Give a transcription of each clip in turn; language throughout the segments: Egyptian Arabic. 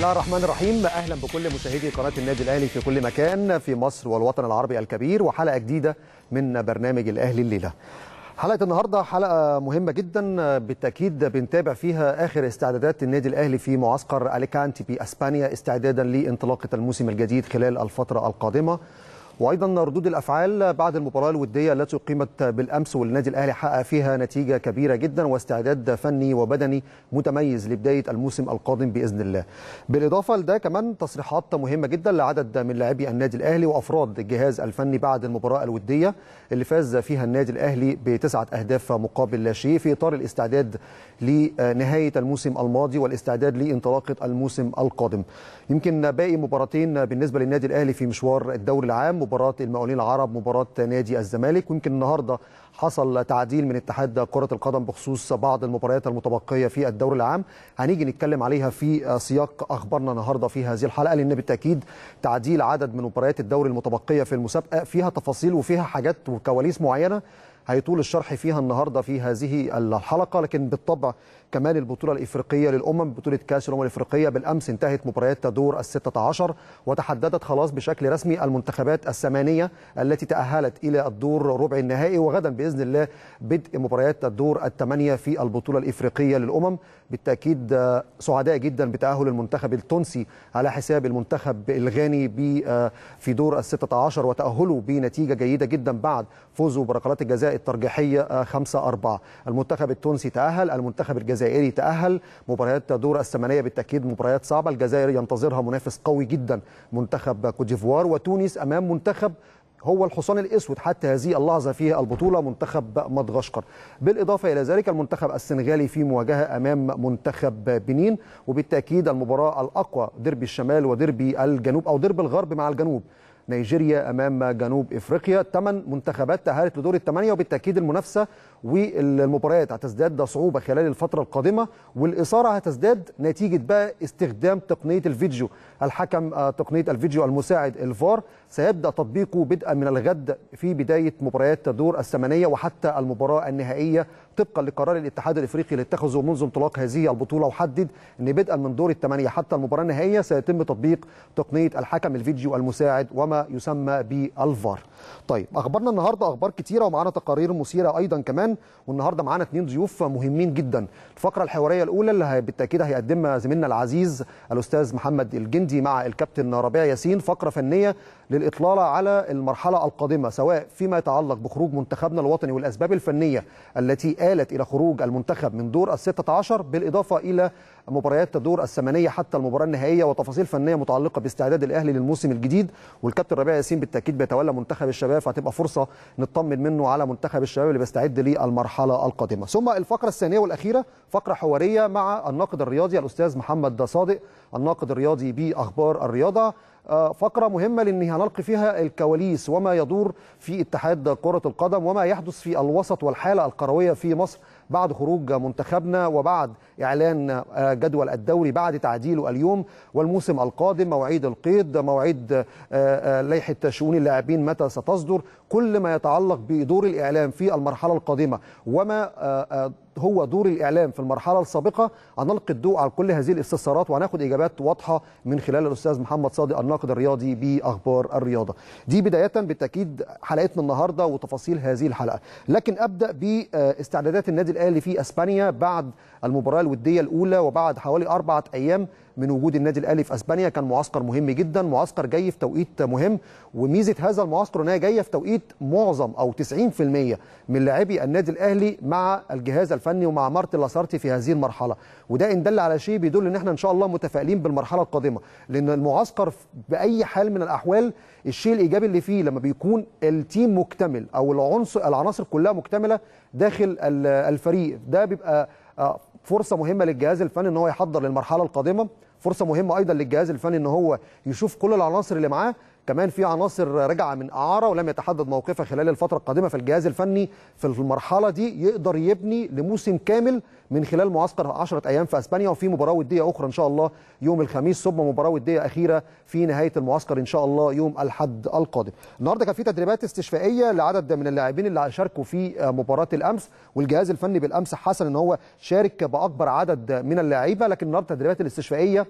الله الرحمن الرحيم اهلا بكل مشاهدي قناه النادي الاهلي في كل مكان في مصر والوطن العربي الكبير وحلقه جديده من برنامج الاهلي الليله حلقه النهارده حلقه مهمه جدا بالتاكيد بنتابع فيها اخر استعدادات النادي الاهلي في معسكر اليكانتي باسبانيا استعدادا لانطلاقه الموسم الجديد خلال الفتره القادمه وايضا ردود الافعال بعد المباراه الوديه التي اقيمت بالامس والنادي الاهلي حقق فيها نتيجه كبيره جدا واستعداد فني وبدني متميز لبدايه الموسم القادم باذن الله. بالاضافه لده كمان تصريحات مهمه جدا لعدد من لاعبي النادي الاهلي وافراد الجهاز الفني بعد المباراه الوديه اللي فاز فيها النادي الاهلي بتسعه اهداف مقابل لا شيء في اطار الاستعداد لنهايه الموسم الماضي والاستعداد لانطلاقه الموسم القادم. يمكن باقي مباراتين بالنسبه للنادي الاهلي في مشوار الدوري العام مباراه المقاولين العرب مباراه نادي الزمالك ويمكن النهارده حصل تعديل من اتحاد كره القدم بخصوص بعض المباريات المتبقيه في الدوري العام هنيجي نتكلم عليها في سياق اخبارنا النهارده في هذه الحلقه لان بالتاكيد تعديل عدد من مباريات الدوري المتبقيه في المسابقه فيها تفاصيل وفيها حاجات وكواليس معينه هيطول الشرح فيها النهارده في هذه الحلقه لكن بالطبع كمان البطوله الافريقيه للامم بطوله كاس الامم الافريقيه بالامس انتهت مباريات دور ال16 وتحددت خلاص بشكل رسمي المنتخبات الثمانيه التي تاهلت الى الدور ربع النهائي وغدا باذن الله بدء مباريات الدور الثمانيه في البطوله الافريقيه للامم بالتاكيد سعداء جدا بتاهل المنتخب التونسي على حساب المنتخب الغاني في دور ال16 وتاهله بنتيجه جيده جدا بعد فوزه بركلات الجزاء الترجيحيه 5 4 المنتخب التونسي تاهل المنتخب الجزائري تاهل مباريات دور الثمانيه بالتاكيد مباريات صعبه الجزائر ينتظرها منافس قوي جدا منتخب كوتيفوار وتونس امام منتخب هو الحصان الاسود حتى هذه اللحظه في البطوله منتخب مدغشقر بالاضافه الى ذلك المنتخب السنغالي في مواجهه امام منتخب بنين وبالتاكيد المباراه الاقوى ديربي الشمال وديربي الجنوب او ديربي الغرب مع الجنوب نيجيريا امام جنوب افريقيا ثمان منتخبات تاهلت لدور الثمانيه وبالتاكيد المنافسه والمباريات هتزداد صعوبه خلال الفتره القادمه والاثاره هتزداد نتيجه بقى استخدام تقنيه الفيديو الحكم تقنيه الفيديو المساعد الفار سيبدا تطبيقه بدءا من الغد في بدايه مباريات دور الثمانيه وحتى المباراه النهائيه طبقا لقرار الاتحاد الافريقي اللي اتخذه منذ انطلاق هذه البطوله وحدد ان بدءا من دور الثمانيه حتى المباراه النهائيه سيتم تطبيق تقنيه الحكم الفيديو المساعد وما يسمى بالفار. طيب اخبارنا النهارده اخبار كتيره ومعانا تقارير مثيره ايضا كمان والنهارده معانا اثنين ضيوف مهمين جدا. الفقره الحواريه الاولى اللي بالتاكيد هيقدمها زميلنا العزيز الاستاذ محمد الجندي مع الكابتن ربيع ياسين فقره فنيه للاطلاله على المرحله القادمه سواء فيما يتعلق بخروج منتخبنا الوطني والاسباب الفنيه التي آلت الى خروج المنتخب من دور ال 16 بالاضافه الى مباريات دور الثمانيه حتى المباراه النهائيه وتفاصيل فنيه متعلقه باستعداد الاهلي للموسم الجديد والكابتن ربيع ياسين بالتاكيد بيتولى منتخب الشباب فهتبقى فرصه نطمن منه على منتخب الشباب اللي بيستعد للمرحله القادمه ثم الفقره الثانيه والاخيره فقره حواريه مع الناقد الرياضي الاستاذ محمد صادق الناقد الرياضي باخبار الرياضه فقرة مهمة لأن هنلقي فيها الكواليس وما يدور في اتحاد كرة القدم وما يحدث في الوسط والحالة الكروية في مصر بعد خروج منتخبنا وبعد إعلان جدول الدوري بعد تعديله اليوم والموسم القادم مواعيد القيد مواعيد لائحة شؤون اللاعبين متى ستصدر كل ما يتعلق بدور الإعلام في المرحلة القادمة وما هو دور الاعلام في المرحله السابقه هنلقي الضوء على كل هذه الاستفسارات وهناخد اجابات واضحه من خلال الاستاذ محمد صادق الناقد الرياضي باخبار الرياضه. دي بدايه بالتاكيد حلقتنا النهارده وتفاصيل هذه الحلقه، لكن ابدا باستعدادات النادي الاهلي في اسبانيا بعد المباراه الوديه الاولى وبعد حوالي اربعه ايام من وجود النادي الاهلي في اسبانيا كان معسكر مهم جدا معسكر جاي في توقيت مهم وميزه هذا المعسكر انها جايه في توقيت معظم او 90% من لاعبي النادي الاهلي مع الجهاز الفني ومع مارتن لاسارتي في هذه المرحله وده ان دل على شيء بيدل ان احنا ان شاء الله متفائلين بالمرحله القادمه لان المعسكر باي حال من الاحوال الشيء الايجابي اللي فيه لما بيكون التيم مكتمل او العنصر العناصر كلها مكتمله داخل الفريق ده بيبقى فرصه مهمه للجهاز الفني ان هو يحضر للمرحله القادمه فرصه مهمه ايضا للجهاز الفني ان هو يشوف كل العناصر اللي معاه كمان في عناصر راجعه من اعاره ولم يتحدد موقفها خلال الفتره القادمه فالجهاز الفني في المرحله دي يقدر يبني لموسم كامل من خلال معسكر 10 ايام في اسبانيا وفي مباراه وديه اخرى ان شاء الله يوم الخميس ثم مباراه وديه اخيره في نهايه المعسكر ان شاء الله يوم الاحد القادم. النهارده كان في تدريبات استشفائيه لعدد من اللاعبين اللي شاركوا في مباراه الامس والجهاز الفني بالامس حسن ان هو شارك باكبر عدد من اللاعيبه لكن النهارده التدريبات الاستشفائيه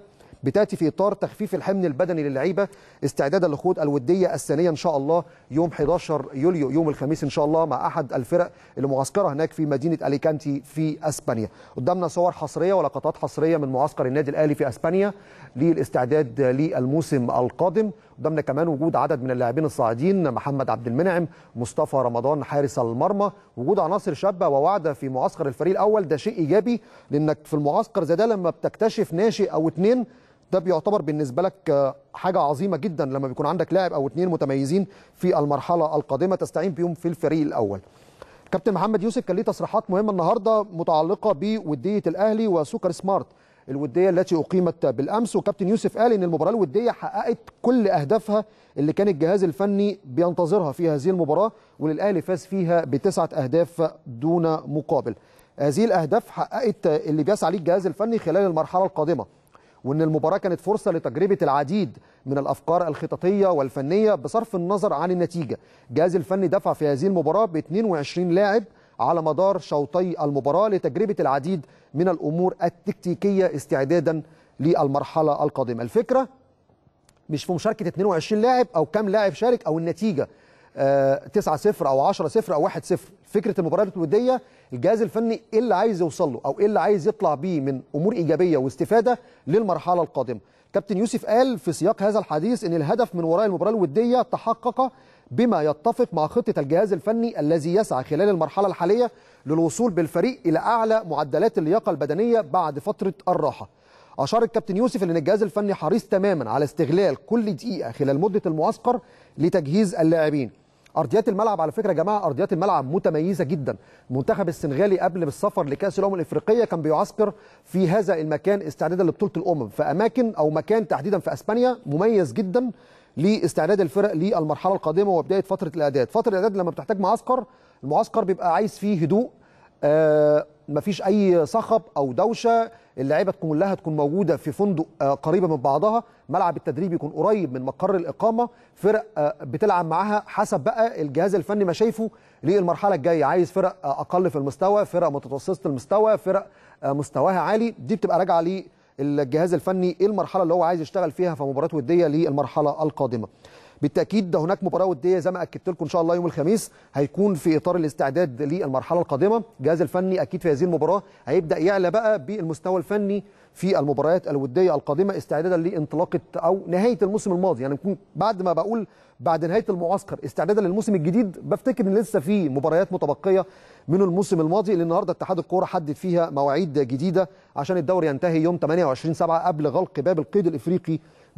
بتاتي في اطار تخفيف الحمل البدني للعيبه استعدادا لخوض الوديه الثانيه ان شاء الله يوم 11 يوليو يوم الخميس ان شاء الله مع احد الفرق اللي معسكره هناك في مدينه اليكانتي في اسبانيا قدامنا صور حصريه ولقطات حصريه من معسكر النادي الاهلي في اسبانيا للاستعداد للموسم القادم قدامنا كمان وجود عدد من اللاعبين الصاعدين محمد عبد المنعم مصطفى رمضان حارس المرمى وجود عناصر شابه وواعده في معسكر الفريق الاول ده شيء ايجابي لانك في المعسكر زي ده لما بتكتشف ناشئ او اتنين ده بيعتبر بالنسبه لك حاجه عظيمه جدا لما بيكون عندك لاعب او اتنين متميزين في المرحله القادمه تستعين بيهم في الفريق الاول كابتن محمد يوسف كان ليه تصريحات مهمه النهارده متعلقه بوديه الاهلي وسوبر سمارت الوديه التي اقيمت بالامس وكابتن يوسف قال ان المباراه الوديه حققت كل اهدافها اللي كان الجهاز الفني بينتظرها في هذه المباراه وللاهلي فاز فيها بتسعه اهداف دون مقابل هذه الاهداف حققت اللي بيسعى ليه الجهاز الفني خلال المرحله القادمه وان المباراه كانت فرصه لتجربه العديد من الافكار الخططيه والفنيه بصرف النظر عن النتيجه الجهاز الفني دفع في هذه المباراه ب 22 لاعب على مدار شوطي المباراه لتجربه العديد من الامور التكتيكيه استعدادا للمرحله القادمه الفكره مش في مشاركه 22 لاعب او كم لاعب شارك او النتيجه 9 0 او 10 0 او 1 0 فكره المباراه الوديه الجهاز الفني ايه اللي عايز يوصل له او ايه اللي عايز يطلع بيه من امور ايجابيه واستفاده للمرحله القادمه كابتن يوسف قال في سياق هذا الحديث ان الهدف من وراء المباراه الوديه تحقق بما يتفق مع خطه الجهاز الفني الذي يسعى خلال المرحله الحاليه للوصول بالفريق الى اعلى معدلات اللياقه البدنيه بعد فتره الراحه اشار الكابتن يوسف ان الجهاز الفني حريص تماما على استغلال كل دقيقه خلال مده المعسكر لتجهيز اللاعبين ارضيات الملعب على فكره يا جماعه ارضيات الملعب متميزه جدا المنتخب السنغالي قبل السفر لكاس الامم الافريقيه كان بيعسكر في هذا المكان استعدادا لبطوله الامم في اماكن او مكان تحديدا في اسبانيا مميز جدا لاستعداد الفرق للمرحله القادمه وبدايه فتره الاعداد فتره الاعداد لما بتحتاج معسكر المعسكر بيبقى عايز فيه هدوء آه مفيش اي صخب او دوشه اللعيبه كلها تكون موجوده في فندق آه قريبه من بعضها ملعب التدريب يكون قريب من مقر الاقامه فرق آه بتلعب معاها حسب بقى الجهاز الفني ما شايفه للمرحله الجايه عايز فرق اقل في المستوى فرق متوسطه المستوى فرق مستواها عالي دي بتبقى راجعه للجهاز الفني ايه المرحله اللي هو عايز يشتغل فيها في مباراه وديه للمرحله القادمه بالتاكيد ده هناك مباراه وديه زي ما اكدت لكم ان شاء الله يوم الخميس هيكون في اطار الاستعداد للمرحله القادمه الجهاز الفني اكيد في هذه المباراه هيبدا يعلى بقى بالمستوى الفني في المباريات الوديه القادمه استعدادا لانطلاقه او نهايه الموسم الماضي يعني نكون بعد ما بقول بعد نهايه المعسكر استعدادا للموسم الجديد بفتكر ان لسه في مباريات متبقيه من الموسم الماضي اللي النهارده اتحاد الكوره حدد فيها مواعيد جديده عشان الدوري ينتهي يوم 28 7 قبل غلق باب القيد الافريقي ب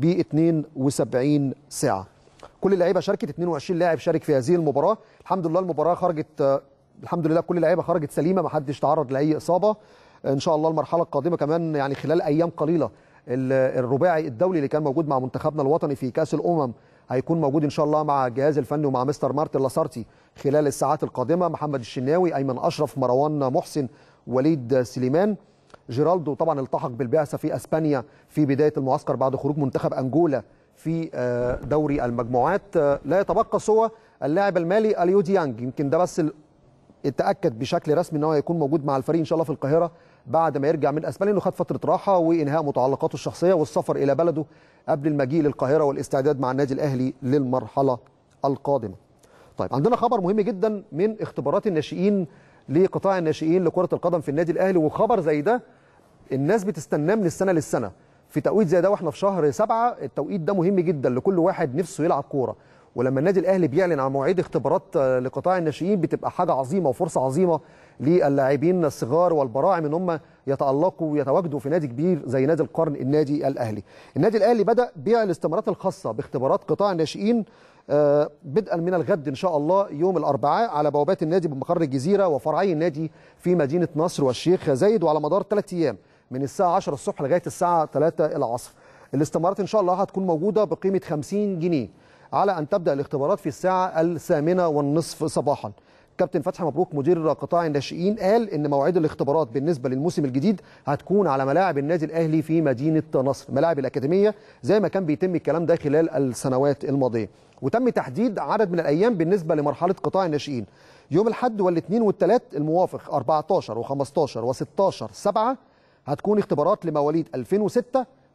72 ساعه كل اللعيبه شاركت 22 لاعب شارك في هذه المباراه الحمد لله المباراه خرجت الحمد لله كل اللعيبه خرجت سليمه ما حدش تعرض لاي اصابه ان شاء الله المرحله القادمه كمان يعني خلال ايام قليله الرباعي الدولي اللي كان موجود مع منتخبنا الوطني في كاس الامم هيكون موجود ان شاء الله مع الجهاز الفني ومع مستر مارتن لاسارتي خلال الساعات القادمه محمد الشناوي ايمن اشرف مروان محسن وليد سليمان جيرالدو طبعا التحق بالبعثه في اسبانيا في بدايه المعسكر بعد خروج منتخب انجولا في دوري المجموعات لا يتبقى سوى اللاعب المالي اليو ديانج يمكن ده بس اتاكد بشكل رسمي ان هو هيكون موجود مع الفريق ان شاء الله في القاهره بعد ما يرجع من اسبانيا انه خد فتره راحه وانهاء متعلقاته الشخصيه والسفر الى بلده قبل المجيء للقاهره والاستعداد مع النادي الاهلي للمرحله القادمه. طيب عندنا خبر مهم جدا من اختبارات الناشئين لقطاع الناشئين لكره القدم في النادي الاهلي وخبر زي ده الناس بتستناه من السنه للسنه. في توقيت زي ده واحنا في شهر سبعة التوقيت ده مهم جدا لكل واحد نفسه يلعب كوره ولما النادي الاهلي بيعلن عن مواعيد اختبارات لقطاع الناشئين بتبقى حاجه عظيمه وفرصه عظيمه للاعبين الصغار والبراعم ان هم يتالقوا ويتواجدوا في نادي كبير زي نادي القرن النادي الاهلي. النادي الاهلي بدا بيع الاستمارات الخاصه باختبارات قطاع الناشئين بدءا من الغد ان شاء الله يوم الاربعاء على بوابات النادي بمقر الجزيره وفرعي النادي في مدينه نصر والشيخ زايد وعلى مدار ثلاث ايام من الساعه 10 الصبح لغايه الساعه 3 العصر. الاستمارات ان شاء الله هتكون موجوده بقيمه 50 جنيه على ان تبدا الاختبارات في الساعه الثامنه والنصف صباحا. كابتن فتحي مبروك مدير قطاع الناشئين قال ان مواعيد الاختبارات بالنسبه للموسم الجديد هتكون على ملاعب النادي الاهلي في مدينه نصر ملاعب الاكاديميه زي ما كان بيتم الكلام ده خلال السنوات الماضيه وتم تحديد عدد من الايام بالنسبه لمرحله قطاع الناشئين يوم الاحد والاثنين والثلاث الموافق 14 و15 و16 7 هتكون اختبارات لمواليد 2006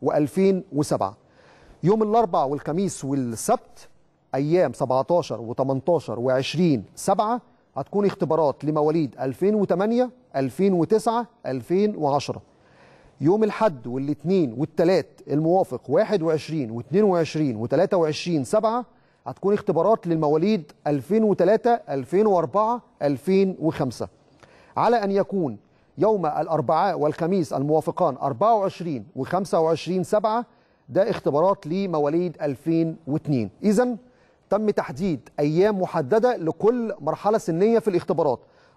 و2007 يوم الاربعاء والخميس والسبت ايام 17 و18 و20 7 هتكون اختبارات لمواليد 2008 2009 2010 يوم الحد والاثنين والثلاث الموافق 21 و22 و23 7 هتكون اختبارات للمواليد 2003 2004 2005 على ان يكون يوم الاربعاء والخميس الموافقان 24 و25 7 ده اختبارات لمواليد 2002 اذا تم تحديد ايام محدده لكل مرحله سنيه في الاختبارات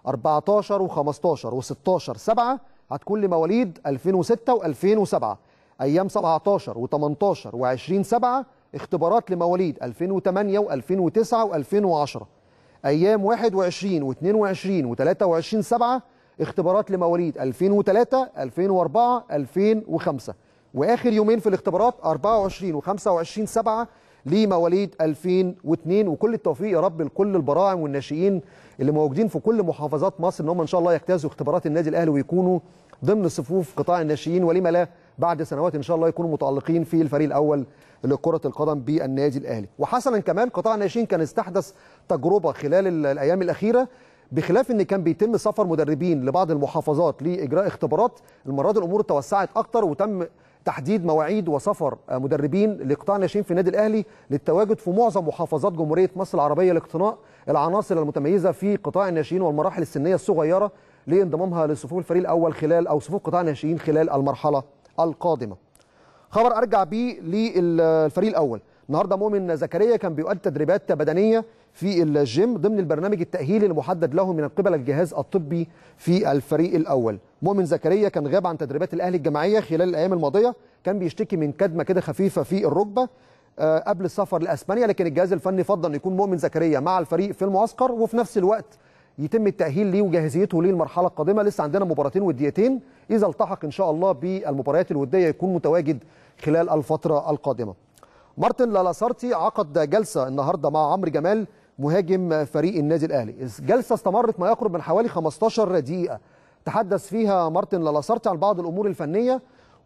14 و15 و16 7 هتكون لمواليد 2006 و2007 ايام 17 و18 و20 7 اختبارات لمواليد 2008 و2009 و2010 ايام 21 و22 و23 7 اختبارات لمواليد 2003 2004 2005 واخر يومين في الاختبارات 24 و25 7 لمواليد 2002 وكل التوفيق يا رب لكل البراعم والناشئين اللي موجودين في كل محافظات مصر ان هم ان شاء الله يجتازوا اختبارات النادي الاهلي ويكونوا ضمن صفوف قطاع الناشئين ولما لا بعد سنوات ان شاء الله يكونوا متالقين في الفريق الاول لكره القدم بالنادي الاهلي وحسنا كمان قطاع الناشئين كان استحدث تجربه خلال الايام الاخيره بخلاف ان كان بيتم سفر مدربين لبعض المحافظات لاجراء اختبارات المره دي الامور توسعت اكتر وتم تحديد مواعيد وسفر مدربين لقطاع الناشئين في النادي الاهلي للتواجد في معظم محافظات جمهوريه مصر العربيه لاقتناء العناصر المتميزه في قطاع الناشئين والمراحل السنيه الصغيره لانضمامها لصفوف الفريق الاول خلال او صفوف قطاع الناشئين خلال المرحله القادمه. خبر ارجع بيه للفريق الاول النهارده مؤمن زكريا كان بيؤدي تدريبات بدنيه في الجيم ضمن البرنامج التاهيلي المحدد له من قبل الجهاز الطبي في الفريق الاول مؤمن زكريا كان غاب عن تدريبات الاهلي الجماعيه خلال الايام الماضيه كان بيشتكي من كدمه كده خفيفه في الركبه أه قبل السفر لاسبانيا لكن الجهاز الفني فضل ان يكون مؤمن زكريا مع الفريق في المعسكر وفي نفس الوقت يتم التاهيل ليه وجاهزيته للمرحله القادمه لسه عندنا مباراتين وديتين اذا التحق ان شاء الله بالمباريات الوديه يكون متواجد خلال الفتره القادمه مارتن لالاسارتي عقد جلسه النهارده مع عمرو جمال مهاجم فريق النادي الاهلي جلسه استمرت ما يقرب من حوالي 15 دقيقه تحدث فيها مارتن لالاسارتي عن بعض الامور الفنيه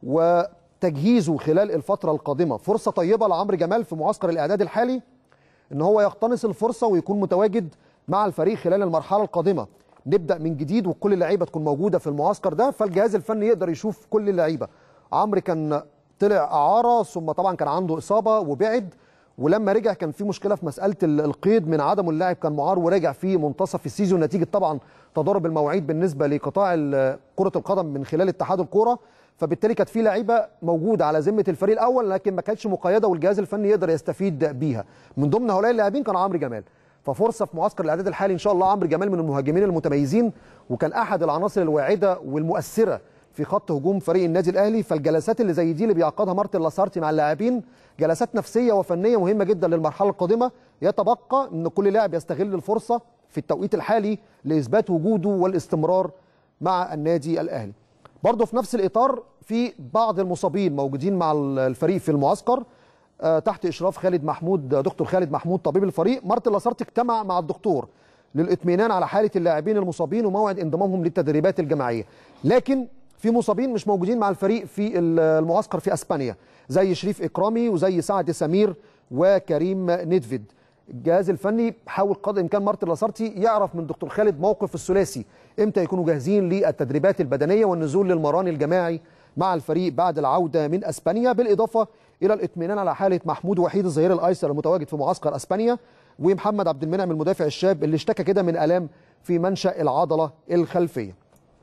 وتجهيزه خلال الفتره القادمه فرصه طيبه لعمرو جمال في معسكر الاعداد الحالي ان هو يقتنص الفرصه ويكون متواجد مع الفريق خلال المرحله القادمه نبدا من جديد وكل اللعيبه تكون موجوده في المعسكر ده فالجهاز الفني يقدر يشوف كل اللعيبه عمرو كان طلع اعاره ثم طبعا كان عنده اصابه وبعد ولما رجع كان في مشكله في مساله القيد من عدم اللاعب كان معار وراجع في منتصف السيزون نتيجه طبعا تضارب المواعيد بالنسبه لقطاع كره القدم من خلال اتحاد الكوره فبالتالي كانت في لعيبه موجوده على ذمه الفريق الاول لكن ما كانتش مقيده والجهاز الفني يقدر يستفيد بيها من ضمن هؤلاء اللاعبين كان عمرو جمال ففرصه في معسكر الاعداد الحالي ان شاء الله عمرو جمال من المهاجمين المتميزين وكان احد العناصر الواعده والمؤثره في خط هجوم فريق النادي الاهلي فالجلسات اللي زي دي اللي بيعقدها مارتن لاسارتي مع اللاعبين جلسات نفسيه وفنيه مهمه جدا للمرحله القادمه يتبقى ان كل لاعب يستغل الفرصه في التوقيت الحالي لاثبات وجوده والاستمرار مع النادي الاهلي برضه في نفس الاطار في بعض المصابين موجودين مع الفريق في المعسكر آه تحت اشراف خالد محمود دكتور خالد محمود طبيب الفريق مارتن لاسارتي اجتمع مع الدكتور للاطمئنان على حاله اللاعبين المصابين وموعد انضمامهم للتدريبات الجماعيه لكن في مصابين مش موجودين مع الفريق في المعسكر في اسبانيا زي شريف اكرامي وزي سعد سمير وكريم نيدفيد الجهاز الفني حاول قدر الامكان مارتن لاسارتي يعرف من دكتور خالد موقف الثلاثي امتى يكونوا جاهزين للتدريبات البدنيه والنزول للمران الجماعي مع الفريق بعد العوده من اسبانيا بالاضافه الى الاطمئنان على حاله محمود وحيد الظهير الايسر المتواجد في معسكر اسبانيا ومحمد عبد المنعم المدافع الشاب اللي اشتكى كده من الام في منشا العضله الخلفيه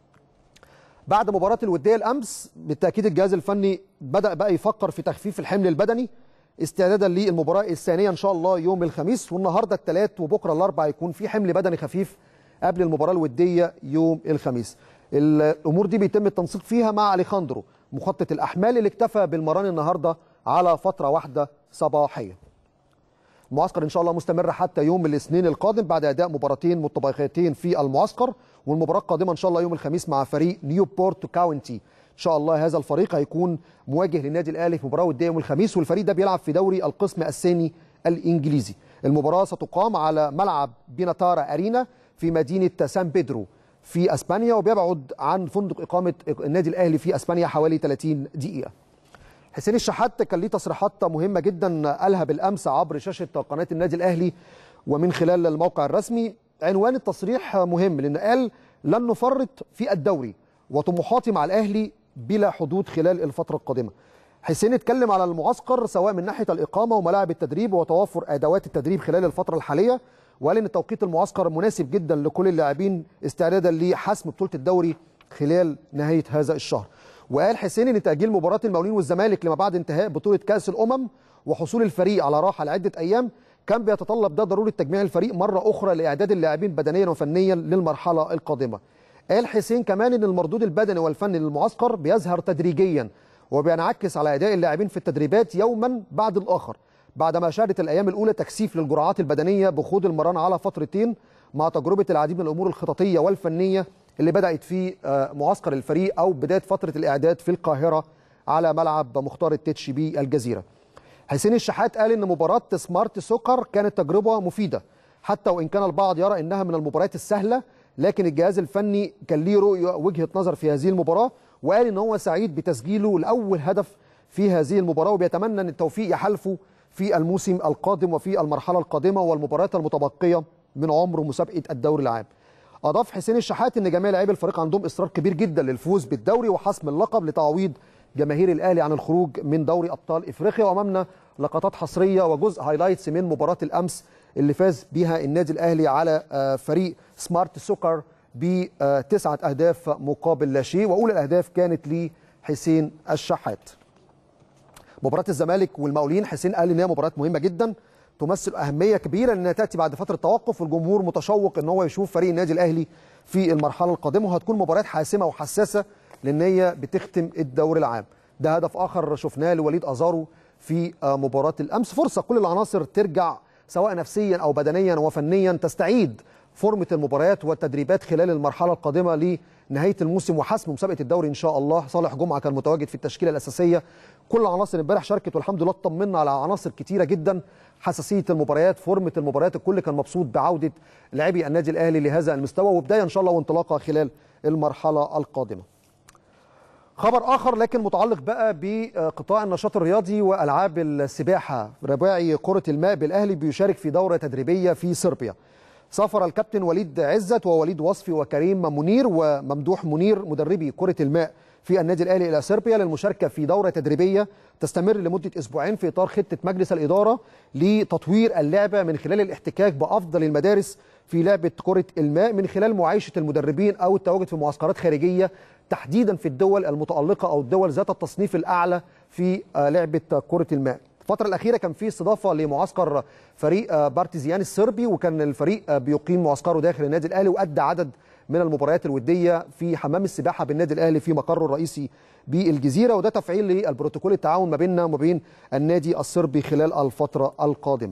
بعد مباراة الودية الأمس بالتأكيد الجهاز الفني بدأ بقى يفكر في تخفيف الحمل البدني استعدادا للمباراة الثانية إن شاء الله يوم الخميس والنهاردة الثلاث وبكرة الأربع يكون في حمل بدني خفيف قبل المباراة الودية يوم الخميس الأمور دي بيتم التنسيق فيها مع أليخاندرو مخطط الأحمال اللي اكتفى بالمران النهاردة على فترة واحدة صباحية المعسكر ان شاء الله مستمر حتى يوم الاثنين القادم بعد اداء مباراتين متبقيتين في المعسكر والمباراه القادمه ان شاء الله يوم الخميس مع فريق نيوبورت كاونتي ان شاء الله هذا الفريق هيكون مواجه للنادي الاهلي في مباراه وديه يوم الخميس والفريق ده بيلعب في دوري القسم الثاني الانجليزي المباراه ستقام على ملعب بيناتارا ارينا في مدينه سان بيدرو في اسبانيا وبيبعد عن فندق اقامه النادي الاهلي في اسبانيا حوالي 30 دقيقه حسين الشحات كان ليه تصريحات مهمه جدا قالها بالامس عبر شاشه قناه النادي الاهلي ومن خلال الموقع الرسمي عنوان التصريح مهم لان قال لن نفرط في الدوري وطموحاتي مع الاهلي بلا حدود خلال الفتره القادمه حسين اتكلم على المعسكر سواء من ناحيه الاقامه وملاعب التدريب وتوفر ادوات التدريب خلال الفتره الحاليه وقال ان توقيت المعسكر مناسب جدا لكل اللاعبين استعدادا لحسم بطوله الدوري خلال نهايه هذا الشهر وقال حسين ان تاجيل مباراه المقاولين والزمالك لما بعد انتهاء بطوله كاس الامم وحصول الفريق على راحه لعده ايام كان بيتطلب ده ضروره تجميع الفريق مره اخرى لاعداد اللاعبين بدنيا وفنيا للمرحله القادمه قال حسين كمان ان المردود البدني والفني للمعسكر بيظهر تدريجيا وبينعكس على اداء اللاعبين في التدريبات يوما بعد الاخر بعدما شهدت الايام الاولى تكثيف للجرعات البدنيه بخوض المران على فترتين مع تجربه العديد من الامور الخططيه والفنيه اللي بدات في معسكر الفريق او بدايه فتره الاعداد في القاهره على ملعب مختار التتش بي الجزيره. حسين الشحات قال ان مباراه سمارت سوكر كانت تجربه مفيده حتى وان كان البعض يرى انها من المباريات السهله لكن الجهاز الفني كان ليه رؤيه وجهه نظر في هذه المباراه وقال ان هو سعيد بتسجيله لاول هدف في هذه المباراه وبيتمنى ان التوفيق يحالفه في الموسم القادم وفي المرحله القادمه والمباريات المتبقيه من عمر مسابقه الدوري العام. اضاف حسين الشحات ان جميع لاعبي الفريق عندهم اصرار كبير جدا للفوز بالدوري وحسم اللقب لتعويض جماهير الاهلي عن الخروج من دوري ابطال افريقيا وامامنا لقطات حصريه وجزء هايلايتس من مباراه الامس اللي فاز بها النادي الاهلي على فريق سمارت سوكر بتسعه اهداف مقابل لا شيء واولى الاهداف كانت لحسين الشحات. مباراه الزمالك والمقاولين حسين قال ان هي مباراه مهمه جدا تمثل اهميه كبيره لانها تاتي بعد فتره توقف والجمهور متشوق ان هو يشوف فريق النادي الاهلي في المرحله القادمه وهتكون مباريات حاسمه وحساسه لان هي بتختم الدوري العام. ده هدف اخر شفناه لوليد ازارو في مباراه الامس فرصه كل العناصر ترجع سواء نفسيا او بدنيا وفنيا تستعيد فورمه المباريات والتدريبات خلال المرحله القادمه لنهايه الموسم وحسم مسابقه الدوري ان شاء الله صالح جمعه كان متواجد في التشكيله الاساسيه كل العناصر امبارح شاركت والحمد لله اطمنا على عناصر كتيره جدا حساسيه المباريات فورمه المباريات الكل كان مبسوط بعوده لاعبي النادي الاهلي لهذا المستوى وبدايه ان شاء الله وانطلاقه خلال المرحله القادمه خبر اخر لكن متعلق بقى بقطاع النشاط الرياضي والعاب السباحه رباعي كره الماء بالاهلي بيشارك في دوره تدريبيه في صربيا سافر الكابتن وليد عزت ووليد وصفي وكريم منير وممدوح منير مدربي كره الماء في النادي الاهلي الى صربيا للمشاركه في دوره تدريبيه تستمر لمده اسبوعين في اطار خطه مجلس الاداره لتطوير اللعبه من خلال الاحتكاك بافضل المدارس في لعبه كره الماء من خلال معايشه المدربين او التواجد في معسكرات خارجيه تحديدا في الدول المتالقه او الدول ذات التصنيف الاعلى في لعبه كره الماء. الفترة الأخيرة كان في استضافة لمعسكر فريق بارتيزيان الصربي وكان الفريق بيقيم معسكره داخل النادي الأهلي وأدى عدد من المباريات الودية في حمام السباحة بالنادي الأهلي في مقره الرئيسي بالجزيرة وده تفعيل للبروتوكول التعاون ما بيننا وما بين النادي الصربي خلال الفترة القادمة.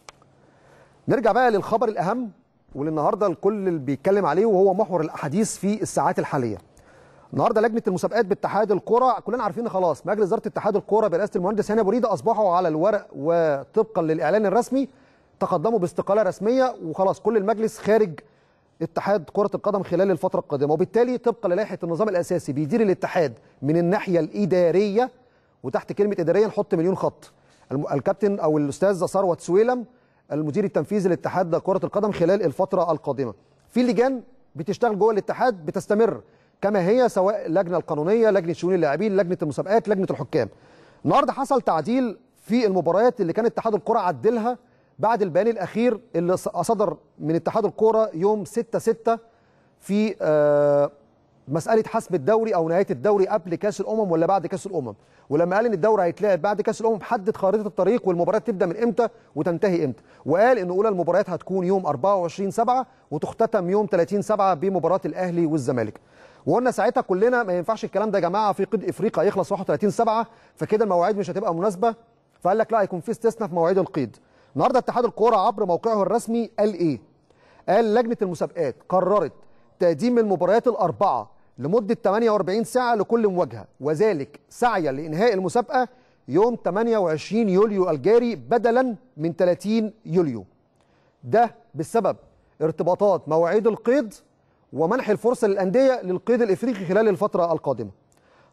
نرجع بقى للخبر الأهم واللي النهارده الكل اللي بيتكلم عليه وهو محور الأحاديث في الساعات الحالية. النهارده لجنه المسابقات باتحاد الكره كلنا عارفين خلاص مجلس اداره اتحاد الكره برئاسه المهندس هاني ابو ريده اصبحوا على الورق وطبقا للاعلان الرسمي تقدموا باستقاله رسميه وخلاص كل المجلس خارج اتحاد كره القدم خلال الفتره القادمه وبالتالي طبقا للائحه النظام الاساسي بيدير الاتحاد من الناحيه الاداريه وتحت كلمه اداريه نحط مليون خط الكابتن او الاستاذ ثروت سويلم المدير التنفيذي لاتحاد كره القدم خلال الفتره القادمه في لجان بتشتغل جوه الاتحاد بتستمر كما هي سواء اللجنه القانونيه لجنه شؤون اللاعبين لجنه المسابقات لجنه الحكام النهارده حصل تعديل في المباريات اللي كان اتحاد الكره عدلها بعد البيان الاخير اللي صدر من اتحاد الكره يوم 6 6 في مساله حسم الدوري او نهايه الدوري قبل كاس الامم ولا بعد كاس الامم ولما قال ان الدوري هيتلعب بعد كاس الامم حدد خارطه الطريق والمباريات تبدا من امتى وتنتهي امتى وقال ان اولى المباريات هتكون يوم 24 7 وتختتم يوم 30 7 بمباراه الاهلي والزمالك وقلنا ساعتها كلنا ما ينفعش الكلام ده يا جماعه في قيد افريقيا يخلص 31 7 فكده المواعيد مش هتبقى مناسبه فقال لك لا هيكون في استثناء في مواعيد القيد النهارده اتحاد الكوره عبر موقعه الرسمي قال ايه قال لجنه المسابقات قررت تقديم المباريات الاربعه لمده 48 ساعه لكل مواجهه وذلك سعيا لانهاء المسابقه يوم 28 يوليو الجاري بدلا من 30 يوليو ده بسبب ارتباطات مواعيد القيد ومنح الفرصه للانديه للقيد الافريقي خلال الفتره القادمه.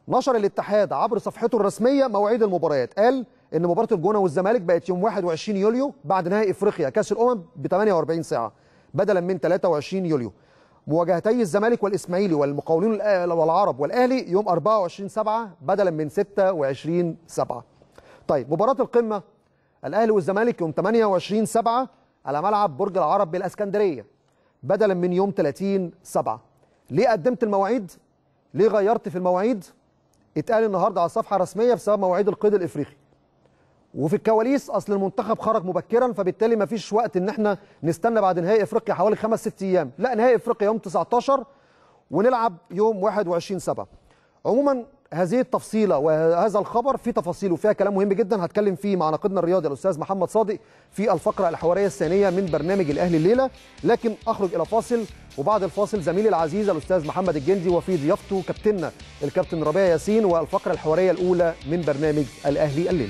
نشر الاتحاد عبر صفحته الرسميه مواعيد المباريات قال ان مباراه الجونه والزمالك بقت يوم 21 يوليو بعد نهائي افريقيا كاس الامم ب 48 ساعه بدلا من 23 يوليو مواجهتي الزمالك والاسماعيلي والمقاولين والعرب والاهلي يوم 24 7 بدلا من 26 7 طيب مباراه القمه الاهلي والزمالك يوم 28 7 على ملعب برج العرب بالاسكندريه بدلا من يوم 30 7 ليه قدمت المواعيد ليه غيرت في المواعيد اتقال النهارده على الصفحه الرسميه بسبب مواعيد القيد الافريقي وفي الكواليس اصل المنتخب خرج مبكرا فبالتالي ما فيش وقت ان احنا نستنى بعد نهائي افريقيا حوالي خمس ست ايام لا نهائي افريقيا يوم 19 ونلعب يوم 21 7 عموما هذه التفصيله وهذا الخبر فيه تفاصيل وفيها كلام مهم جدا هتكلم فيه مع ناقدنا الرياضي الاستاذ محمد صادق في الفقره الحواريه الثانيه من برنامج الاهلي الليله لكن اخرج الى فاصل وبعد الفاصل زميلي العزيز الاستاذ محمد الجندي وفي ضيافته كابتننا الكابتن ربيع ياسين والفقره الحواريه الاولى من برنامج الاهلي الليله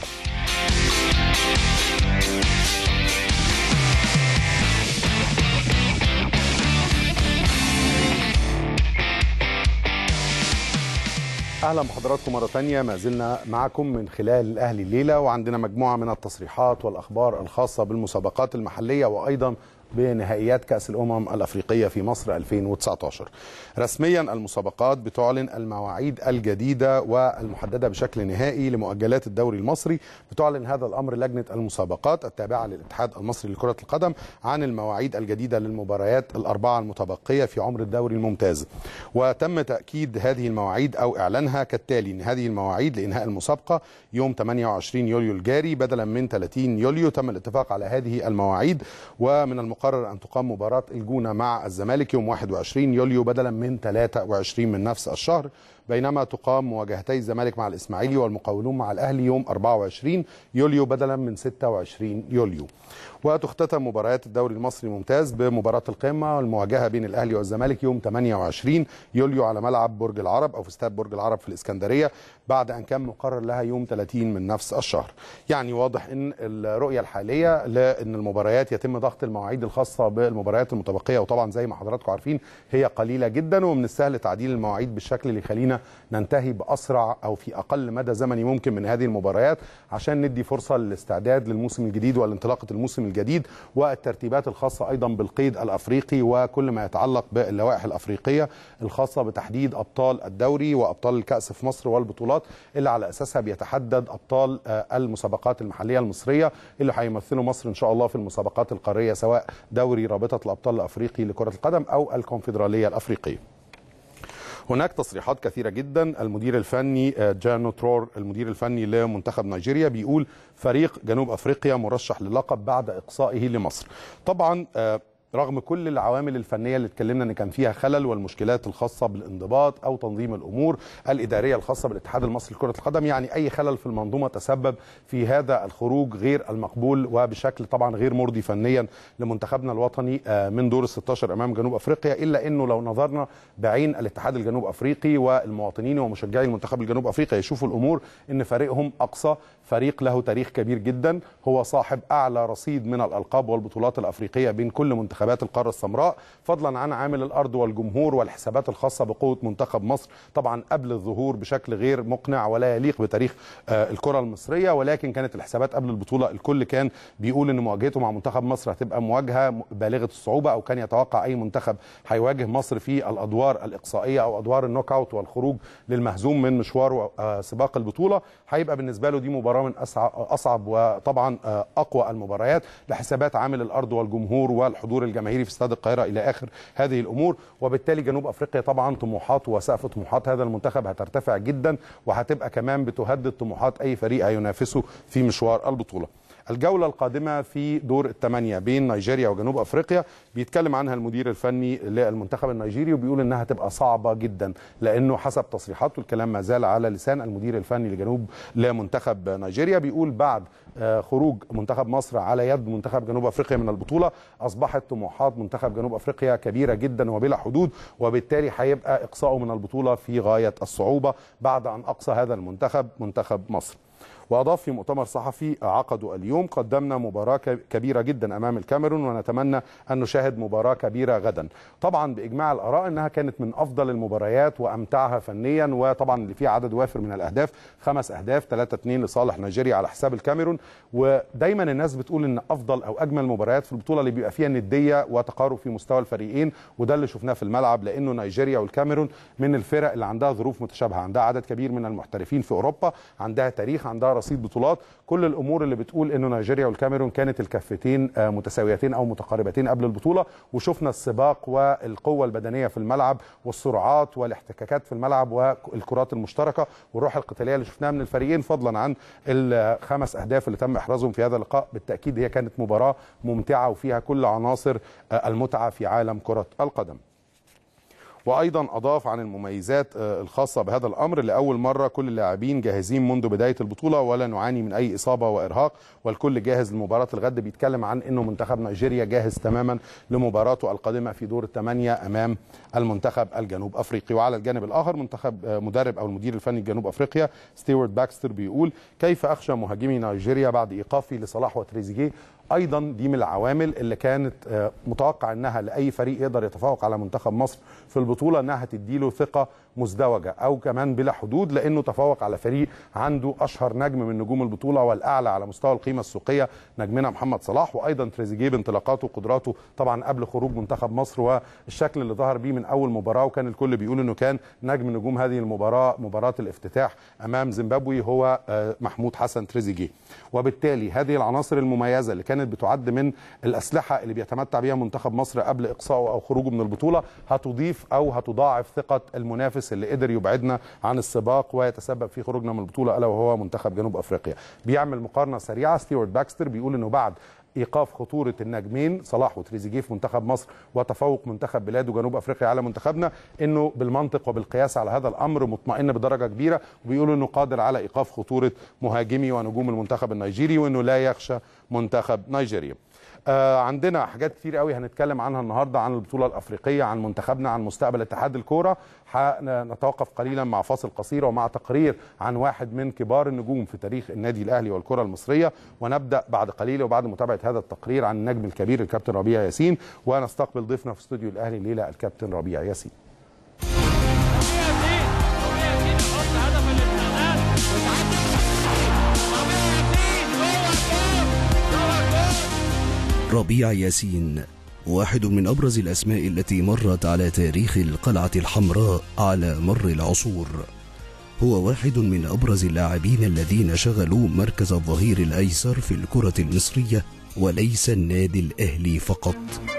اهلا بحضراتكم مره ثانيه ما زلنا معكم من خلال الاهلي الليله وعندنا مجموعه من التصريحات والاخبار الخاصه بالمسابقات المحليه وايضا بنهائيات كأس الأمم الأفريقية في مصر 2019 رسميا المسابقات بتعلن المواعيد الجديدة والمحددة بشكل نهائي لمؤجلات الدوري المصري بتعلن هذا الأمر لجنة المسابقات التابعة للاتحاد المصري لكرة القدم عن المواعيد الجديدة للمباريات الأربعة المتبقية في عمر الدوري الممتاز وتم تأكيد هذه المواعيد أو إعلانها كالتالي إن هذه المواعيد لإنهاء المسابقة يوم 28 يوليو الجاري بدلا من 30 يوليو تم الاتفاق على هذه المواعيد ومن المقرر أن تقام مباراة الجونة مع الزمالك يوم 21 يوليو بدلا من 23 من نفس الشهر بينما تقام مواجهتي الزمالك مع الإسماعيلي والمقاولون مع الأهلي يوم 24 يوليو بدلا من 26 يوليو وتختتم مباريات الدوري المصري الممتاز بمباراة القمة المواجهة بين الأهلي والزمالك يوم 28 يوليو على ملعب برج العرب أو في استاد برج العرب في الإسكندرية بعد أن كان مقرر لها يوم 30 من نفس الشهر يعني واضح أن الرؤية الحالية لأن المباريات يتم ضغط المواعيد الخاصة بالمباريات المتبقية وطبعا زي ما حضراتكم عارفين هي قليلة جدا ومن السهل تعديل المواعيد بالشكل اللي يخلينا ننتهي بأسرع أو في أقل مدى زمني ممكن من هذه المباريات عشان ندي فرصة للاستعداد للموسم الجديد والانطلاقة الموسم الجديد والترتيبات الخاصة أيضا بالقيد الأفريقي وكل ما يتعلق باللوائح الأفريقية الخاصة بتحديد أبطال الدوري وأبطال الكأس في مصر والبطولات اللي على أساسها بيتحدد أبطال المسابقات المحلية المصرية اللي هيمثلوا مصر إن شاء الله في المسابقات القارية سواء دوري رابطة الأبطال الأفريقي لكرة القدم أو الكونفدرالية الأفريقية هناك تصريحات كثيرة جدا المدير الفني جانو ترور المدير الفني لمنتخب نيجيريا بيقول فريق جنوب أفريقيا مرشح للقب بعد إقصائه لمصر طبعا رغم كل العوامل الفنيه اللي اتكلمنا ان كان فيها خلل والمشكلات الخاصه بالانضباط او تنظيم الامور الاداريه الخاصه بالاتحاد المصري لكره القدم يعني اي خلل في المنظومه تسبب في هذا الخروج غير المقبول وبشكل طبعا غير مرضي فنيا لمنتخبنا الوطني من دور ال 16 امام جنوب افريقيا الا انه لو نظرنا بعين الاتحاد الجنوب افريقي والمواطنين ومشجعي المنتخب الجنوب افريقيا يشوفوا الامور ان فريقهم اقصى فريق له تاريخ كبير جدا هو صاحب اعلى رصيد من الالقاب والبطولات الافريقيه بين كل منتخبات القاره السمراء فضلا عن عامل الارض والجمهور والحسابات الخاصه بقوه منتخب مصر طبعا قبل الظهور بشكل غير مقنع ولا يليق بتاريخ الكره المصريه ولكن كانت الحسابات قبل البطوله الكل كان بيقول ان مواجهته مع منتخب مصر هتبقى مواجهه بالغه الصعوبه او كان يتوقع اي منتخب هيواجه مصر في الادوار الاقصائيه او ادوار النوك اوت والخروج للمهزوم من مشوار سباق البطوله هيبقى بالنسبه له دي مباراه من اصعب وطبعا اقوى المباريات لحسابات عامل الارض والجمهور والحضور الجماهيري في استاد القاهره الى اخر هذه الامور وبالتالي جنوب افريقيا طبعا طموحات وسقف طموحات هذا المنتخب هترتفع جدا وهتبقى كمان بتهدد طموحات اي فريق هينافسه في مشوار البطوله الجولة القادمة في دور الثمانية بين نيجيريا وجنوب أفريقيا بيتكلم عنها المدير الفني للمنتخب النيجيري وبيقول إنها تبقى صعبة جدا لأنه حسب تصريحاته الكلام ما زال على لسان المدير الفني لجنوب لمنتخب نيجيريا بيقول بعد خروج منتخب مصر على يد منتخب جنوب افريقيا من البطوله اصبحت طموحات منتخب جنوب افريقيا كبيره جدا وبلا حدود وبالتالي هيبقى اقصائه من البطوله في غايه الصعوبه بعد ان اقصى هذا المنتخب منتخب مصر. واضاف في مؤتمر صحفي عقده اليوم قدمنا مباراه كبيره جدا امام الكاميرون ونتمنى ان نشاهد مباراه كبيره غدا طبعا باجماع الاراء انها كانت من افضل المباريات وامتعها فنيا وطبعا اللي فيها عدد وافر من الاهداف خمس اهداف 3 2 لصالح نيجيريا على حساب الكاميرون ودايما الناس بتقول ان افضل او اجمل مباريات في البطوله اللي بيبقى فيها نديه وتقارب في مستوى الفريقين وده اللي شفناه في الملعب لانه نيجيريا والكاميرون من الفرق اللي عندها ظروف متشابهه عندها عدد كبير من المحترفين في اوروبا عندها تاريخ عندها رصيد بطولات كل الامور اللي بتقول انه نيجيريا والكاميرون كانت الكفتين متساويتين او متقاربتين قبل البطوله وشفنا السباق والقوه البدنيه في الملعب والسرعات والاحتكاكات في الملعب والكرات المشتركه والروح القتاليه اللي شفناها من الفريقين فضلا عن الخمس اهداف اللي تم احرازهم في هذا اللقاء بالتاكيد هي كانت مباراه ممتعه وفيها كل عناصر المتعه في عالم كره القدم وايضا اضاف عن المميزات الخاصه بهذا الامر لاول مره كل اللاعبين جاهزين منذ بدايه البطوله ولا نعاني من اي اصابه وارهاق والكل جاهز لمباراه الغد بيتكلم عن انه منتخب نيجيريا جاهز تماما لمباراته القادمه في دور الثمانيه امام المنتخب الجنوب افريقي وعلى الجانب الاخر منتخب مدرب او المدير الفني جنوب افريقيا ستيوارت باكستر بيقول كيف اخشى مهاجمي نيجيريا بعد ايقافي لصلاح وتريزيجيه ايضا دي من العوامل اللي كانت متوقع انها لاي فريق يقدر يتفوق على منتخب مصر في البطوله انها تديله ثقه مزدوجه او كمان بلا حدود لانه تفوق على فريق عنده اشهر نجم من نجوم البطوله والاعلى على مستوى القيمه السوقيه نجمنا محمد صلاح وايضا تريزيجيه بانطلاقاته وقدراته طبعا قبل خروج منتخب مصر والشكل اللي ظهر بيه من اول مباراه وكان الكل بيقول انه كان نجم نجوم هذه المباراه مباراه الافتتاح امام زيمبابوي هو محمود حسن تريزيجيه وبالتالي هذه العناصر المميزه اللي كانت بتعد من الاسلحه اللي بيتمتع بها منتخب مصر قبل اقصائه او خروجه من البطوله هتضيف او هتضاعف ثقه المنافس اللي قدر يبعدنا عن السباق ويتسبب في خروجنا من البطوله الا وهو منتخب جنوب افريقيا بيعمل مقارنه سريعه ستيوارت باكستر بيقول انه بعد ايقاف خطوره النجمين صلاح وتريزيجيه في منتخب مصر وتفوق منتخب بلاده جنوب افريقيا على منتخبنا انه بالمنطق وبالقياس على هذا الامر مطمئن بدرجه كبيره وبيقولوا انه قادر على ايقاف خطوره مهاجمي ونجوم المنتخب النيجيري وانه لا يخشى منتخب نيجيريا آه عندنا حاجات كتير قوي هنتكلم عنها النهارده عن البطوله الافريقيه عن منتخبنا عن مستقبل اتحاد الكوره نتوقف قليلا مع فاصل قصير ومع تقرير عن واحد من كبار النجوم في تاريخ النادي الاهلي والكره المصريه ونبدا بعد قليل وبعد متابعه هذا التقرير عن النجم الكبير الكابتن ربيع ياسين ونستقبل ضيفنا في استوديو الاهلي الليله الكابتن ربيع ياسين ربيع ياسين واحد من ابرز الاسماء التي مرت على تاريخ القلعه الحمراء على مر العصور هو واحد من ابرز اللاعبين الذين شغلوا مركز الظهير الايسر في الكره المصريه وليس النادي الاهلي فقط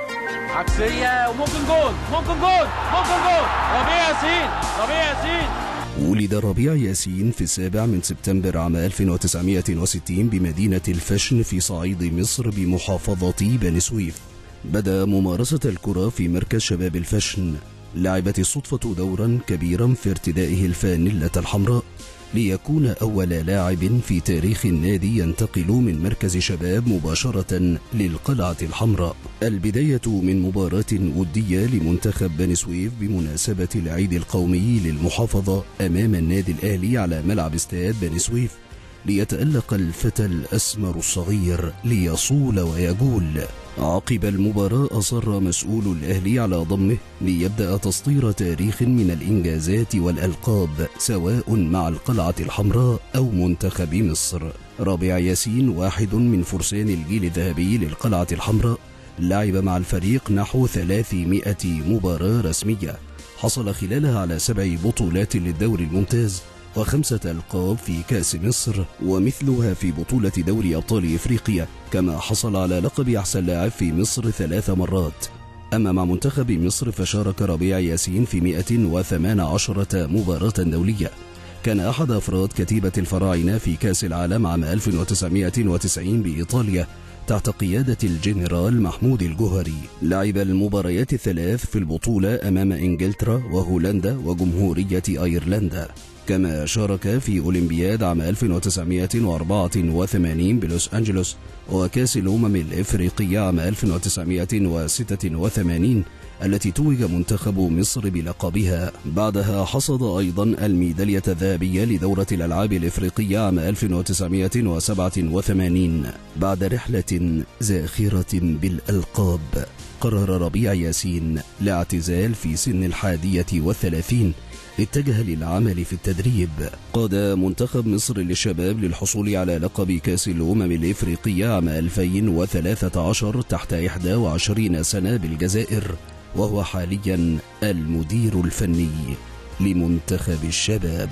عكسيه وممكن جول ممكن جول ممكن جول ربيع ياسين ربيع ياسين ولد ربيع ياسين في السابع من سبتمبر عام 1960 بمدينة الفشن في صعيد مصر بمحافظة بني سويف بدأ ممارسة الكرة في مركز شباب الفشن لعبت الصدفة دورا كبيرا في ارتدائه الفانلة الحمراء ليكون أول لاعب في تاريخ النادي ينتقل من مركز شباب مباشرة للقلعة الحمراء البداية من مباراة ودية لمنتخب بني سويف بمناسبة العيد القومي للمحافظة أمام النادي الأهلي على ملعب استاد بني سويف ليتألق الفتى الأسمر الصغير ليصول ويجول عقب المباراة أصر مسؤول الأهلي على ضمه ليبدأ تسطير تاريخ من الإنجازات والألقاب سواء مع القلعة الحمراء أو منتخب مصر رابع ياسين واحد من فرسان الجيل الذهبي للقلعة الحمراء لعب مع الفريق نحو 300 مباراة رسمية حصل خلالها على سبع بطولات للدوري الممتاز وخمسة ألقاب في كأس مصر ومثلها في بطولة دوري أبطال إفريقيا كما حصل على لقب أحسن لاعب في مصر ثلاث مرات أما مع منتخب مصر فشارك ربيع ياسين في 118 مباراة دولية كان أحد أفراد كتيبة الفراعنة في كأس العالم عام 1990 بإيطاليا تحت قيادة الجنرال محمود الجوهري لعب المباريات الثلاث في البطولة أمام إنجلترا وهولندا وجمهورية أيرلندا كما شارك في أولمبياد عام 1984 بلوس أنجلوس وكأس الأمم الإفريقية عام 1986 التي توج منتخب مصر بلقبها بعدها حصد أيضا الميدالية الذهبية لدورة الألعاب الإفريقية عام 1987 بعد رحلة زاخرة بالألقاب قرر ربيع ياسين الاعتزال في سن الحادية والثلاثين اتجه للعمل في التدريب قاد منتخب مصر للشباب للحصول على لقب كأس الأمم الإفريقية عام 2013 تحت 21 سنة بالجزائر وهو حاليا المدير الفني لمنتخب الشباب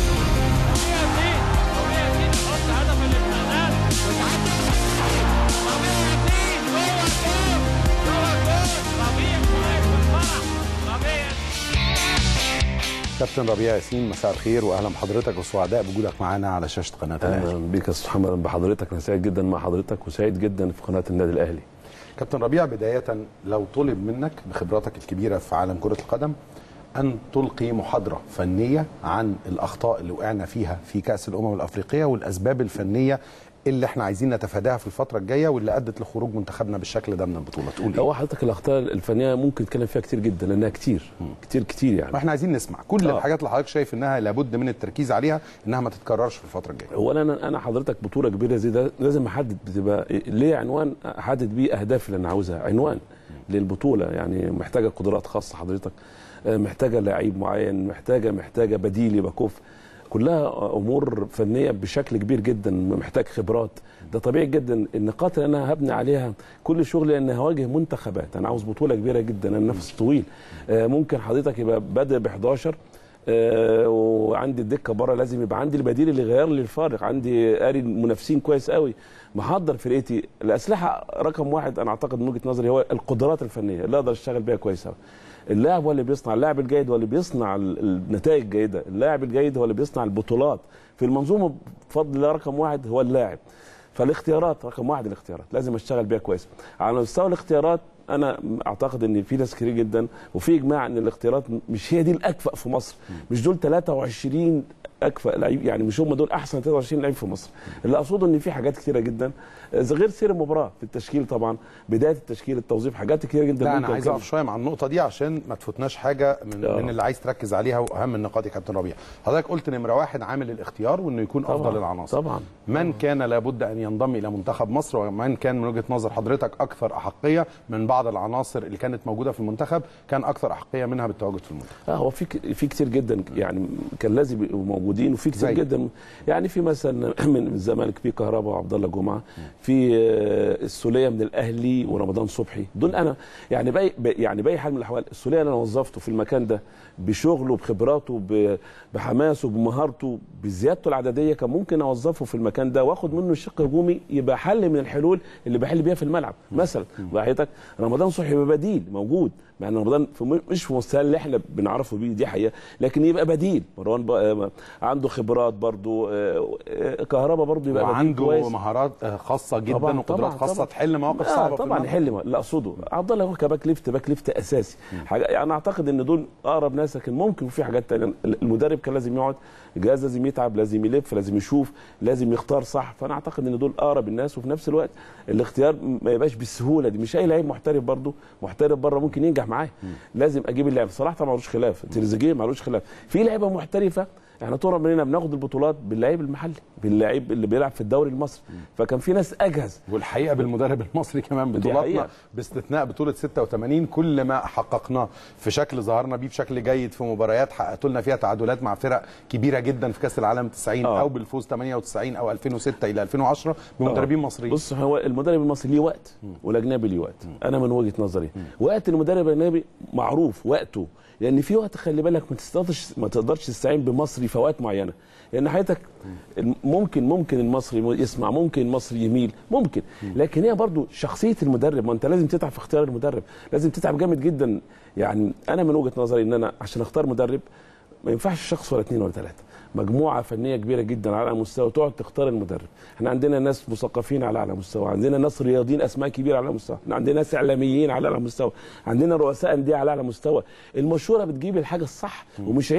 كابتن ربيع ياسين مساء الخير واهلا بحضرتك وسعداء بوجودك معانا على شاشه قناه الاهلي اهلا بيك يا استاذ محمد بحضرتك انا سعيد جدا مع حضرتك وسعيد جدا في قناه النادي الاهلي كابتن ربيع بدايه لو طلب منك بخبراتك الكبيره في عالم كره القدم ان تلقي محاضره فنيه عن الاخطاء اللي وقعنا فيها في كاس الامم الافريقيه والاسباب الفنيه اللي احنا عايزين نتفاداها في الفتره الجايه واللي ادت لخروج منتخبنا بالشكل ده من البطوله تقول ايه هو حضرتك الاخطاء الفنيه ممكن نتكلم فيها كتير جدا لانها كتير كتير كتير يعني واحنا عايزين نسمع كل آه. الحاجات اللي حضرتك شايف انها لابد من التركيز عليها انها ما تتكررش في الفتره الجايه هو انا انا حضرتك بطوله كبيره زي ده لازم احدد بتبقى ليه عنوان احدد بيه اهدافي اللي انا عاوزها عنوان للبطوله يعني محتاجه قدرات خاصه حضرتك آه، محتاجه لعيب معين محتاجه محتاجه بديل يبقى كفء كلها امور فنيه بشكل كبير جدا محتاج خبرات ده طبيعي جدا النقاط اللي انا هبني عليها كل شغلي ان هواجه منتخبات انا عاوز بطوله كبيره جدا انا نفس طويل آه، ممكن حضرتك يبقى بادئ ب 11 آه، وعندي الدكه بره لازم يبقى عندي البديل اللي يغير لي الفارق عندي قاري المنافسين كويس قوي محضر فرقتي الاسلحه رقم واحد انا اعتقد من وجهه نظري هو القدرات الفنيه اللي اقدر اشتغل بيها كويس قوي اللاعب هو اللي بيصنع اللاعب الجيد هو اللي بيصنع ال- النتائج الجيده اللاعب الجيد هو اللي بيصنع البطولات في المنظومه بفضل الله رقم واحد هو اللاعب فالاختيارات رقم واحد الاختيارات لازم اشتغل بيها كويس على مستوى الاختيارات انا اعتقد ان في ناس كتير جدا وفي اجماع ان الاختيارات مش هي دي الاكفأ في مصر مش دول 23 اكفأ لعيب يعني مش هم دول احسن 23 لعيب في مصر اللي اقصده ان في حاجات كتيره جدا آه، غير سير المباراه في التشكيل طبعا بدايه التشكيل التوظيف حاجات كتيره جدا لا انا ممكن عايز أتكلم. اقف شويه مع النقطه دي عشان ما تفوتناش حاجه من, آه. من اللي عايز تركز عليها واهم النقاط يا كابتن ربيع حضرتك قلت نمره واحد عامل الاختيار وانه يكون طبعاً، افضل العناصر طبعا من كان لابد ان ينضم الى منتخب مصر ومن كان من وجهه نظر حضرتك اكثر احقيه من بعض العناصر اللي كانت موجوده في المنتخب كان اكثر احقيه منها بالتواجد في المنتخب اه هو في ك- في كتير جدا يعني كان لازم يبقوا موجودين وفي كتير زي؟ جدا يعني في مثلا من الزمالك في كهرباء وعبد الله جمعه في آه، السوليه من الاهلي ورمضان صبحي دول انا يعني باي باي- يعني باي حال من الاحوال السوليه اللي انا وظفته في المكان ده بشغله بخبراته ب- بحماسه بمهارته بزيادته العدديه كان ممكن اوظفه في المكان ده واخد منه الشق هجومي يبقى حل من الحلول اللي بحل بيها في الملعب مثلا وحياتك رمضان صبحي يبقى بديل موجود مع ان رمضان في مش في مستوى اللي احنا بنعرفه بيه دي حقيقه لكن يبقى بديل مروان بقى عنده خبرات برضو آه، آه، كهربا برضو يبقى بديل وعنده كويس مهارات آه، خاصه جدا طبعاً، وقدرات طبعاً، خاصه طبعاً. تحل مواقف آه صعبه في طبعا الملعب. يحل ما- لا اقصده عبد الله هو كباك ليفت باك ليفت اساسي حاجه انا اعتقد ان دول اقرب ناس لكن ممكن في حاجات تانية المدرب كان لازم يقعد الجهاز لازم يتعب لازم يلف لازم يشوف لازم يختار صح فانا اعتقد ان دول اقرب الناس وفي نفس الوقت الاختيار ما يبقاش بالسهوله دي مش اي لعيب محترف برضه محترف بره ممكن ينجح معاه لازم اجيب اللاعب صلاح طبعا ملوش خلاف تريزيجيه ملوش خلاف في لعيبه محترفه احنا طول عمرنا بناخد البطولات باللعيب المحلي باللعيب اللي بيلعب في الدوري المصري فكان في ناس اجهز والحقيقه بالمدرب المصري كمان دي بطولاتنا حقيقة. باستثناء بطوله 86 كل ما حققناه في شكل ظهرنا بيه بشكل جيد في مباريات حققت لنا فيها تعادلات مع فرق كبيره جدا في كاس العالم 90 آه. او بالفوز 98 او 2006 الى 2010 بمدربين مصريين بص هو المدرب المصري ليه وقت والاجنبي ليه وقت انا من وجهه نظري وقت المدرب الاجنبي معروف وقته لان في وقت خلي بالك ما تقدرش ما تقدرش تستعين بمصري في اوقات معينه لان حياتك ممكن ممكن المصري يسمع ممكن المصري يميل ممكن لكن هي برضو شخصيه المدرب ما انت لازم تتعب في اختيار المدرب لازم تتعب جامد جدا يعني انا من وجهه نظري ان انا عشان اختار مدرب ما ينفعش شخص ولا اثنين ولا ثلاثه مجموعه فنيه كبيره جدا على اعلى مستوى تقعد تختار المدرب احنا عندنا ناس مثقفين على اعلى مستوى عندنا ناس رياضيين اسماء كبيره على اعلى مستوى احنا عندنا ناس اعلاميين على اعلى مستوى عندنا رؤساء انديه على اعلى مستوى المشوره بتجيب الحاجه الصح ومش عيب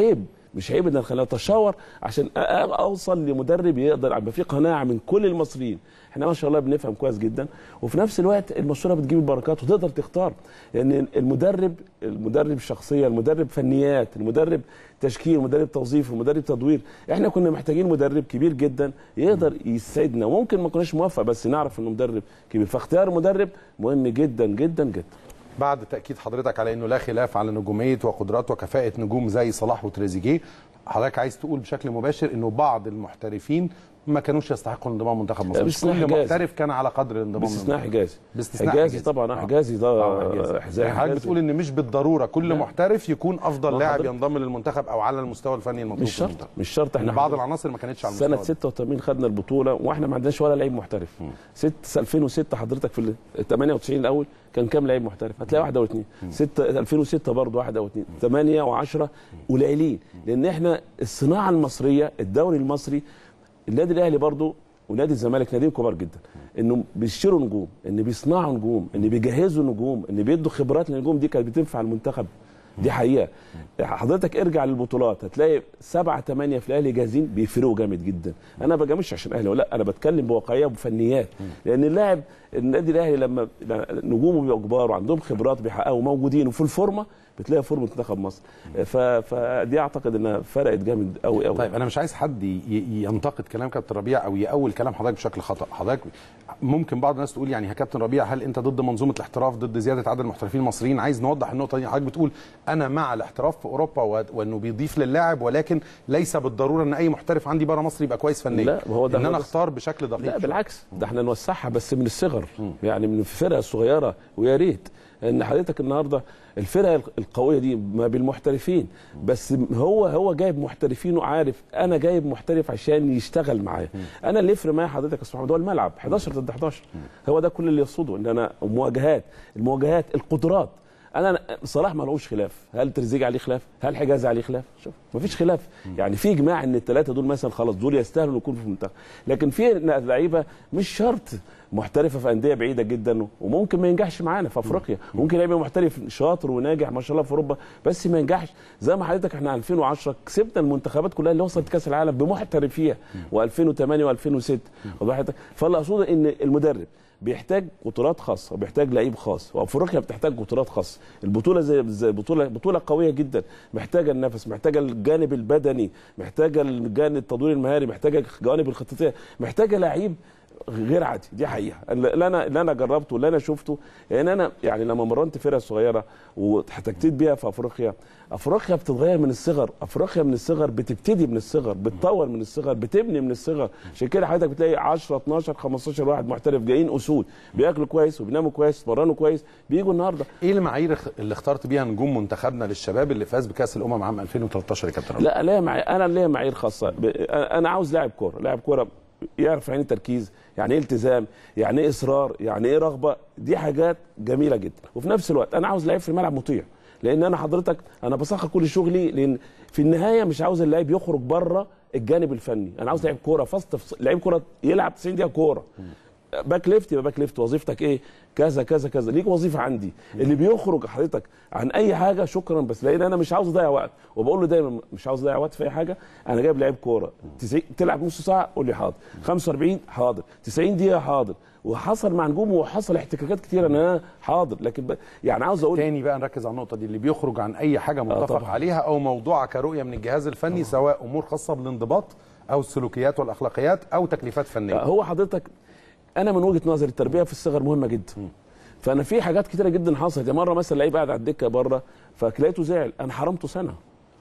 مش عيب ان اخليها اتشاور عشان أ- أ- اوصل لمدرب يقدر يبقى في قناعه من كل المصريين احنا ما شاء الله بنفهم كويس جدا وفي نفس الوقت المشوره بتجيب البركات وتقدر تختار لان المدرب المدرب شخصيه المدرب فنيات المدرب تشكيل المدرب توظيف المدرب تدوير احنا كنا محتاجين مدرب كبير جدا يقدر يسعدنا وممكن ما كناش موفق بس نعرف انه مدرب كبير فاختيار مدرب مهم جدا جدا جدا بعد تاكيد حضرتك على انه لا خلاف على نجوميه وقدرات وكفاءه نجوم زي صلاح وتريزيجيه حضرتك عايز تقول بشكل مباشر انه بعض المحترفين ما كانوش يستحقوا انضمام منتخب مصر مش باستثناء كل حجازي. محترف كان على قدر الانضمام باستثناء للمنتخب. حجازي باستثناء حجازي حجازي. طبعا آه. آه. حجازي ده آه، حجازي. آه، حجازي يعني حضرتك بتقول ان مش بالضروره كل لا. محترف يكون افضل ما لاعب حضرتك- ينضم للمنتخب او على المستوى الفني المطلوب مش في شرط المنتخب. مش شرط ان احنا بعض حضرتك- العناصر ما كانتش على سنة المستوى ده. 86 خدنا البطولة واحنا ما عندناش ولا لعيب محترف. ست 2006 حضرتك في ال 98 الأول كان كام لعيب محترف؟ هتلاقي واحد أو اثنين. 6 2006 برضه واحد أو اثنين. 8 و10 قليلين لأن احنا الصناعة المصرية الدوري المصري النادي الأهلي برضه ونادي الزمالك ناديين كبار جدا انه بيشتروا نجوم ان بيصنعوا نجوم ان بيجهزوا نجوم ان بيدوا خبرات للنجوم دي كانت بتنفع المنتخب دي حقيقه حضرتك ارجع للبطولات هتلاقي سبعة ثمانية في الاهلي جاهزين بيفرقوا جامد جدا انا ما بجاملش عشان اهلي لا انا بتكلم بواقعيه وبفنيات لان اللاعب النادي الاهلي لما نجومه بيبقوا كبار وعندهم خبرات بيحققوا موجودين وفي الفورمه بتلاقي فورمه منتخب مصر ف... فدي اعتقد انها فرقت جامد قوي قوي طيب انا مش عايز حد ي- ي- ينتقد كلام كابتن ربيع او يأول كلام حضرتك بشكل خطا حضرتك ممكن بعض الناس تقول يعني يا كابتن ربيع هل انت ضد منظومه الاحتراف ضد زياده عدد المحترفين المصريين عايز نوضح النقطه دي حضرتك بتقول انا مع الاحتراف في اوروبا و- وانه بيضيف للاعب ولكن ليس بالضروره ان اي محترف عندي بره مصر يبقى كويس فنيا لا، هو ده- ان هو انا ده- اختار بشكل دقيق لا بالعكس ده احنا نوسعها بس من الصغر يعني من الفرقه الصغيره ويا ريت ان حضرتك النهارده الفرقه القويه دي ما بالمحترفين بس هو هو جايب محترفين وعارف انا جايب محترف عشان يشتغل معايا انا اللي يفرق معايا حضرتك يا استاذ محمد هو الملعب 11 ضد 11 هو ده كل اللي يقصده ان انا مواجهات المواجهات القدرات انا صلاح ما لهوش خلاف هل تريزيجيه عليه خلاف هل حجازي عليه خلاف شوف مفيش خلاف يعني في اجماع ان الثلاثه دول مثلا خلاص دول يستاهلوا يكونوا في المنتخب لكن في لعيبه مش شرط محترفه في انديه بعيده جدا وممكن ما ينجحش معانا في افريقيا ممكن يبقى محترف شاطر وناجح ما شاء الله في اوروبا بس ما ينجحش زي ما حضرتك احنا 2010 كسبنا المنتخبات كلها اللي وصلت كاس العالم بمحترفيها و2008 و2006 فاللي اقصده ان المدرب بيحتاج بطولات خاصه وبيحتاج لعيب خاص وافريقيا بتحتاج بطولات خاصه البطوله زي زي بطوله بطوله قويه جدا محتاجه النفس محتاجه الجانب البدني محتاجه الجانب التطوير المهاري محتاجه الجوانب الخططيه محتاجه لعيب غير عادي دي حقيقه اللي انا اللي انا جربته واللي انا شفته لان انا يعني لما مرنت فرقه صغيره واحتكيت بيها في افريقيا افريقيا بتتغير من الصغر افريقيا من الصغر بتبتدي من الصغر بتطور من الصغر بتبني من الصغر عشان كده حضرتك بتلاقي 10 12 15 واحد محترف جايين اسود بياكلوا كويس وبيناموا كويس بيتمرنوا كويس بيجوا النهارده ايه المعايير اللي اخترت بيها نجوم منتخبنا للشباب اللي فاز بكاس الامم عام 2013 يا كابتن ربيع؟ لا لا معي انا ليا معايير خاصه ب... انا عاوز لاعب كوره لاعب كوره يعرف يعني ايه تركيز يعني ايه التزام يعني ايه اصرار يعني ايه رغبه دي حاجات جميله جدا وفي نفس الوقت انا عاوز لعيب في الملعب مطيع لان انا حضرتك انا بسخر كل شغلي لان في النهايه مش عاوز اللاعب يخرج بره الجانب الفني انا عاوز لعيب كوره فاست لعيب كوره يلعب 90 دقيقه كوره باك ليفت يبقى باك ليفت وظيفتك ايه كذا كذا كذا ليك وظيفه عندي اللي بيخرج حضرتك عن اي حاجه شكرا بس لان انا مش عاوز اضيع وقت وبقول له دايما مش عاوز اضيع وقت في اي حاجه انا جايب لعيب كوره 90 تلعب نص ساعه قول لي حاضر 45 حاضر 90 دقيقه حاضر وحصل مع نجوم وحصل احتكاكات كتيره ان انا حاضر لكن ب... يعني عاوز اقول تاني بقى نركز على النقطه دي اللي بيخرج عن اي حاجه متفق طبعاً. عليها او موضوعه كرؤيه من الجهاز الفني سواء امور خاصه بالانضباط او السلوكيات والاخلاقيات او تكليفات فنيه هو حضرتك انا من وجهه نظري التربيه في الصغر مهمه جدا فانا في حاجات كتيره جدا حصلت يعني مره مثلا لعيب قاعد على الدكه بره فلقيته زعل انا حرمته سنه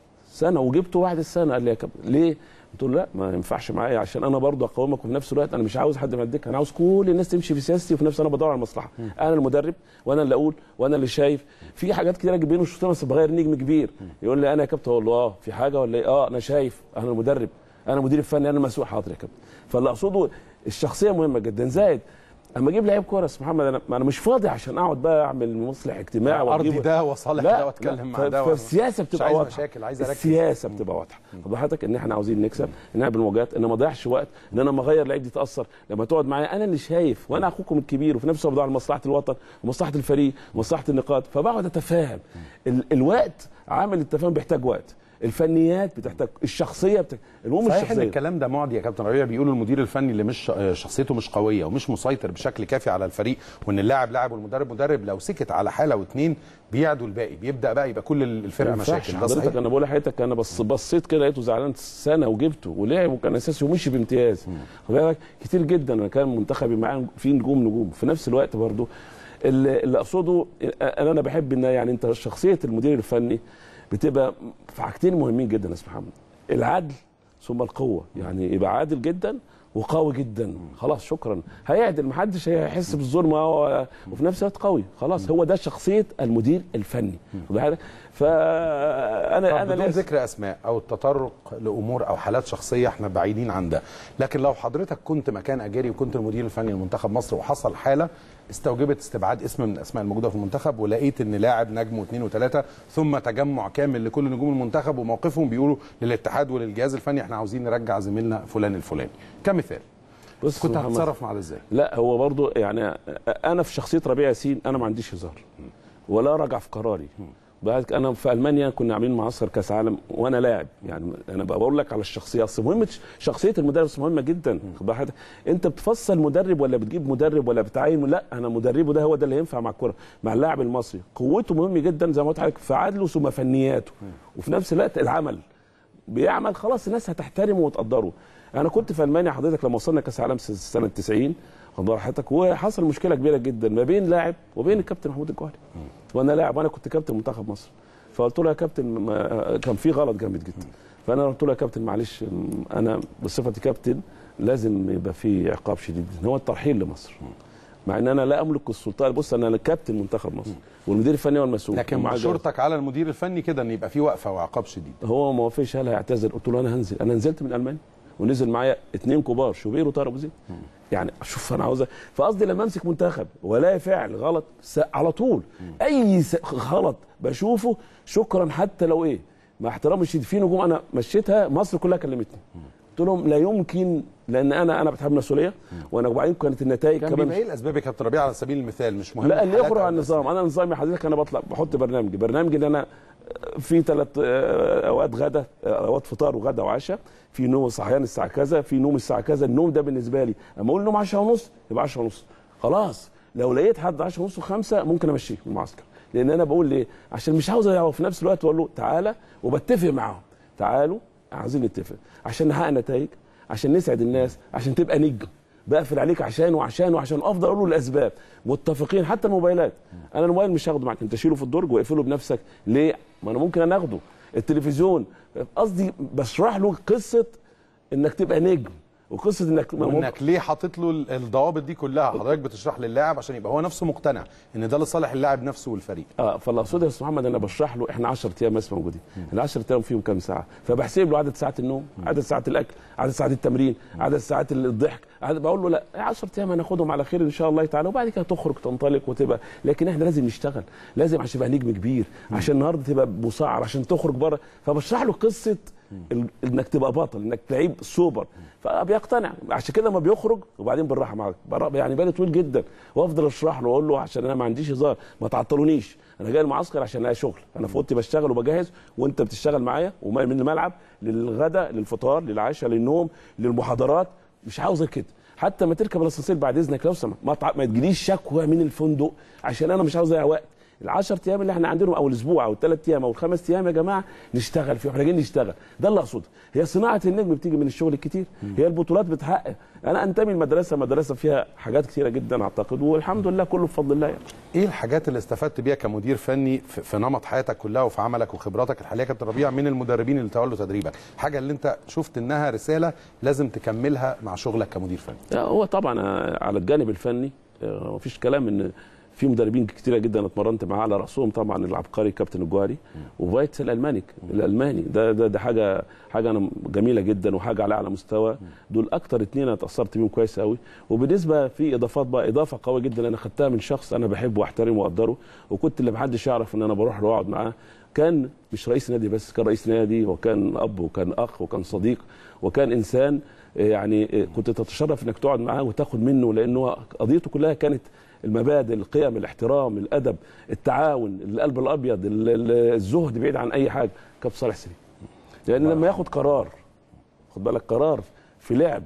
سنه وجبته بعد السنه قال لي يا كابتن ليه؟ قلت له لا ما ينفعش معايا عشان انا برضه اقومك وفي نفس الوقت انا مش عاوز حد من الدكه انا عاوز كل الناس تمشي في سياستي وفي نفس انا بدور على المصلحه انا المدرب وانا اللي اقول وانا اللي شايف في حاجات كتيره بين الشوطين بس بغير نجم كبير يقول لي انا يا كابتن اقول له اه في حاجه ولا ايه اه انا شايف انا المدرب انا مدير الفني انا المسؤول حاضر يا كابتن فاللي اقصده الشخصيه مهمه جدا زائد اما اجيب لعيب كوره يا استاذ محمد انا انا مش فاضي عشان اقعد بقى اعمل مصلح اجتماعي ارضي وأجيب- ده وصالح لا ده واتكلم لا، مع ف- ده فالسياسه مش بتبقى عايز واضحه مشاكل عايز اركز السياسه بتبقى واضحه خد حضرتك ان احنا عاوزين نكسب ان احنا بالمواجهات ان ما اضيعش وقت ان انا ما اغير لعيب دي تاثر لما تقعد معايا انا اللي شايف وانا اخوكم الكبير وفي نفس الوقت بدور على مصلحه الوطن ومصلحه الفريق ومصلحه النقاط فبقعد اتفاهم ال- الوقت عامل التفاهم بيحتاج وقت الفنيات بتحتاج الشخصيه بتحتاج المهم صحيح ان الشخصيه الكلام ده معدي يا كابتن ربيع بيقولوا المدير الفني اللي مش شخصيته مش قويه ومش مسيطر بشكل كافي على الفريق وان اللاعب لاعب والمدرب مدرب لو سكت على حاله واثنين بيعدوا الباقي بيبدا بقى يبقى كل الفرقه ما ينفعش مشاكل ده حضرتك صحيح انا بقول لحضرتك انا بص بصيت كده لقيته زعلان سنه وجبته ولعب وكان اساسي ومشي بامتياز خد بالك كتير جدا انا كان منتخبي معاه فيه نجوم نجوم في نفس الوقت برضو اللي اللي اقصده انا انا بحب ان يعني انت شخصيه المدير الفني بتبقى في حاجتين مهمين جدا يا استاذ محمد العدل ثم القوه يعني يبقى عادل جدا وقوي جدا خلاص شكرا هيعدل محدش هيحس بالظلم هو وفي نفس الوقت قوي خلاص هو ده شخصيه المدير الفني واخد بالك؟ فانا طب انا بدون لازم- ذكر اسماء او التطرق لامور او حالات شخصيه احنا بعيدين عن ده لكن لو حضرتك كنت مكان اجاري وكنت المدير الفني لمنتخب مصر وحصل حاله استوجبت استبعاد اسم من الاسماء الموجوده في المنتخب ولقيت ان لاعب نجم واثنين وثلاثه ثم تجمع كامل لكل نجوم المنتخب وموقفهم بيقولوا للاتحاد وللجهاز الفني احنا عاوزين نرجع زميلنا فلان الفلاني كمثال بص كنت يا محمد، هتتصرف مع ده ازاي؟ لا هو برضو يعني انا في شخصيه ربيع ياسين انا ما عنديش هزار ولا راجع في قراري بعد كده انا في المانيا كنا عاملين معسكر كاس عالم وانا لاعب يعني انا بقى بقول لك على الشخصيه اصل مهمه شخصيه المدرب مهمه جدا خد بالك حضرتك؟ انت بتفصل مدرب ولا بتجيب مدرب ولا بتعين لا انا مدربه ده هو ده اللي ينفع مع الكره مع اللاعب المصري قوته مهم جدا زي ما قلت لحضرتك في عدله ثم فنياته وفي نفس الوقت العمل بيعمل خلاص الناس هتحترمه وتقدره انا كنت في المانيا حضرتك لما وصلنا كاس العالم س- سنه 90 خد بال حضرتك وحصل مشكله كبيره جدا ما بين لاعب وبين الكابتن محمود الجوهري وانا لاعب وانا كنت كابتن منتخب مصر فقلت له يا كابتن ما- كان في غلط جامد جدا فانا قلت له يا كابتن معلش م- انا بصفتي كابتن لازم يبقى في عقاب شديد هو الترحيل لمصر مع ان انا لا املك السلطان بص انا كابتن منتخب مصر والمدير الفني هو المسؤول لكن ومعاه جهاز. مشورتك على المدير الفني كده ان يبقى في وقفه وعقاب شديد هو ما وافقش قال هيعتذر قلت له انا هنزل انا نزلت من المانيا ونزل معايا اثنين كبار شوبير وطارق ابو زيد يعني شوف انا عاوز فقصدي لما امسك منتخب ولا فعل غلط س- على طول اي س- غلط بشوفه شكرا حتى لو ايه مع احترامي الشديد في نجوم انا مشيتها مصر كلها كلمتني قلت لهم لا يمكن لان انا انا بتحمل مسؤوليه وانا وبعدين كانت النتائج كان كمان بيبقى ايه الاسباب يا كابتن ربيع على سبيل المثال مش مهم لا اللي الحالات يخرج أو عن النظام انا نظامي حضرتك انا بطلع بحط برنامج برنامج ان انا في ثلاث اوقات غدا اوقات فطار وغدا وعشاء في نوم صحيان الساعه كذا في نوم الساعه كذا النوم ده بالنسبه لي اما اقول نوم 10 ونص يبقى 10 ونص خلاص لو لقيت حد 10 ونص وخمسة ممكن امشيه من المعسكر لان انا بقول ليه عشان مش عاوز أضيعه في نفس الوقت اقول له تعالى وبتفق معاهم تعالوا عايزين نتفق عشان نحقق نتائج عشان نسعد الناس عشان تبقى نجم بقفل عليك عشان وعشان وعشان افضل اقول له الاسباب متفقين حتى الموبايلات انا الموبايل مش هاخده معاك انت شيله في الدرج واقفله بنفسك ليه ما انا ممكن انا اخده التلفزيون قصدي بشرح له قصه انك تبقى نجم وقصه انك وانك ليه حاطط له الضوابط دي كلها حضرتك بتشرح للاعب عشان يبقى هو نفسه مقتنع ان ده لصالح اللاعب نفسه والفريق اه فاللي اقصده يا استاذ محمد انا بشرح له احنا 10 ايام بس موجودين ال 10 ايام فيهم كام ساعه فبحسب له عدد ساعات النوم عدد ساعات الاكل عدد ساعات التمرين عدد ساعات الضحك عدد بقول له لا 10 ايام هناخدهم على خير ان شاء الله تعالى وبعد كده تخرج تنطلق وتبقى لكن احنا لازم نشتغل لازم عشان تبقى نجم كبير عشان النهارده تبقى مسعر عشان تخرج بره فبشرح له قصه ال- انك تبقى بطل انك لعيب سوبر فبيقتنع عشان كده ما بيخرج وبعدين بالراحه معاك بر- يعني بالي طويل جدا وافضل اشرح له واقول له عشان انا ما عنديش هزار ما تعطلونيش انا جاي المعسكر عشان الاقي شغل انا في اوضتي بشتغل وبجهز وانت بتشتغل معايا ومن الملعب للغداء للفطار للعشاء للنوم للمحاضرات مش عاوز كده حتى ما تركب الاسانسير بعد اذنك لو سمحت ما, تع- ما تجيليش شكوى من الفندق عشان انا مش عاوز اضيع وقت ال10 ايام اللي احنا عندهم او الاسبوع او الثلاث ايام او الخمس ايام يا جماعه نشتغل فيهم احنا جايين نشتغل ده اللي اقصده هي صناعه النجم بتيجي من الشغل الكتير هي البطولات بتحقق انا انتمي لمدرسه مدرسه فيها حاجات كتيره جدا اعتقد والحمد لله كله بفضل الله يعني. ايه الحاجات اللي استفدت بيها كمدير فني في, في نمط حياتك كلها وفي عملك وخبراتك الحاليه يا كابتن ربيع من المدربين اللي تولوا تدريبك حاجه اللي انت شفت انها رساله لازم تكملها مع شغلك كمدير فني لا، هو طبعا آه، على الجانب الفني آه، مفيش كلام ان في مدربين كتيره جدا اتمرنت معاه على راسهم طبعا العبقري كابتن الجوهري وفايتس الالماني الالماني ده ده ده حاجه حاجه انا جميله جدا وحاجه على اعلى مستوى دول اكتر اتنين انا اتاثرت بيهم كويس قوي وبالنسبه في اضافات بقى اضافه قويه جدا انا خدتها من شخص انا بحبه واحترمه واقدره وكنت اللي محدش يعرف ان انا بروح له واقعد معاه كان مش رئيس نادي بس كان رئيس نادي وكان اب وكان اخ وكان صديق وكان انسان يعني كنت تتشرف انك تقعد معاه وتاخد منه لانه قضيته كلها كانت المبادئ القيم الاحترام الادب التعاون القلب الابيض ال- ال- الزهد بعيد عن اي حاجه كابتن صالح سليم لان لما ياخد قرار خد بالك قرار في لعب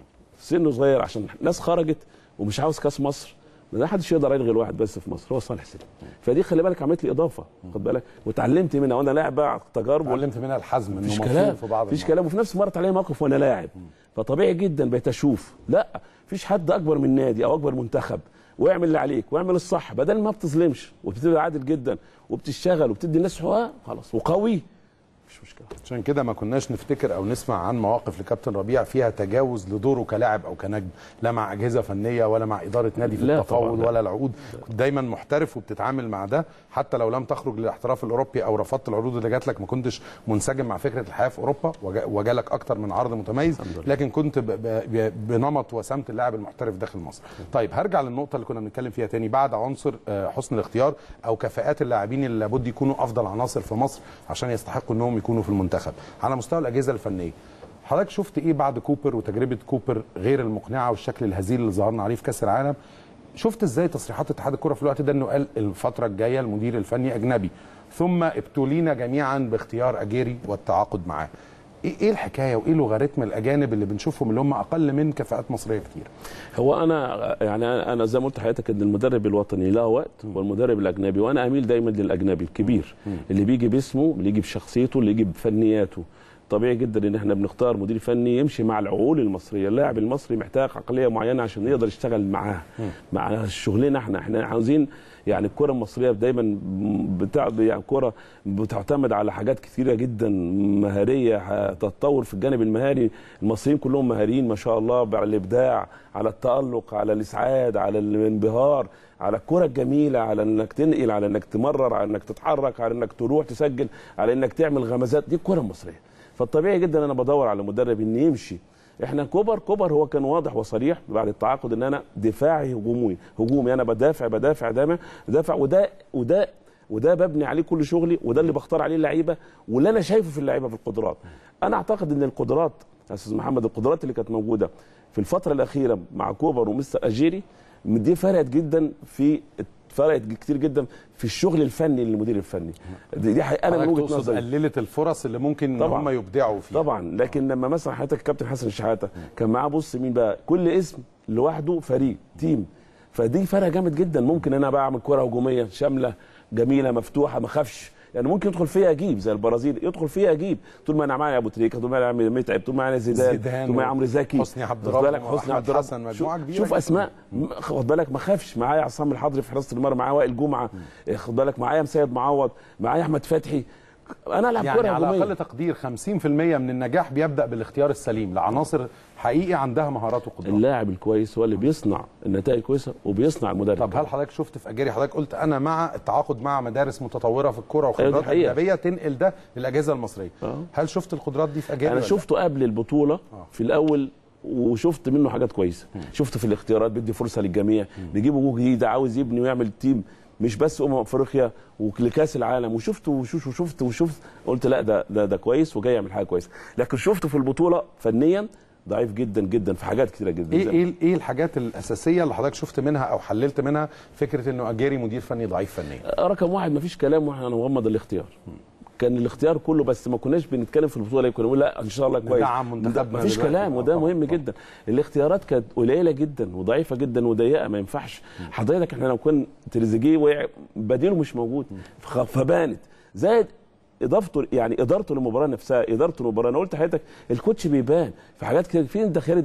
سنه صغير عشان ناس خرجت ومش عاوز كاس مصر ما حدش يقدر يلغي الواحد بس في مصر هو صالح سليم فدي خلي بالك عملت لي اضافه خد بالك واتعلمت منها وانا لاعب بقى تجارب اتعلمت منها الحزم انه مفيش مفهوم كلام في بعض مفيش المواقف. كلام وفي نفس مرت عليا موقف وانا لاعب فطبيعي جدا بقيت اشوف لا مفيش حد اكبر من نادي او اكبر منتخب واعمل اللي عليك واعمل الصح بدل ما بتظلمش وبتبقى عادل جدا وبتشتغل وبتدي الناس حقوقها خلاص وقوي مش مشكله عشان كده ما كناش نفتكر او نسمع عن مواقف لكابتن ربيع فيها تجاوز لدوره كلاعب او كنجم لا مع اجهزه فنيه ولا مع اداره نادي في لا التفاوض طبعاً، لا. ولا العقود كنت دايما محترف وبتتعامل مع ده حتى لو لم تخرج للاحتراف الاوروبي او رفضت العروض اللي جات لك ما كنتش منسجم مع فكره الحياه في اوروبا وجا- وجالك اكتر من عرض متميز لكن كنت ب- ب- ب- بنمط وسمت اللاعب المحترف داخل مصر طيب هرجع للنقطه اللي كنا بنتكلم فيها تاني بعد عنصر آه، حسن الاختيار او كفاءات اللاعبين اللي لابد يكونوا افضل عناصر في مصر عشان يستحقوا انهم يكونوا في المنتخب على مستوى الاجهزه الفنيه حضرتك شفت ايه بعد كوبر وتجربه كوبر غير المقنعه والشكل الهزيل اللي ظهرنا عليه في كاس العالم شفت ازاي تصريحات اتحاد الكره في الوقت ده انه قال الفتره الجايه المدير الفني اجنبي ثم ابتلينا جميعا باختيار اجيري والتعاقد معاه ايه ايه الحكايه وايه لوغاريتم الاجانب اللي بنشوفهم اللي هم اقل من كفاءات مصريه كتير هو انا يعني انا زي ما قلت لحضرتك ان المدرب الوطني له وقت والمدرب الاجنبي وانا اميل دايما للاجنبي الكبير اللي بيجي باسمه اللي يجي بشخصيته اللي يجي بفنياته طبيعي جدا ان احنا بنختار مدير فني يمشي مع العقول المصريه اللاعب المصري محتاج عقليه معينه عشان يقدر يشتغل معاه مع شغلنا احنا احنا عاوزين يعني الكره المصريه دايما بتاع يعني كره بتعتمد على حاجات كثيره جدا مهاريه هتتطور في الجانب المهاري المصريين كلهم مهاريين ما شاء الله على الابداع على التالق على الاسعاد على الانبهار على الكره الجميله على انك تنقل على انك تمرر على انك تتحرك على انك تروح تسجل على انك تعمل غمزات دي الكره المصريه فالطبيعي جدا انا بدور على مدرب ان يمشي احنا كوبر كوبر هو كان واضح وصريح بعد التعاقد ان انا دفاعي هجومي هجومي انا بدافع بدافع دايما بدافع وده وده وده ببني عليه كل شغلي وده اللي بختار عليه اللعيبه واللي انا شايفه في اللعيبه في القدرات انا اعتقد ان القدرات يا استاذ محمد القدرات اللي كانت موجوده في الفتره الاخيره مع كوبر ومستر اجيري دي فرقت جدا في فرقت كتير جدا في الشغل الفني للمدير الفني دي, دي حقيقة انا من حضرتك وجهه تقصد نظري قللت الفرص اللي ممكن ان طبعاً. هم يبدعوا فيها طبعا لكن لما مثلا حضرتك الكابتن حسن شحاته كان معاه بص مين بقى كل اسم لوحده فريق تيم فدي فرق جامد جدا ممكن انا بعمل كره هجوميه شامله جميله مفتوحه ما اخافش يعني ممكن يدخل فيها اجيب زي البرازيل يدخل فيها اجيب طول ما انا معايا ابو تريكه طول ما انا متعب طول ما انا زيدان زيدان طول ما أنا عمرو زكي حسني عبد واخد ربه بالك حسني وأحمد عبد ربه حسن، مجموعة شوف- كبيرة شوف جدا. اسماء م- خد بالك ما اخافش معايا عصام الحضري في حراسه المرمى معايا وائل جمعه خد بالك معايا مسيد معوض معايا احمد فتحي انا العب يعني كره على هجوميه اقل تقدير 50% من النجاح بيبدا بالاختيار السليم لعناصر حقيقي عندها مهارات وقدرات اللاعب الكويس هو اللي بيصنع النتائج كويسه وبيصنع المدرب طب هل حضرتك شفت في اجاري حضرتك قلت انا مع التعاقد مع مدارس متطوره في الكوره أيوة دي وخبرات حقيقة. اجنبيه تنقل ده للاجهزه المصريه آه. هل شفت القدرات دي في اجاري انا ولا شفته قبل البطوله في الاول وشفت منه حاجات كويسه شفته في الاختيارات بيدي فرصه للجميع بيجيب وجوه جديده عاوز يبني ويعمل تيم مش بس امم افريقيا ولكاس العالم وشفت وشفت وشفت وشفت قلت لا ده ده ده كويس وجاي يعمل حاجه كويسه لكن شفته في البطوله فنيا ضعيف جدا جدا في حاجات كتيره جدا ايه زي- ايه ايه الحاجات الاساسيه اللي حضرتك شفت منها او حللت منها فكره انه اجاري مدير فني ضعيف فنيا رقم واحد مفيش كلام واحنا نغمض الاختيار كان الاختيار كله بس ما كناش بنتكلم في البطوله كنا نقول لا ان شاء الله كويس ندعم منتخبنا مفيش دلوقتي. كلام آه، وده طبعاً، مهم طبعاً. جدا الاختيارات كانت قليله جدا وضعيفه جدا وضيقه ما ينفعش حضرتك احنا لو كان تريزيجيه وقع بديله مش موجود فخ- فبانت زائد اضافته يعني ادارته للمباراه نفسها ادارته للمباراه انا قلت لحضرتك الكوتش بيبان في حاجات كده فين الداخليه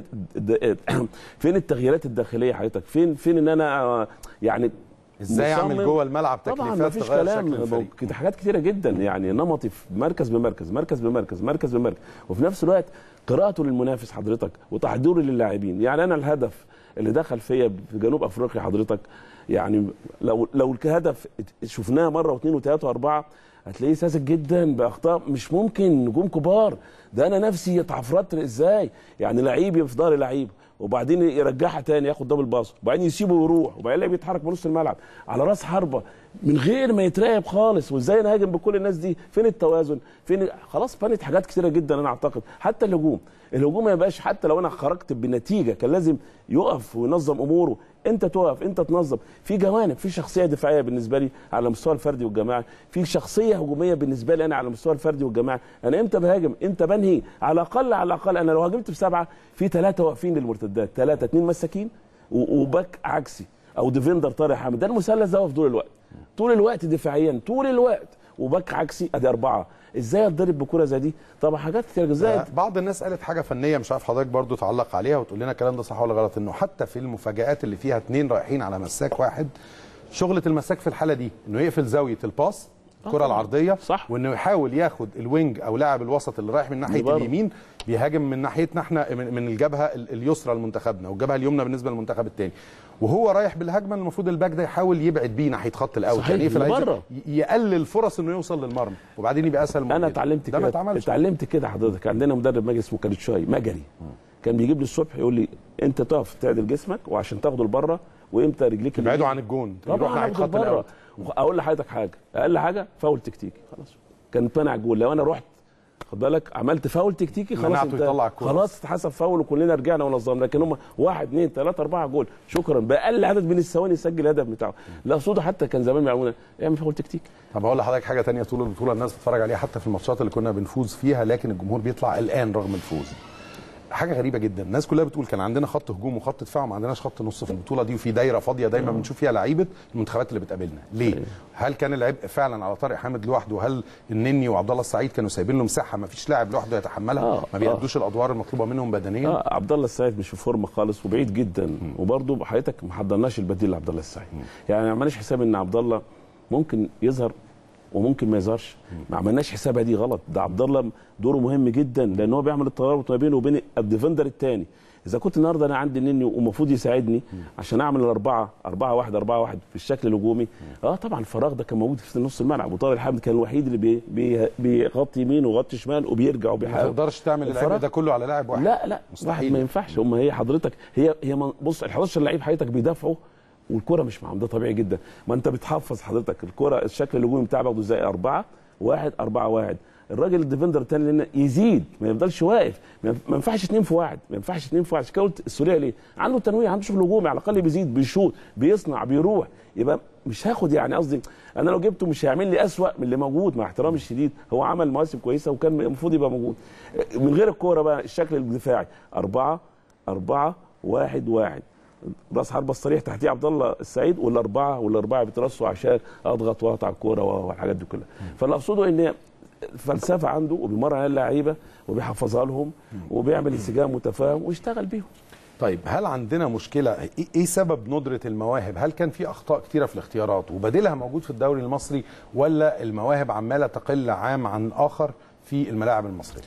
فين التغييرات الداخليه حضرتك فين فين ان انا آه، يعني ازاي اعمل مصمم. جوه الملعب طبعا تكليفات مفيش تغير كلام شكل الفريق كده حاجات كتيره جدا يعني نمطي في مركز بمركز مركز بمركز مركز بمركز وفي نفس الوقت قراءته للمنافس حضرتك وتحضيره للاعبين يعني انا الهدف اللي دخل فيا في جنوب افريقيا حضرتك يعني لو لو الهدف شفناه مره واثنين وثلاثه واربعه هتلاقيه ساذج جدا باخطاء مش ممكن نجوم كبار ده انا نفسي اتعفرت ازاي يعني لعيب يبقى في ظهر لعيب وبعدين يرجعها تاني ياخد دبل باص وبعدين يسيبه ويروح وبعدين اللعيب يتحرك بنص الملعب على راس حربه من غير ما يتراقب خالص وازاي نهاجم بكل الناس دي فين التوازن فين خلاص بنت حاجات كتيره جدا انا اعتقد حتى الهجوم الهجوم ما يبقاش حتى لو انا خرجت بنتيجه كان لازم يقف وينظم اموره انت تقف انت تنظم في جوانب في شخصيه دفاعيه بالنسبه لي على المستوى الفردي والجماعي في شخصيه هجوميه بالنسبه لي انا على المستوى الفردي والجماعي انا امتى بهاجم امتى بنهي على الاقل على الاقل انا لو هاجمت بسبعه في ثلاثه واقفين للمرتدات ثلاثه اثنين مساكين و- وباك عكسي او ديفندر طارق حامد ده المثلث ده هو في طول الوقت طول الوقت دفاعيا طول الوقت وباك عكسي ادي اربعه ازاي اتضرب بكره زي دي طبعا حاجات كتير ازاي بعض الناس قالت حاجه فنيه مش عارف حضرتك برضو تعلق عليها وتقول لنا الكلام ده صح ولا غلط انه حتى في المفاجات اللي فيها اتنين رايحين على مساك واحد شغله المساك في الحاله دي انه يقفل زاويه الباس الكره طبعاً. العرضيه صح. وانه يحاول ياخد الوينج او لاعب الوسط اللي رايح من ناحيه لبره. اليمين بيهاجم من ناحيتنا احنا من من الجبهه ال- اليسرى لمنتخبنا والجبهه اليمنى بالنسبه للمنتخب الثاني وهو رايح بالهجمه المفروض الباك ده يحاول يبعد بيه ناحيه خط الاوت صحيح، يعني يقفل عايز لبره. ي- يقلل فرص انه يوصل للمرمى وبعدين يبقى اسهل انا ممكن. اتعلمت ده ما كده اتعملش اتعلمت كده حضرتك عندنا مدرب مجلس اسمه كاريت شوي مجري كان بيجيب لي الصبح يقول لي انت تقف تعدل جسمك وعشان تاخده لبره وامتى رجليك ابعدوا اليمين. عن الجون يروح طبعا ناحيه هاخده خط لبره الاوت اقول لحضرتك حاجه اقل حاجه فاول تكتيكي خلاص كان مانع جول لو انا رحت خد بالك عملت فاول تكتيكي خلاص منعته انت يطلع الكرة. خلاص اتحسب فاول وكلنا رجعنا ونظمنا لكن هم واحد اثنين ثلاثه اربعه جول شكرا باقل عدد من الثواني يسجل الهدف بتاعه لا صوده حتى كان زمان بيعملوا اعمل فاول تكتيكي طب اقول لحضرتك حاجه تانية طول البطوله الناس بتتفرج عليها حتى في الماتشات اللي كنا بنفوز فيها لكن الجمهور بيطلع قلقان رغم الفوز حاجه غريبه جدا الناس كلها بتقول كان عندنا خط هجوم وخط دفاع وما عندناش خط نص في البطوله دي وفي دايره فاضيه دايما بنشوف فيها لعيبه المنتخبات اللي بتقابلنا ليه هل كان العبء فعلا على طارق حامد لوحده هل النني وعبد الله السعيد كانوا سايبين له مساحه ما فيش لاعب لوحده يتحملها آه، ما بيأدوش الادوار المطلوبه منهم بدنيا اه عبد الله السعيد مش في فورمه خالص وبعيد جدا وبرضه حضرتك ما حضرناش البديل لعبد الله السعيد يعني ما عملناش حساب ان عبد الله ممكن يظهر وممكن ما يظهرش ما عملناش حسابها دي غلط ده عبد الله دوره مهم جدا لان هو بيعمل الترابط ما بينه وبين الديفندر الثاني اذا كنت النهارده انا عندي نني ومفروض يساعدني عشان اعمل الاربعه أربعة واحد أربعة واحد في الشكل الهجومي اه طبعا الفراغ ده كان موجود في نص الملعب وطارق الحامد كان الوحيد اللي بي بي بيغطي يمين ويغطي شمال وبيرجع ما وبيحاول تقدرش تعمل العبء الفراغ- ده كله على لاعب واحد لا لا مستحيل. واحد ما ينفعش هم هي حضرتك هي هي من- بص ال 11 لعيب حضرتك بيدافعوا والكره مش معاهم ده طبيعي جدا ما انت بتحفظ حضرتك الكره الشكل الهجومي بتاعك باخده ازاي أربعة واحد أربعة واحد الراجل الديفندر الثاني لان يزيد ما يفضلش واقف ما ما ينفعش اثنين في واحد ما ينفعش اثنين في واحد عشان كده قلت السوريه ليه؟ عنده تنويع عنده شغل هجومي على الاقل بيزيد بيشوط بيصنع بيروح يبقى مش هاخد يعني قصدي انا لو جبته مش هيعمل لي اسوأ من اللي موجود مع احترامي الشديد هو عمل مواسم كويسه وكان المفروض يبقى موجود من غير الكوره بقى الشكل الدفاعي أربعة أربعة واحد واحد راس حربة الصريح تحتيه عبد الله السعيد والاربعه والاربعه بيترصوا عشان اضغط واقطع الكوره والحاجات دي كلها فاللي اقصده ان فلسفه عنده وبيمرن على اللعيبه وبيحفظها لهم وبيعمل انسجام متفاهم ويشتغل بيهم طيب هل عندنا مشكله إيه- ايه سبب ندره المواهب هل كان في اخطاء كتيره في الاختيارات وبديلها موجود في الدوري المصري ولا المواهب عماله تقل عام عن اخر في الملاعب المصريه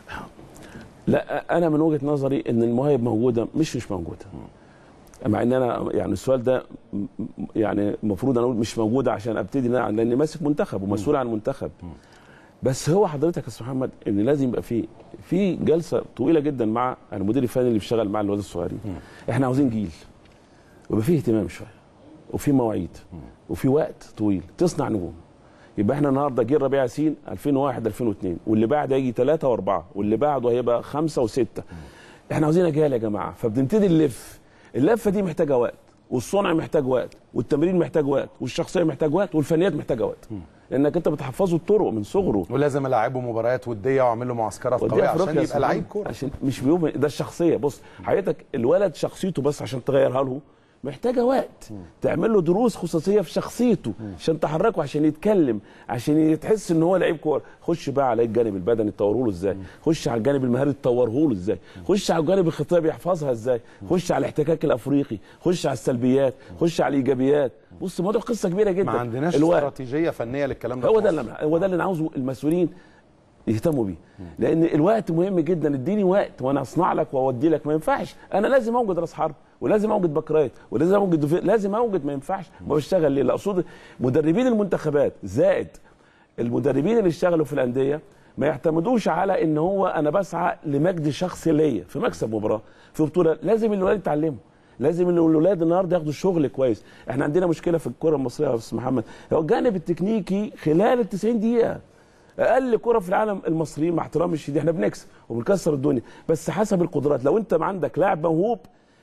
لا انا من وجهه نظري ان المواهب موجوده مش مش موجوده مع ان انا يعني السؤال ده م- م- يعني المفروض انا اقول مش موجوده عشان ابتدي أنا- لاني ماسك منتخب ومسؤول عن المنتخب بس هو حضرتك يا استاذ محمد ان لازم يبقى في في جلسه طويله جدا مع المدير الفني اللي بيشتغل مع الولاد الصغيرين احنا عاوزين جيل ويبقى فيه اهتمام شويه وفي مواعيد وفي وقت طويل تصنع نجوم يبقى احنا النهارده جيل ربيع ياسين 2001 2002 واللي بعده هيجي ثلاثه واربعه واللي بعده هيبقى خمسه وسته احنا عاوزين اجيال يا جماعه فبنبتدي نلف اللفه دي محتاجه وقت والصنع محتاج وقت والتمرين محتاج وقت والشخصيه محتاج وقت والفنيات محتاجه وقت لانك انت بتحفظه الطرق من صغره ولازم العبه مباريات وديه واعمل له معسكرات ودي قويه أفريقيا عشان يا يبقى لعيب سلام. كوره عشان مش بيوم ده الشخصيه بص حضرتك الولد شخصيته بس عشان تغيرها له محتاجه وقت تعمل له دروس خصوصيه في شخصيته عشان تحركه عشان يتكلم عشان يتحس ان هو لعيب كوره خش بقى على الجانب البدني تطوره له ازاي خش على الجانب المهاري تطوره له ازاي خش على الجانب الخطابي يحفظها ازاي خش على الاحتكاك الافريقي خش على السلبيات خش على الايجابيات بص الموضوع قصه كبيره جدا ما عندناش الوقت استراتيجيه فنيه للكلام ده هو في ده مصر. اللي هو ده اللي انا عاوزه المسؤولين يهتموا بيه لان الوقت مهم جدا اديني وقت وانا اصنع لك واودي لك ما ينفعش انا لازم اوجد راس حرب ولازم اوجد باكرايت ولازم اوجد دفاع لازم اوجد ما ينفعش ما بشتغل ليه لا اقصد مدربين المنتخبات زائد المدربين اللي اشتغلوا في الانديه ما يعتمدوش على ان هو انا بسعى لمجد شخصي ليا في مكسب مباراه في بطوله لازم الولاد يتعلموا لازم ان الاولاد النهارده ياخدوا شغل كويس احنا عندنا مشكله في الكره المصريه يا استاذ محمد هو الجانب التكنيكي خلال ال 90 دقيقه اقل كره في العالم المصريين مع احترامي الشديد احنا بنكسب وبنكسر الدنيا بس حسب القدرات لو انت عندك لاعب موهوب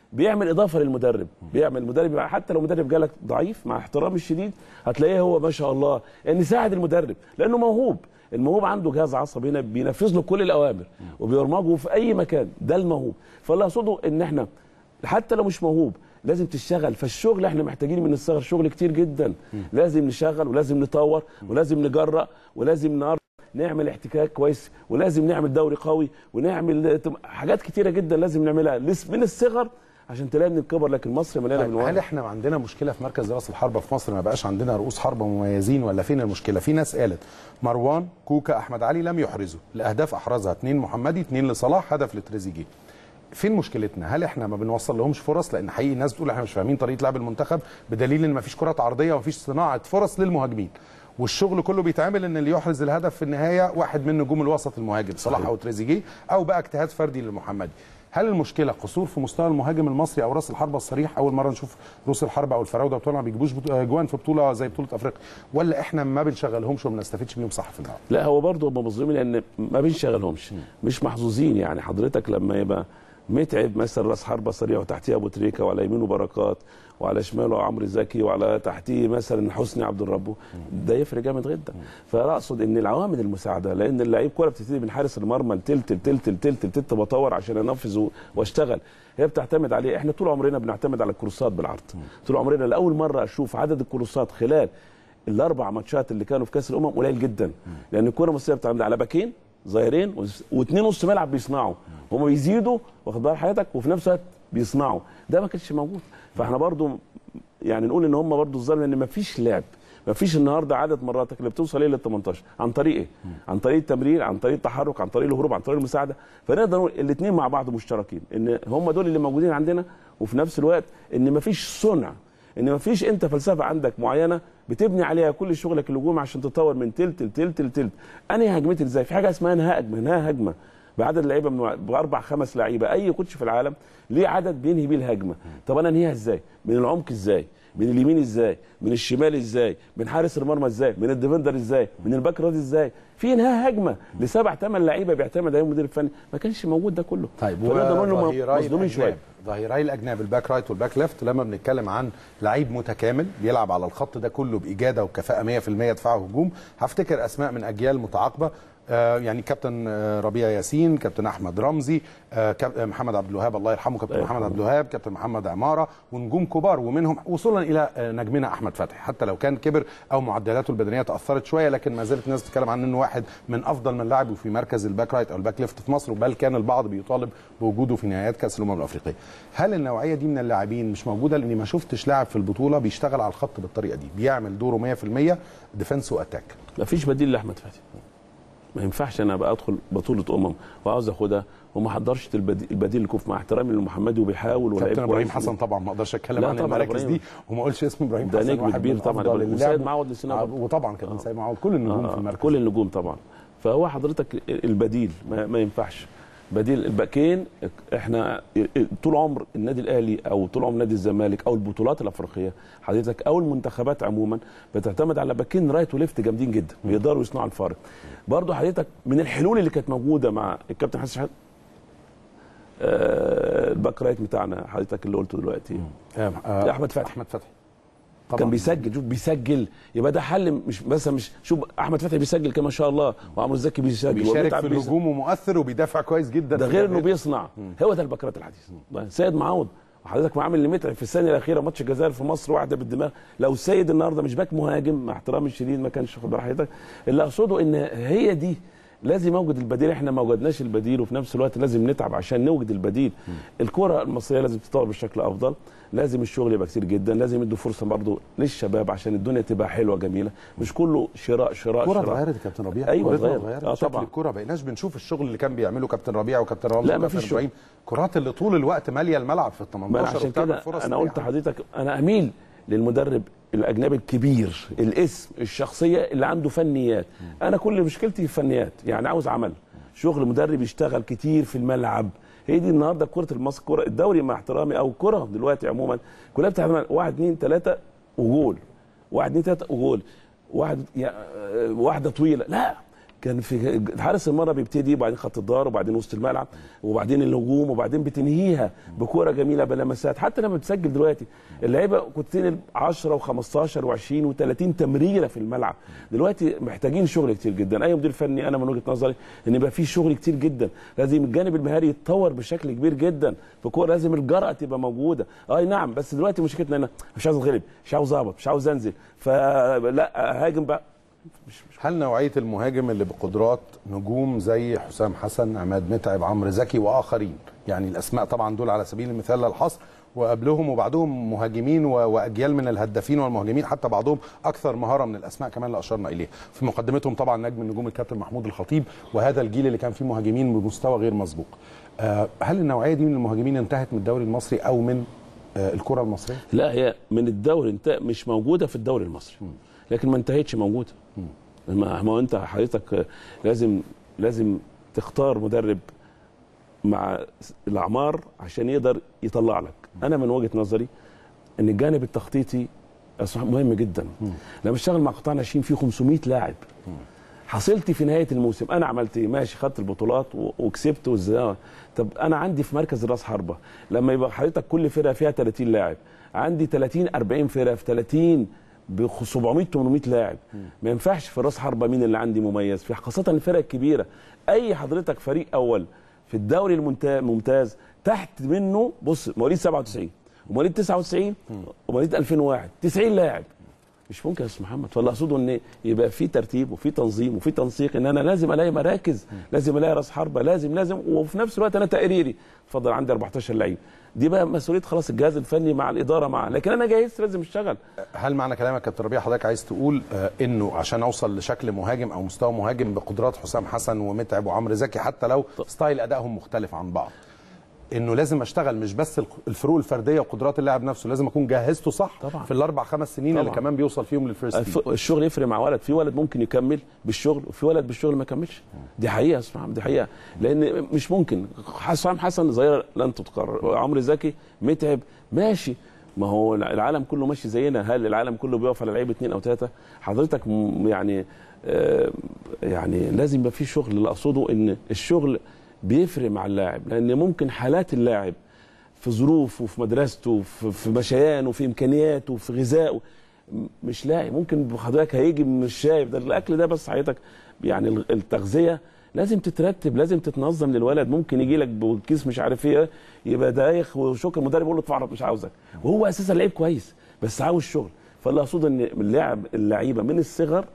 بيعمل اضافه للمدرب بيعمل المدرب يبقى حتى لو مدرب جالك ضعيف مع احترامي الشديد هتلاقيه هو ما شاء الله ان يساعد المدرب لانه موهوب الموهوب عنده جهاز عصبي هنا بينفذ له كل الاوامر وبيرمجه في اي مكان ده الموهوب فاللي اقصده ان احنا حتى لو مش موهوب لازم تشتغل فالشغل احنا محتاجين من الصغر شغل كتير جدا لازم نشغل ولازم نطور ولازم نجرأ ولازم نار نعمل احتكاك كويس ولازم نعمل دوري قوي ونعمل حاجات كتيره جدا لازم نعملها لس- من الصغر عشان تلاقي من الكبر لكن مصر مليانه طيب من هل ورا احنا عندنا مشكله في مركز راس الحربه في مصر ما بقاش عندنا رؤوس حربه مميزين ولا فين المشكله في ناس قالت مروان كوكا احمد علي لم يحرزوا الاهداف احرزها اثنين محمدي اثنين لصلاح هدف لتريزيجيه فين مشكلتنا هل احنا ما بنوصل لهمش فرص لان حقيقي الناس بتقول احنا مش فاهمين طريقه لعب المنتخب بدليل ان ما فيش كرات عرضيه وما فيش صناعه فرص للمهاجمين والشغل كله بيتعمل ان اللي يحرز الهدف في النهايه واحد من نجوم الوسط المهاجم صلاح او تريزيجيه او بقى اجتهاد فردي للمحمدي هل المشكله قصور في مستوى المهاجم المصري او راس الحربه الصريح اول مره نشوف روس الحربه او الفراوده بتوعنا ما بيجيبوش بط- جوان في بطوله زي بطوله افريقيا ولا احنا ما بنشغلهمش وما بنستفيدش بيهم صح في الملعب لا هو برضه هم مظلومين لان ما بنشغلهمش مش محظوظين يعني حضرتك لما يبقى متعب مثلا راس حربه سريع وتحتيه ابو تريكه وعلى يمينه بركات وعلى شماله عمرو زكي وعلى تحتيه مثلا حسني عبد الرب ده يفرق جامد جدا فانا اقصد ان العوامل المساعده لان اللعيب كوره بتبتدي من حارس المرمى لتلت لتلت لتلت لتلت بطور عشان انفذ و- واشتغل هي بتعتمد عليه احنا طول عمرنا بنعتمد على الكروسات بالعرض طول عمرنا لاول مره اشوف عدد الكروسات خلال الاربع ماتشات اللي كانوا في كاس الامم قليل جدا لان الكره المصريه بتعتمد على باكين ظاهرين واثنين نص ملعب بيصنعوا هم بيزيدوا واخد بال حضرتك وفي نفس الوقت بيصنعوا ده ما كانش موجود فاحنا برضو يعني نقول ان هم برضو الظالم لان ما فيش لعب ما فيش النهارده عدد مراتك اللي بتوصل ايه لل 18 عن طريق ايه؟ عن طريق التمرير عن طريق التحرك عن طريق الهروب عن طريق المساعده فنقدر نقول الاثنين مع بعض مشتركين ان هم دول اللي موجودين عندنا وفي نفس الوقت ان ما فيش صنع ان ما فيش انت فلسفه عندك معينه بتبني عليها كل شغلك الهجوم عشان تطور من تلت لتلت لتلت انهي هجمتي ازاي في حاجه اسمها انهاء هجمه انهاء هجمه بعدد لعيبه من باربع خمس لعيبه اي كوتش في العالم ليه عدد بينهي بيه الهجمه طب انا انهيها ازاي من العمق ازاي من اليمين ازاي من الشمال ازاي من حارس المرمى ازاي من الديفندر ازاي من الباك راضي ازاي في انهاء هجمه لسبع ثمان لعيبه بيعتمد عليهم المدير الفني ما كانش موجود ده كله طيب فنقدر نقول انهم وظهيراي مظلومين شويه الأجناب. ظهيراي الاجناب الباك رايت والباك ليفت لما بنتكلم عن لعيب متكامل بيلعب على الخط ده كله باجاده وكفاءه 100% دفاع هجوم هفتكر اسماء من اجيال متعاقبه آه يعني كابتن آه ربيع ياسين كابتن احمد رمزي آه كاب- آه، محمد عبد الوهاب الله يرحمه كابتن الله محمد يرحمه. عبد الوهاب كابتن محمد عماره ونجوم كبار ومنهم وصولا الى آه، نجمنا احمد فتحي حتى لو كان كبر او معدلاته البدنيه تاثرت شويه لكن ما زالت الناس بتتكلم عن انه واحد من افضل من لعبوا في مركز الباك رايت او الباك ليفت في مصر بل كان البعض بيطالب بوجوده في نهائيات كاس الامم الافريقيه هل النوعيه دي من اللاعبين مش موجوده لاني ما شفتش لاعب في البطوله بيشتغل على الخط بالطريقه دي بيعمل دوره 100% ديفنس واتاك ما فيش بديل لاحمد فتحي ما ينفعش انا ابقى ادخل بطوله امم وعاوز اخدها وما حضرش البديل, البديل الكوف مع احترامي للمحمدي وبيحاول ولاعب كابتن ابراهيم كويس. حسن طبعا ما اقدرش اتكلم لا عن طبعاً المراكز إبراهيم. دي وما اقولش اسم ابراهيم ده حسن نجم واحد كبير من طبعاً أفضل إبراهيم. اللعب. وسيد معوض لسنا آه، برضه. وطبعا كابتن سيد معوض كل النجوم في آه المركز كل النجوم طبعا فهو حضرتك البديل ما, ما ينفعش بديل الباكين احنا طول عمر النادي الاهلي او طول عمر نادي الزمالك او البطولات الافريقيه حضرتك او المنتخبات عموما بتعتمد على باكين رايت وليفت جامدين جدا بيقدروا يصنعوا الفارق برضه حضرتك من الحلول اللي كانت موجوده مع الكابتن حسن شحات آه الباك رايت بتاعنا حضرتك اللي قلته دلوقتي آه، آه، احمد فتحي احمد فتحي كان بيسجل شوف بيسجل يبقى ده حل مش مثلا مش شوف احمد فتحي بيسجل كما شاء الله وعمرو زكي بيسجل بيشارك ومتعب في بيسجل. الهجوم ومؤثر وبيدافع كويس جدا ده في غير انه جبهة. بيصنع هو ده البكرات الحديث سيد معوض وحضرتك عامل اللي متعب في الثانيه الاخيره ماتش الجزائر في مصر واحده بالدماغ لو سيد النهارده مش باك مهاجم مع احترامي الشديد ما كانش خد بال حضرتك اللي اقصده ان هي دي لازم اوجد البديل احنا ما وجدناش البديل وفي نفس الوقت لازم نتعب عشان نوجد البديل الكره المصريه لازم تتطور بشكل افضل لازم الشغل يبقى كتير جدا لازم يدوا فرصه برضه للشباب عشان الدنيا تبقى حلوه جميله مش كله شراء شراء الكرة شراء اتغيرت يا كابتن ربيع أيوة كورتنا اتغيرت. اتغيرت آه شكل طبعاً. الكرة بقيناش بنشوف الشغل اللي كان بيعمله كابتن ربيع وكابتن رمزي لا، وكابتن مفيش إبراهيم كرات اللي طول الوقت ماليه الملعب في ال ما 18 أنا عشان وبتعمل كده فرص انا قلت سريعة. لحضرتك انا اميل للمدرب الاجنبي الكبير الاسم الشخصيه اللي عنده فنيات انا كل مشكلتي في فنيات يعني عاوز عمل شغل مدرب يشتغل كتير في الملعب هي دي النهارده كره المصر كره الدوري مع احترامي او الكره دلوقتي عموما كلها بتعمل واحد اثنين ثلاثه وجول واحد اثنين ثلاثه وجول واحد يا- واحده طويله لا كان في حارس المرمى بيبتدي وبعدين خط الدار وبعدين وسط الملعب وبعدين الهجوم وبعدين بتنهيها بكوره جميله بلمسات حتى لما بتسجل دلوقتي اللعيبه كنت تنقل 10 و15 و20 و30 تمريره في الملعب دلوقتي محتاجين شغل كتير جدا اي مدير فني انا من وجهه نظري ان يبقى في شغل كتير جدا لازم الجانب المهاري يتطور بشكل كبير جدا في كوره لازم الجرأه تبقى موجوده اي نعم بس دلوقتي مشكلتنا انا مش عاوز اتغلب مش عاوز اهبط مش عاوز انزل فلا هاجم بقى هل نوعيه المهاجم اللي بقدرات نجوم زي حسام حسن عماد متعب عمرو زكي واخرين يعني الاسماء طبعا دول على سبيل المثال للحصر وقبلهم وبعدهم مهاجمين و- واجيال من الهدافين والمهاجمين حتى بعضهم اكثر مهاره من الاسماء كمان اللي اشرنا اليه في مقدمتهم طبعا نجم النجوم الكابتن محمود الخطيب وهذا الجيل اللي كان فيه مهاجمين بمستوى غير مسبوق آه، هل النوعيه دي من المهاجمين انتهت من الدوري المصري او من آه، الكره المصريه لا هي من الدوري انت مش موجوده في الدوري المصري لكن ما انتهتش موجوده ما ما هو انت حضرتك لازم لازم تختار مدرب مع الاعمار عشان يقدر يطلع لك انا من وجهه نظري ان الجانب التخطيطي أصبح مهم جدا لما اشتغل مع قطاع ناشئين فيه 500 لاعب حصلتي في نهايه الموسم انا عملت ايه ماشي خدت البطولات و- وكسبت وازاي طب انا عندي في مركز راس حربه لما يبقى حضرتك كل فرقه فيها 30 لاعب عندي 30 40 فرقه في 30 ب 700 800 لاعب ما ينفعش في راس حربه مين اللي عندي مميز في خاصه الفرق الكبيره اي حضرتك فريق اول في الدوري الممتا- الممتاز تحت منه بص مواليد 97 ومواليد 99 ومواليد 2001 90 لاعب مش ممكن يا استاذ محمد فاللي اقصده ان يبقى في ترتيب وفي تنظيم وفي تنسيق ان انا لازم الاقي مراكز لازم الاقي راس حربه لازم لازم وفي نفس الوقت انا تقريري اتفضل عندي 14 لعيب دي بقى مسؤوليه خلاص الجهاز الفني مع الاداره معاه لكن انا جاهز لازم اشتغل هل معنى كلامك يا كابتن ربيع حضرتك عايز تقول آه، انه عشان اوصل لشكل مهاجم او مستوى مهاجم بقدرات حسام حسن ومتعب وعمرو زكي حتى لو ستايل ادائهم مختلف عن بعض انه لازم اشتغل مش بس الق- الفروق الفرديه وقدرات اللاعب نفسه لازم اكون جهزته صح طبعا. في الاربع خمس سنين اللي طبعا. كمان بيوصل فيهم للفيرست تيم. الف- الشغل يفرق مع ولد في ولد ممكن يكمل بالشغل وفي ولد بالشغل ما يكملش دي حقيقه اسمع دي حقيقه لان مش ممكن حسام حسن ظاهره لن تتكرر عمرو زكي متعب ماشي ما هو العالم كله ماشي زينا هل العالم كله بيقف على لعيب اثنين او ثلاثه حضرتك م- يعني آه، يعني لازم يبقى في شغل اللي اقصده ان الشغل بيفرق مع اللاعب لان ممكن حالات اللاعب في ظروفه وفي مدرسته في في مشيانه وفي امكانياته وفي غذائه م- مش لاقي ممكن حضرتك هيجي مش شايف ده الاكل ده بس حضرتك يعني ال- التغذيه لازم تترتب لازم تتنظم للولد ممكن يجي لك بكيس مش عارف ايه يبقى دايخ وشكر المدرب يقول له ادفع مش عاوزك وهو اساسا لعيب كويس بس عاوز شغل فاللي اقصده ان اللعب اللعيبه من الصغر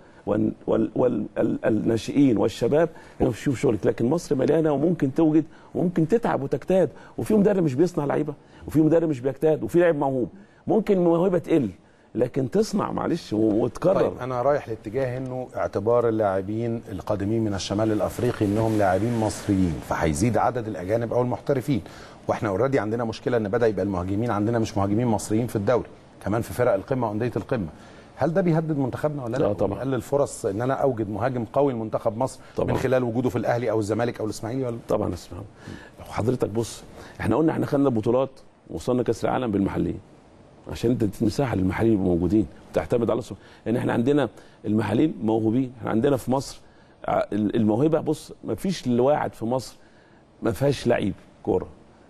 والناشئين والشباب يشوف شغلك لكن مصر مليانه وممكن توجد وممكن تتعب وتجتهد وفي مدرب مش بيصنع لعيبه وفي مدرب مش بيجتهد وفي لاعب موهوب ممكن الموهبه تقل لكن تصنع معلش و- وتكرر طيب انا رايح لاتجاه انه اعتبار اللاعبين القادمين من الشمال الافريقي انهم لاعبين مصريين فهيزيد عدد الاجانب او المحترفين واحنا اوريدي عندنا مشكله ان بدا يبقى المهاجمين عندنا مش مهاجمين مصريين في الدوري كمان في فرق القمه وانديه القمه هل ده بيهدد منتخبنا ولا لا؟ لا طبعا. بيقلل فرص ان انا اوجد مهاجم قوي لمنتخب مصر طبعا. من خلال وجوده في الاهلي او الزمالك او الاسماعيلي ولا طبعا اسمع حضرتك بص احنا قلنا احنا خدنا بطولات وصلنا كاس العالم بالمحليين عشان انت تدي مساحه للمحليين يبقوا موجودين تعتمد على الصف لان احنا عندنا المحليين موهوبين احنا عندنا في مصر ع- الموهبه بص ما فيش واحد في مصر ما فيهاش لعيب كوره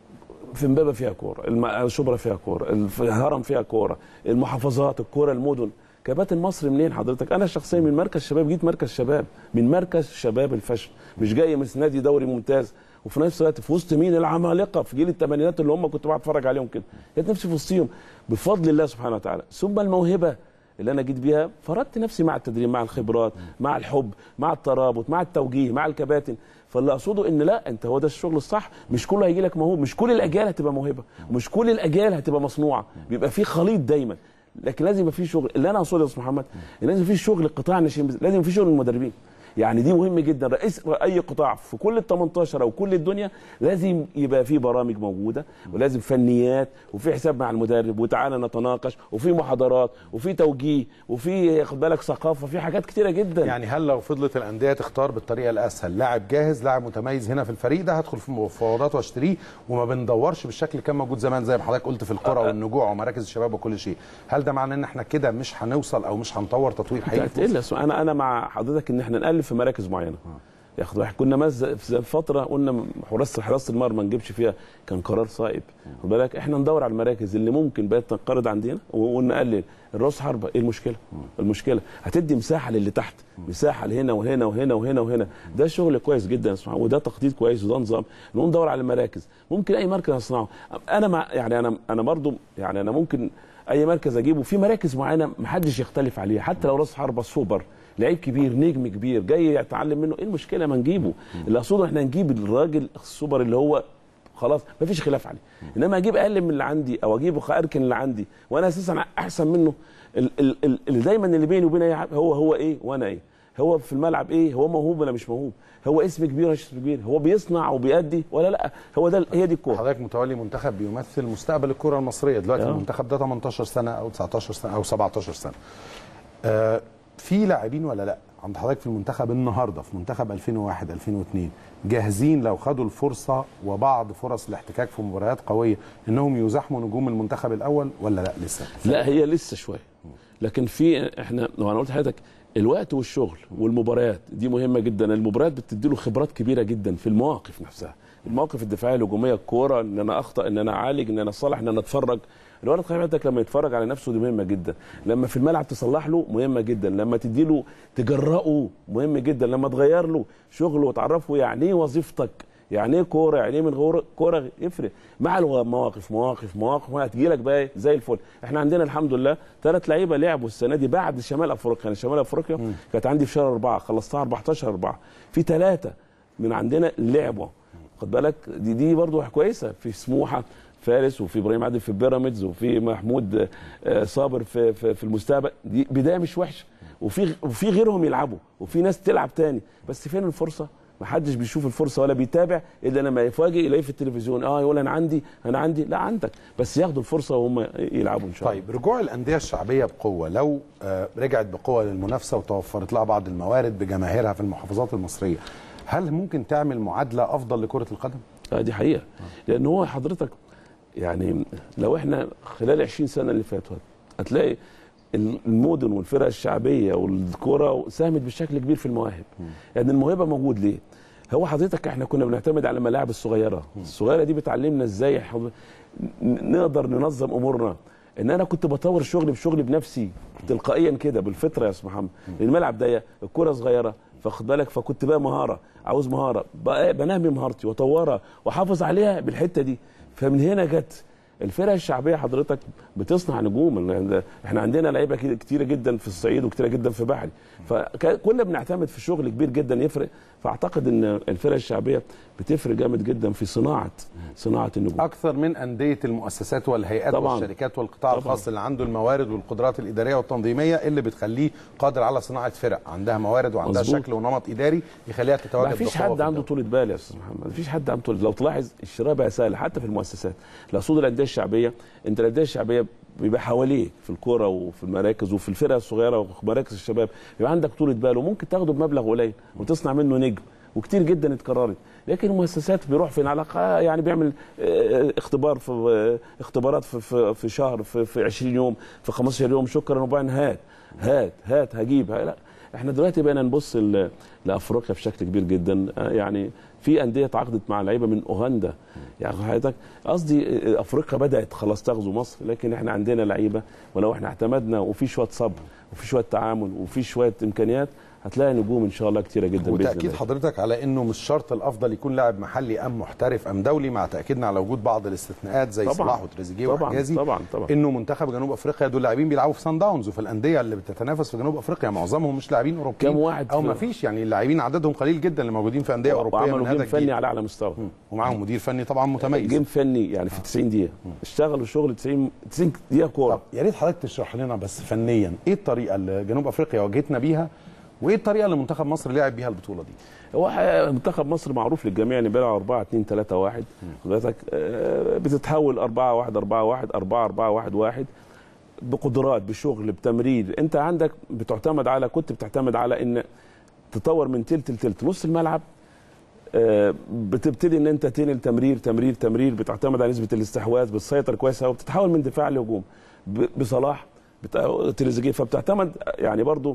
في امبابه فيها كوره الم- شبرا فيها كوره الف- الهرم فيها كوره المحافظات الكوره المدن كباتن مصر منين حضرتك انا شخصيا من مركز شباب جيت مركز شباب من مركز شباب الفشل مش جاي من نادي دوري ممتاز وفي نفس الوقت في وسط مين العمالقه في جيل الثمانينات اللي هم كنت بقعد اتفرج عليهم كده لقيت نفسي في وسطهم بفضل الله سبحانه وتعالى ثم الموهبه اللي انا جيت بيها فرضت نفسي مع التدريب مع الخبرات مع الحب مع الترابط مع التوجيه مع الكباتن فاللي اقصده ان لا انت هو ده الشغل الصح مش كله هيجي لك موهوب مش كل الاجيال هتبقى موهبه ومش كل الاجيال هتبقى مصنوعه بيبقى في خليط دايما لكن لازم يبقى في شغل اللي انا اقصده يا استاذ محمد إن لازم في شغل قطاع الناشئين بز- لازم في شغل المدربين يعني دي مهم جدا رئيس اي قطاع في كل ال 18 او كل الدنيا لازم يبقى في برامج موجوده ولازم فنيات وفي حساب مع المدرب وتعالى نتناقش وفي محاضرات وفي توجيه وفي خد بالك ثقافه في حاجات كتيره جدا يعني هل لو فضلت الانديه تختار بالطريقه الاسهل لاعب جاهز لاعب متميز هنا في الفريق ده هدخل في مفاوضات واشتريه وما بندورش بالشكل اللي كان موجود زمان زي ما حضرتك قلت في القرى والنجوع ومراكز الشباب وكل شيء هل ده معناه ان احنا كده مش هنوصل او مش هنطور تطوير حقيقي في مصر؟ تقل انا انا مع حضرتك ان احنا نالف في مراكز معينه ياخد واحد كنا مز في فتره قلنا حراسه حراسه المرمى ما نجيبش فيها كان قرار صائب خد بالك احنا ندور على المراكز اللي ممكن بقت تنقرض عندنا ونقلل الراس حربه ايه المشكله؟ المشكله هتدي مساحه للي تحت مساحه لهنا وهنا وهنا وهنا وهنا ده شغل كويس جدا اسمع وده تخطيط كويس وده نظام نقوم ندور على المراكز ممكن اي مركز اصنعه انا مع يعني انا انا برضو يعني انا ممكن اي مركز اجيبه في مراكز معينه محدش يختلف عليها حتى لو راس حربه سوبر لعيب كبير نجم كبير جاي يتعلم منه ايه المشكله ما نجيبه اللي اقصده احنا نجيب الراجل السوبر اللي هو خلاص ما فيش خلاف عليه انما اجيب اقل من اللي عندي او اجيب اركن اللي عندي وانا اساسا احسن منه ال- ال- ال- اللي دايما اللي بيني وبين اي حد هو هو ايه وانا ايه هو في الملعب ايه هو موهوب ولا مش موهوب هو اسم كبير ولا مش اسم كبير هو بيصنع وبيأدي ولا لا هو ده هي دي الكوره حضرتك متولي منتخب بيمثل مستقبل الكره المصريه دلوقتي آه. المنتخب ده 18 سنه او 19 سنه او 17 سنه آه في لاعبين ولا لا عند حضرتك في المنتخب النهارده في منتخب 2001 2002 جاهزين لو خدوا الفرصه وبعض فرص الاحتكاك في مباريات قويه انهم يزاحموا نجوم المنتخب الاول ولا لا لسه لا هي لسه شويه لكن في احنا وانا قلت لحضرتك الوقت والشغل والمباريات دي مهمه جدا المباريات بتدي له خبرات كبيره جدا في المواقف نفسها المواقف الدفاعيه الهجوميه الكوره ان انا اخطا ان انا اعالج ان انا اصلح ان انا اتفرج الولد خلي بالك لما يتفرج على نفسه دي مهمه جدا لما في الملعب تصلح له مهمه جدا لما تدي له تجرأه مهم جدا لما تغير له شغله وتعرفه يعني ايه وظيفتك يعني ايه كوره يعني ايه من غير كوره يفرق مع المواقف مواقف مواقف هتجي لك بقى إيه؟ زي الفل احنا عندنا الحمد لله ثلاث لعيبه لعبوا السنه دي بعد شمال افريقيا يعني شمال افريقيا كانت عندي في شهر اربعه خلصتها 14 اربعه في ثلاثه من عندنا لعبوا خد بالك دي دي برضه كويسه في سموحه فارس وفي ابراهيم عادل في بيراميدز وفي محمود آه، صابر في في, في المستقبل دي بدايه مش وحشه وفي وفي غيرهم يلعبوا وفي ناس تلعب تاني بس فين الفرصه؟ ما حدش بيشوف الفرصه ولا بيتابع الا لما يفاجئ يلاقيه في التلفزيون اه يقول انا عندي انا عندي لا عندك بس ياخدوا الفرصه وهم يلعبوا ان شاء الله طيب رجوع الانديه الشعبيه بقوه لو آه رجعت بقوه للمنافسه وتوفرت لها بعض الموارد بجماهيرها في المحافظات المصريه هل ممكن تعمل معادله افضل لكره القدم؟ اه دي حقيقه لان هو حضرتك يعني لو احنا خلال 20 سنه اللي فاتوا هتلاقي المدن والفرق الشعبيه والكوره ساهمت بشكل كبير في المواهب يعني الموهبه موجود ليه هو حضرتك احنا كنا بنعتمد على الملاعب الصغيره الصغيره دي بتعلمنا ازاي حض- ن- نقدر ننظم امورنا ان انا كنت بطور شغلي بشغلي بنفسي تلقائيا كده بالفطره يا استاذ محمد الملعب ضيق الكره صغيره فاخد بالك فكنت بقى مهاره عاوز مهاره بقى- بنمي مهارتي واطورها واحافظ عليها بالحته دي فمن هنا جت الفرق الشعبيه حضرتك بتصنع نجوم لأن احنا عندنا لعيبه كده كتيره جدا في الصعيد وكتيره جدا في بحري فكنا بنعتمد في شغل كبير جدا يفرق فاعتقد ان الفرق الشعبيه بتفرق جامد جدا في صناعه صناعه النجوم اكثر من انديه المؤسسات والهيئات طبعاً. والشركات والقطاع طبعاً. الخاص اللي عنده الموارد والقدرات الاداريه والتنظيميه اللي بتخليه قادر على صناعه فرق عندها موارد وعندها مظبوط. شكل ونمط اداري يخليها تتواجد ما فيش بقوة حد في عنده الدوري. طولة بال يا استاذ محمد ما فيش حد عنده طولة لو تلاحظ الشراء بقى سهل حتى في المؤسسات الاصول الانديه الشعبيه انت الانديه الشعبيه بيبقى حواليك في الكوره وفي المراكز وفي الفرق الصغيره وفي مراكز الشباب بيبقى عندك طولة بال وممكن تاخده بمبلغ قليل وتصنع منه نجم وكتير جدا اتكررت لكن المؤسسات بيروح فين على الأقل يعني بيعمل آه، اختبار في آه، اختبارات في في, في شهر في, في 20 يوم في 15 يوم شكرا وبعدين هات هات هات هجيب لا احنا دلوقتي بقينا نبص ل- لافريقيا بشكل كبير جدا آه، يعني في انديه تعاقدت مع لعيبه من اوغندا يعني حضرتك قصدي آه، افريقيا بدات خلاص تغزو مصر لكن احنا عندنا لعيبه ولو احنا اعتمدنا وفي شويه صبر وفي شويه تعامل وفي شويه امكانيات هتلاقي نجوم ان شاء الله كتيره جدا باذن وتاكيد الله حضرتك على انه مش شرط الافضل يكون لاعب محلي ام محترف ام دولي مع تاكيدنا على وجود بعض الاستثناءات زي طبعاً. صلاح وتريزيجيه طبعاً، وحجازي طبعاً، طبعاً. انه منتخب جنوب افريقيا دول لاعبين بيلعبوا في سان داونز وفي الانديه اللي بتتنافس في جنوب افريقيا معظمهم مش لاعبين اوروبيين كم واحد او في- ما فيش يعني اللاعبين عددهم قليل جدا اللي موجودين في انديه اوروبيه وعملوا من جيم هذا فني الجيل على اعلى مستوى ومعاهم مدير فني طبعا متميز جيم فني يعني في 90 دقيقه اشتغلوا شغل 90 90 دقيقه كوره طب يا ريت حضرتك تشرح لنا بس فنيا ايه الطريقه اللي جنوب افريقيا واجهتنا بيها وايه الطريقه اللي منتخب مصر لعب بيها البطوله دي هو ح- منتخب مصر معروف للجميع ان بيلعب 4 2 3 1 حضرتك آه، بتتحول 4 1 4 1 4 4 1 1 بقدرات بشغل بتمرير انت عندك بتعتمد على كنت بتعتمد على ان تطور من تلت لتلت نص الملعب آه، بتبتدي ان انت تنقل تمرير تمرير تمرير بتعتمد على نسبه الاستحواذ بتسيطر كويس قوي بتتحول من دفاع لهجوم ب- بصلاح بتا- تريزيجيه فبتعتمد يعني برضو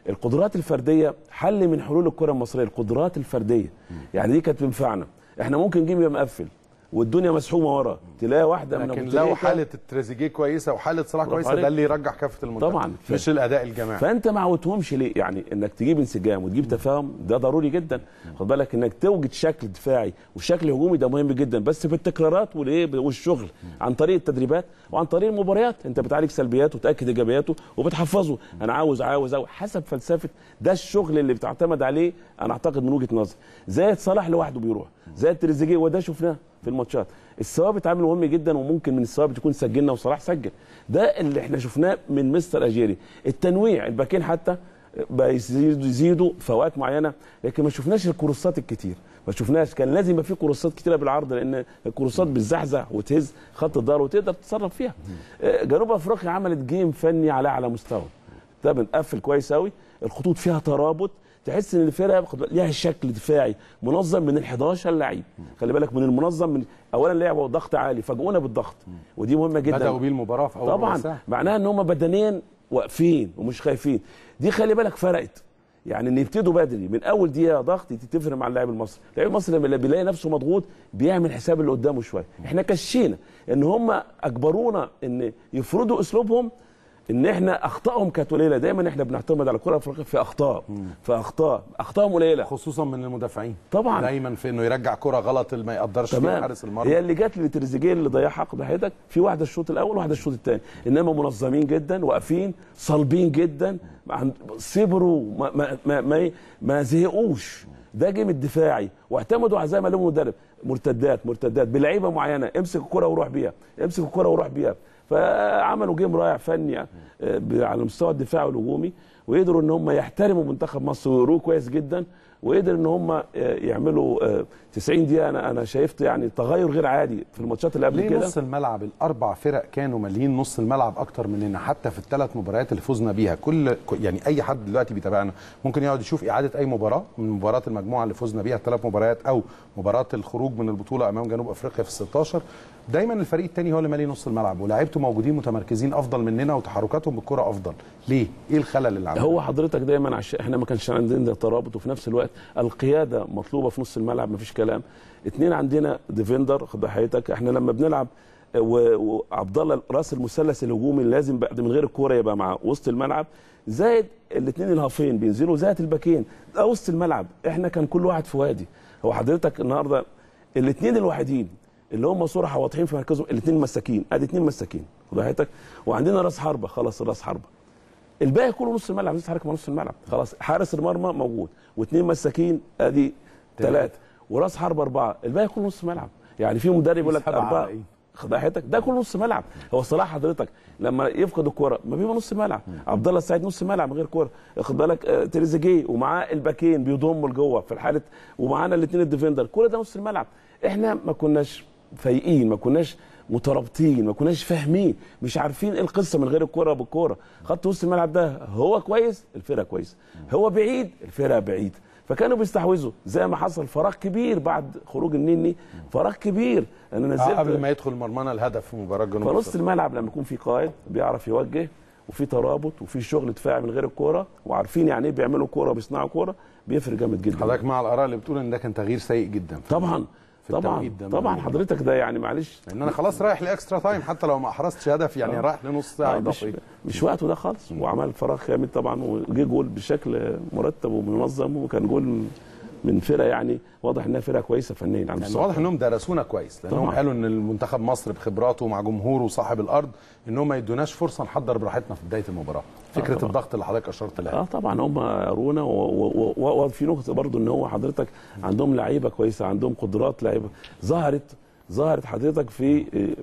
القدرات الفرديه حل من حلول الكره المصريه القدرات الفرديه يعني دي كانت تنفعنا احنا ممكن جيم يبقى مقفل والدنيا مسحومه ورا تلاقي واحده من لكن أبو لو تريكة حاله التريزيجيه كويسه وحاله صلاح برافو كويسه عليك. ده اللي يرجح كافه المنتخب طبعاً. مش الاداء الجماعي فانت ما عودتهمش ليه يعني انك تجيب انسجام وتجيب تفاهم ده ضروري جدا خد بالك انك توجد شكل دفاعي وشكل هجومي ده مهم جدا بس في التكرارات والايه والشغل عن طريق التدريبات وعن طريق المباريات انت بتعالج سلبياته وتاكد ايجابياته وبتحفظه انا عاوز عاوز أو حسب فلسفه ده الشغل اللي بتعتمد عليه انا اعتقد من وجهه نظري زي صلاح لوحده بيروح زي التريزيجيه وده شفناه في الماتشات الثوابت عامل مهم جدا وممكن من الثوابت يكون سجلنا وصلاح سجل ده اللي احنا شفناه من مستر اجيري التنويع الباكين حتى بقى يزيدوا يزيدوا فوات معينه لكن ما شفناش الكروسات الكتير ما شفناش كان لازم يبقى في كروسات كتيره بالعرض لان الكروسات بتزحزح وتهز خط الظهر وتقدر تتصرف فيها آه، جنوب افريقيا عملت جيم فني على اعلى مستوى ده بنقفل كويس قوي الخطوط فيها ترابط تحس ان الفرقه خد بالك ليها شكل دفاعي منظم من ال 11 لعيب خلي بالك من المنظم من اولا لعبوا ضغط عالي فاجئونا بالضغط ودي مهمه جدا بداوا بيه المباراه في اول ربع طبعا ساعة. معناها ان هم بدنيا واقفين ومش خايفين دي خلي بالك فرقت يعني ان يبتدوا بدري من اول دقيقه ضغط تفرق مع اللاعب المصري اللاعب المصري لما بيلاقي نفسه مضغوط بيعمل حساب اللي قدامه شويه احنا كشينا ان هم اجبرونا ان يفرضوا اسلوبهم ان احنا اخطائهم كانت قليله دايما احنا بنعتمد على الكره الافريقيه في اخطاء في اخطاء اخطائهم قليله خصوصا من المدافعين طبعا دايما في انه يرجع كره غلط اللي ما يقدرش فيها تمام حارس المرمى هي اللي جت لتريزيجيه اللي ضيعها ضحيتك في واحده الشوط الاول وواحده الشوط الثاني انما منظمين جدا واقفين صلبين جدا عن- صبروا ما ما ما, ما, ما زهقوش ده جيم الدفاعي واعتمدوا على زي ما قال لهم المدرب مرتدات مرتدات بلعيبه معينه امسك الكره وروح بيها امسك الكره وروح بيها فعملوا جيم رائع فني آه، ب- على مستوى الدفاع والهجومي وقدروا ان هم يحترموا منتخب مصر ويقروه كويس جدا وقدر ان هم آه، يعملوا آه، 90 دقيقه انا انا شايفت يعني تغير غير عادي في الماتشات اللي قبل ليه كده نص الملعب الاربع فرق كانوا مالين نص الملعب اكتر مننا حتى في الثلاث مباريات اللي فزنا بيها كل يعني اي حد دلوقتي بيتابعنا ممكن يقعد يشوف اعاده اي مباراه من مباريات المجموعه اللي فزنا بيها الثلاث مباريات او مباراه الخروج من البطوله امام جنوب افريقيا في ال 16 دايما الفريق الثاني هو اللي مالي نص الملعب ولاعيبته موجودين متمركزين افضل مننا وتحركاتهم بالكره افضل ليه ايه الخلل اللي عندنا هو حضرتك دايما عش... احنا ما كانش عندنا ترابط وفي نفس الوقت القياده مطلوبه في نص الملعب مفيش كلام اتنين عندنا ديفندر خد حضرتك احنا لما بنلعب و- وعبد الله راس المثلث الهجومي اللي لازم بعد من غير الكوره يبقى مع وسط الملعب زائد الاثنين الهافين بينزلوا زائد الباكين ده وسط الملعب احنا كان كل واحد في وادي هو حضرتك النهارده الاثنين الوحيدين اللي هم صراحه واضحين في مركزهم الاثنين مساكين ادي اثنين مساكين خد حضرتك وعندنا راس حربه خلاص راس حربه الباقي كله نص الملعب الناس تتحرك مع نص الملعب خلاص حارس المرمى موجود واثنين مساكين ادي ثلاثه وراس حربه اربعه الباقي كله نص ملعب يعني في مدرب يقول لك سبعة اربعه باقيين. خد حضرتك ده كله نص ملعب هو صلاح حضرتك لما يفقد الكوره ما بيبقى نص ملعب عبد الله السعيد نص ملعب من غير كوره خد بالك آه، تريزيجيه ومعاه الباكين بيضموا لجوه في الحاله ومعانا الاثنين الديفندر كل ده نص الملعب احنا ما كناش فايقين ما كناش مترابطين ما كناش فاهمين مش عارفين ايه القصه من غير الكوره بالكوره خط وسط الملعب ده هو كويس الفرقه كويسه هو بعيد الفرقه بعيد فكانوا بيستحوذوا زي ما حصل فراغ كبير بعد خروج النني فراغ كبير انا نزلت آه قبل ما يدخل مرمانا الهدف في مباراه جنوب فنص أفريقيا. الملعب لما يكون في قائد بيعرف يوجه وفي ترابط وفي شغل دفاعي من غير الكوره وعارفين يعني ايه بيعملوا كوره بيصنعوا كوره بيفرق جامد جدا حضرتك مع الاراء اللي بتقول ان ده كان تغيير سيء جدا طبعا في طبعا التوقيت ده طبعا من- حضرتك ده يعني معلش لان انا خلاص رايح لاكسترا تايم حتى لو ما احرزتش هدف يعني رايح لنص ساعه آه، مش, اضافيه مش وقته ده خالص وعمل فراغ جامد طبعا وجه جول بشكل مرتب ومنظم وكان جول من فرقه يعني واضح انها فرقه كويسه فنيا على يعني المستوى واضح انهم درسونا كويس لانهم طبعاً. قالوا ان المنتخب مصر بخبراته مع جمهوره وصاحب الارض انهم ما يدوناش فرصه نحضر براحتنا في بدايه المباراه فكره طبعاً. الضغط اللي حضرتك اشرت لها اه طبعا هم قرونا و- و- و- وفي نقطه برضو ان هو حضرتك عندهم لعيبه كويسه عندهم قدرات لعيبه ظهرت ظهرت حضرتك في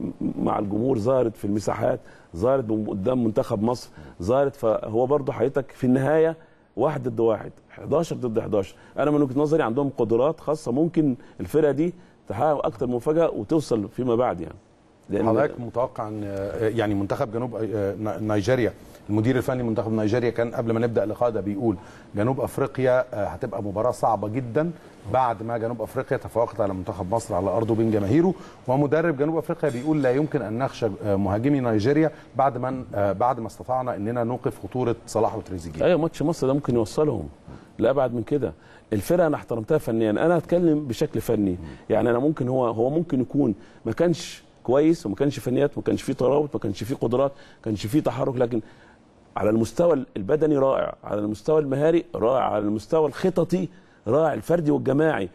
مع الجمهور ظهرت في المساحات ظهرت قدام منتخب مصر ظهرت فهو برضو حضرتك في النهايه واحد ضد واحد 11 ضد 11 انا من وجهه نظري عندهم قدرات خاصه ممكن الفرقه دي تحقق اكتر من مفاجاه وتوصل فيما بعد يعني لأن- حضرتك متوقع ان آه، يعني منتخب جنوب آه، نا- نيجيريا المدير الفني منتخب نيجيريا كان قبل ما نبدا اللقاء ده بيقول جنوب افريقيا آه، هتبقى مباراه صعبه جدا بعد ما جنوب افريقيا تفوقت على منتخب مصر على ارضه بين جماهيره ومدرب جنوب افريقيا بيقول لا يمكن ان نخشى آه، مهاجمي نيجيريا بعد ما آه، بعد ما استطعنا اننا نوقف خطوره صلاح وتريزيجيه ايوه ماتش مصر ده ممكن يوصلهم لابعد من كده الفرقه انا احترمتها فنيا انا هتكلم بشكل فني يعني انا ممكن هو هو ممكن يكون ما كانش كويس وما كانش فنيات ما كانش فيه ترابط ما كانش فيه قدرات ما كانش فيه تحرك لكن على المستوى البدني رائع على المستوى المهاري رائع على المستوى الخططي رائع الفردي والجماعي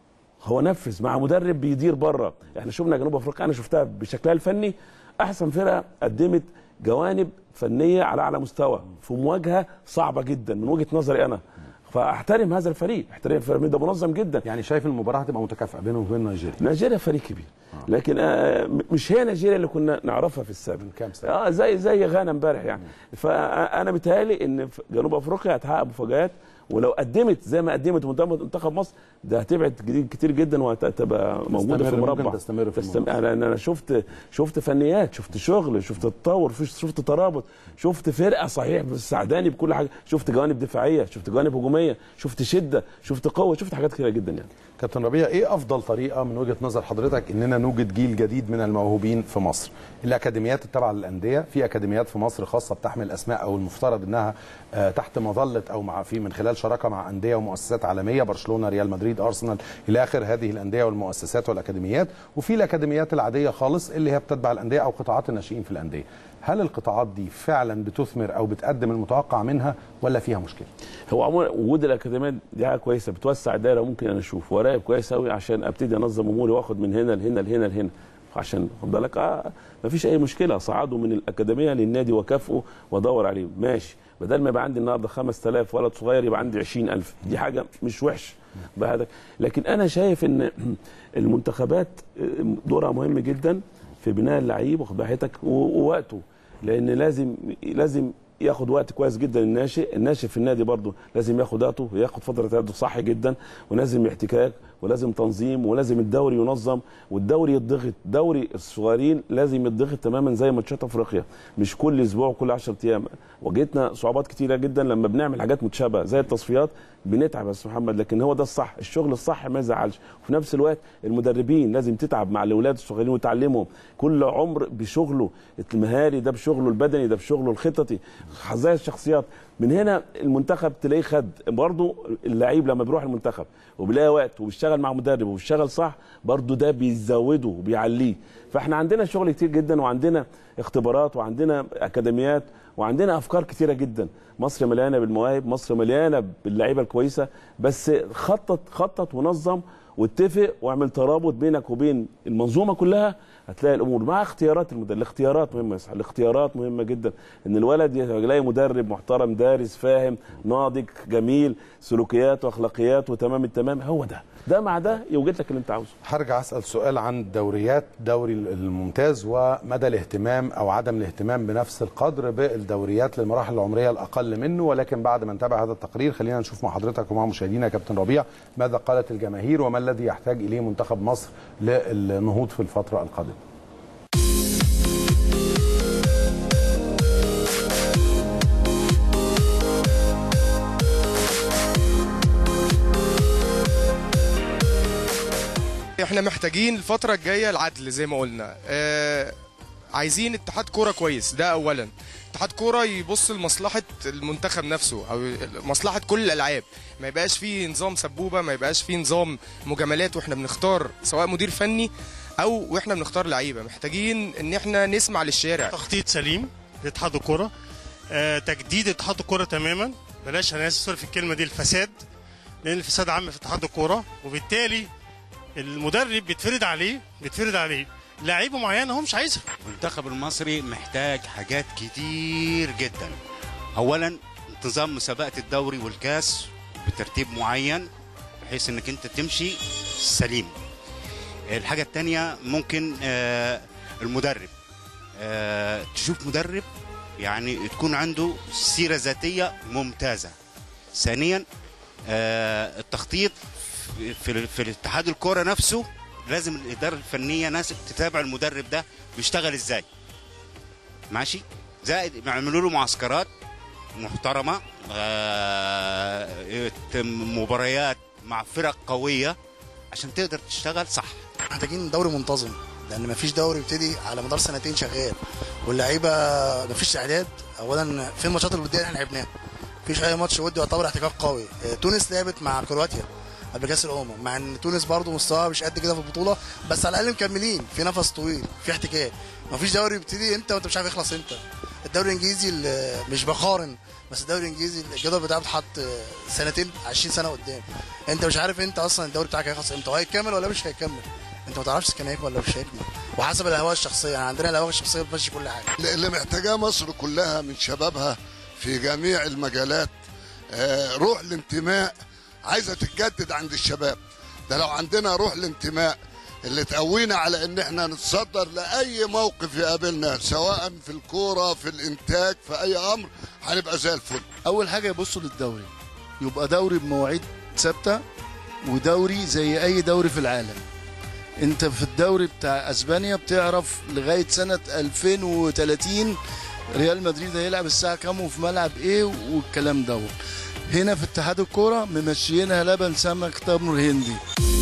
هو نفذ مع مدرب بيدير بره احنا شفنا جنوب افريقيا انا شفتها بشكلها الفني احسن فرقه قدمت جوانب فنيه على اعلى مستوى في مواجهه صعبه جدا من وجهه نظري انا فاحترم هذا الفريق احترم الفريق ده منظم جدا يعني شايف المباراه هتبقى متكافئه بينه وبين نيجيريا نيجيريا فريق كبير لكن آه، م- مش هي نيجيريا اللي كنا نعرفها في السابق من كام سنة. اه زي زي غانا امبارح يعني فانا متهيألي ان في جنوب افريقيا هتحقق مفاجآت ولو قدمت زي ما قدمت منتخب منتخب مصر ده هتبعد كتير- كتير جدا وهتبقى موجوده في تستمر- المربع ممكن تستمر في تستم... المربع. انا انا شفت شفت فنيات شفت شغل شفت تطور شفت شفت ترابط شفت فرقه صحيح بالسعداني بكل حاجه شفت جوانب دفاعيه شفت جوانب هجوميه شفت شده شفت قوه شفت حاجات كتيره جدا يعني كابتن ربيع ايه افضل طريقه من وجهه نظر حضرتك اننا نوجد جيل جديد من الموهوبين في مصر الاكاديميات التابعه للانديه في اكاديميات في مصر خاصه بتحمل اسماء او المفترض انها آه، تحت مظله او مع في من خلال شراكه مع انديه ومؤسسات عالميه برشلونه ريال مدريد ارسنال الى اخر هذه الانديه والمؤسسات والاكاديميات وفي الاكاديميات العاديه خالص اللي هي بتتبع الانديه او قطاعات الناشئين في الانديه هل القطاعات دي فعلا بتثمر او بتقدم المتوقع منها ولا فيها مشكله هو عموما وجود الاكاديميات دي حاجه كويسه بتوسع الدايره ممكن انا اشوف وراقب كويس قوي عشان ابتدي انظم اموري واخد من هنا لهنا لهنا لهنا عشان خد بالك آه مفيش اي مشكله صعده من الاكاديميه للنادي وكافئه وادور عليه ماشي بدل ما يبقى عندي النهارده 5000 ولد صغير يبقى عندي 20000 دي حاجه مش وحش بهذا لكن انا شايف ان المنتخبات دورها مهم جدا في بناء اللعيب واخد بالك ووقته لان لازم لازم ياخد وقت كويس جدا الناشئ الناشئ في النادي برضه لازم ياخد وقته وياخد فتره تعدد صح جدا ولازم احتكاك ولازم تنظيم ولازم الدوري ينظم والدوري يتضغط دوري الصغيرين لازم يتضغط تماما زي ماتشات افريقيا مش كل اسبوع كل 10 ايام واجهتنا صعوبات كتيره جدا لما بنعمل حاجات متشابهه زي التصفيات بنتعب يا استاذ محمد لكن هو ده الصح الشغل الصح ما يزعلش وفي نفس الوقت المدربين لازم تتعب مع الاولاد الصغيرين وتعلمهم كل عمر بشغله المهاري ده بشغله البدني ده بشغله الخططي زي الشخصيات من هنا المنتخب تلاقيه خد برضه اللعيب لما بيروح المنتخب وبيلاقي وقت وبيشتغل مع مدرب وبيشتغل صح برضه ده بيزوده وبيعليه فاحنا عندنا شغل كتير جدا وعندنا اختبارات وعندنا اكاديميات وعندنا افكار كتيره جدا مصر مليانه بالمواهب مصر مليانه باللعيبه الكويسه بس خطط خطط ونظم واتفق واعمل ترابط بينك وبين المنظومه كلها هتلاقي الامور مع اختيارات المدرب الاختيارات مهمه يا الاختيارات مهمه جدا ان الولد يلاقي مدرب محترم دارس فاهم ناضج جميل سلوكيات واخلاقيات وتمام التمام هو ده ده مع ده يوجد لك اللي انت عاوزه هرجع اسال سؤال عن الدوريات دوري الممتاز ومدى الاهتمام او عدم الاهتمام بنفس القدر بالدوريات للمراحل العمريه الاقل منه ولكن بعد ما نتابع هذا التقرير خلينا نشوف مع حضرتك ومع مشاهدينا يا كابتن ربيع ماذا قالت الجماهير وما الذي يحتاج اليه منتخب مصر للنهوض في الفتره القادمه احنا محتاجين الفترة الجاية العدل زي ما قلنا آه عايزين اتحاد كورة كويس ده اولا اتحاد كورة يبص لمصلحة المنتخب نفسه او مصلحة كل الالعاب ما يبقاش فيه نظام سبوبة ما يبقاش فيه نظام مجاملات واحنا بنختار سواء مدير فني او واحنا بنختار لعيبة محتاجين ان احنا نسمع للشارع تخطيط سليم لاتحاد الكرة آه تجديد اتحاد الكرة تماما بلاش انا اسف في الكلمة دي الفساد لان الفساد عام في اتحاد الكرة وبالتالي المدرب بيتفرض عليه بيتفرض عليه لعيبه معينه هو مش عايزها المنتخب المصري محتاج حاجات كتير جدا اولا انتظام مسابقه الدوري والكاس بترتيب معين بحيث انك انت تمشي سليم الحاجه الثانيه ممكن آه المدرب آه تشوف مدرب يعني تكون عنده سيره ذاتيه ممتازه ثانيا آه التخطيط في, في الاتحاد الكوره نفسه لازم الاداره الفنيه ناس تتابع المدرب ده بيشتغل ازاي ماشي زائد يعملوا له معسكرات محترمه آه، مباريات مع فرق قويه عشان تقدر تشتغل صح محتاجين دوري منتظم لان مفيش دوري يبتدي على مدار سنتين شغال واللعيبه مفيش اعداد اولا في الماتشات الوديه اللي احنا لعبناها مفيش اي ماتش ودي يعتبر احتكاك قوي آه، تونس لعبت مع كرواتيا قبل كاس الامم مع ان تونس برضو مستواها مش قد كده في البطوله بس على الاقل مكملين في نفس طويل في احتكاك مفيش دوري يبتدي امتى وانت مش عارف يخلص امتى الدوري الانجليزي ال- مش بقارن بس الدوري الانجليزي الجدول بتاعه بيتحط سنتين 20 سنه قدام انت مش عارف انت اصلا الدوري بتاعك هيخلص امتى وهيكمل ولا مش هيكمل انت ما تعرفش كان هيكمل ولا مش هيكمل وحسب الاهواء الشخصيه يعني عندنا الاهواء الشخصيه بتمشي كل حاجه اللي محتاجاه مصر كلها من شبابها في جميع المجالات آه، روح الانتماء عايزه تتجدد عند الشباب ده لو عندنا روح الانتماء اللي تقوينا على ان احنا نتصدر لاي موقف يقابلنا سواء في الكوره في الانتاج في اي امر هنبقى زي الفل اول حاجه يبصوا للدوري يبقى دوري بمواعيد ثابته ودوري زي اي دوري في العالم انت في الدوري بتاع اسبانيا بتعرف لغايه سنه 2030 ريال مدريد هيلعب الساعه كام وفي ملعب ايه والكلام دوت هنا في اتحاد الكوره ممشيينها لبن سمك تمر هندي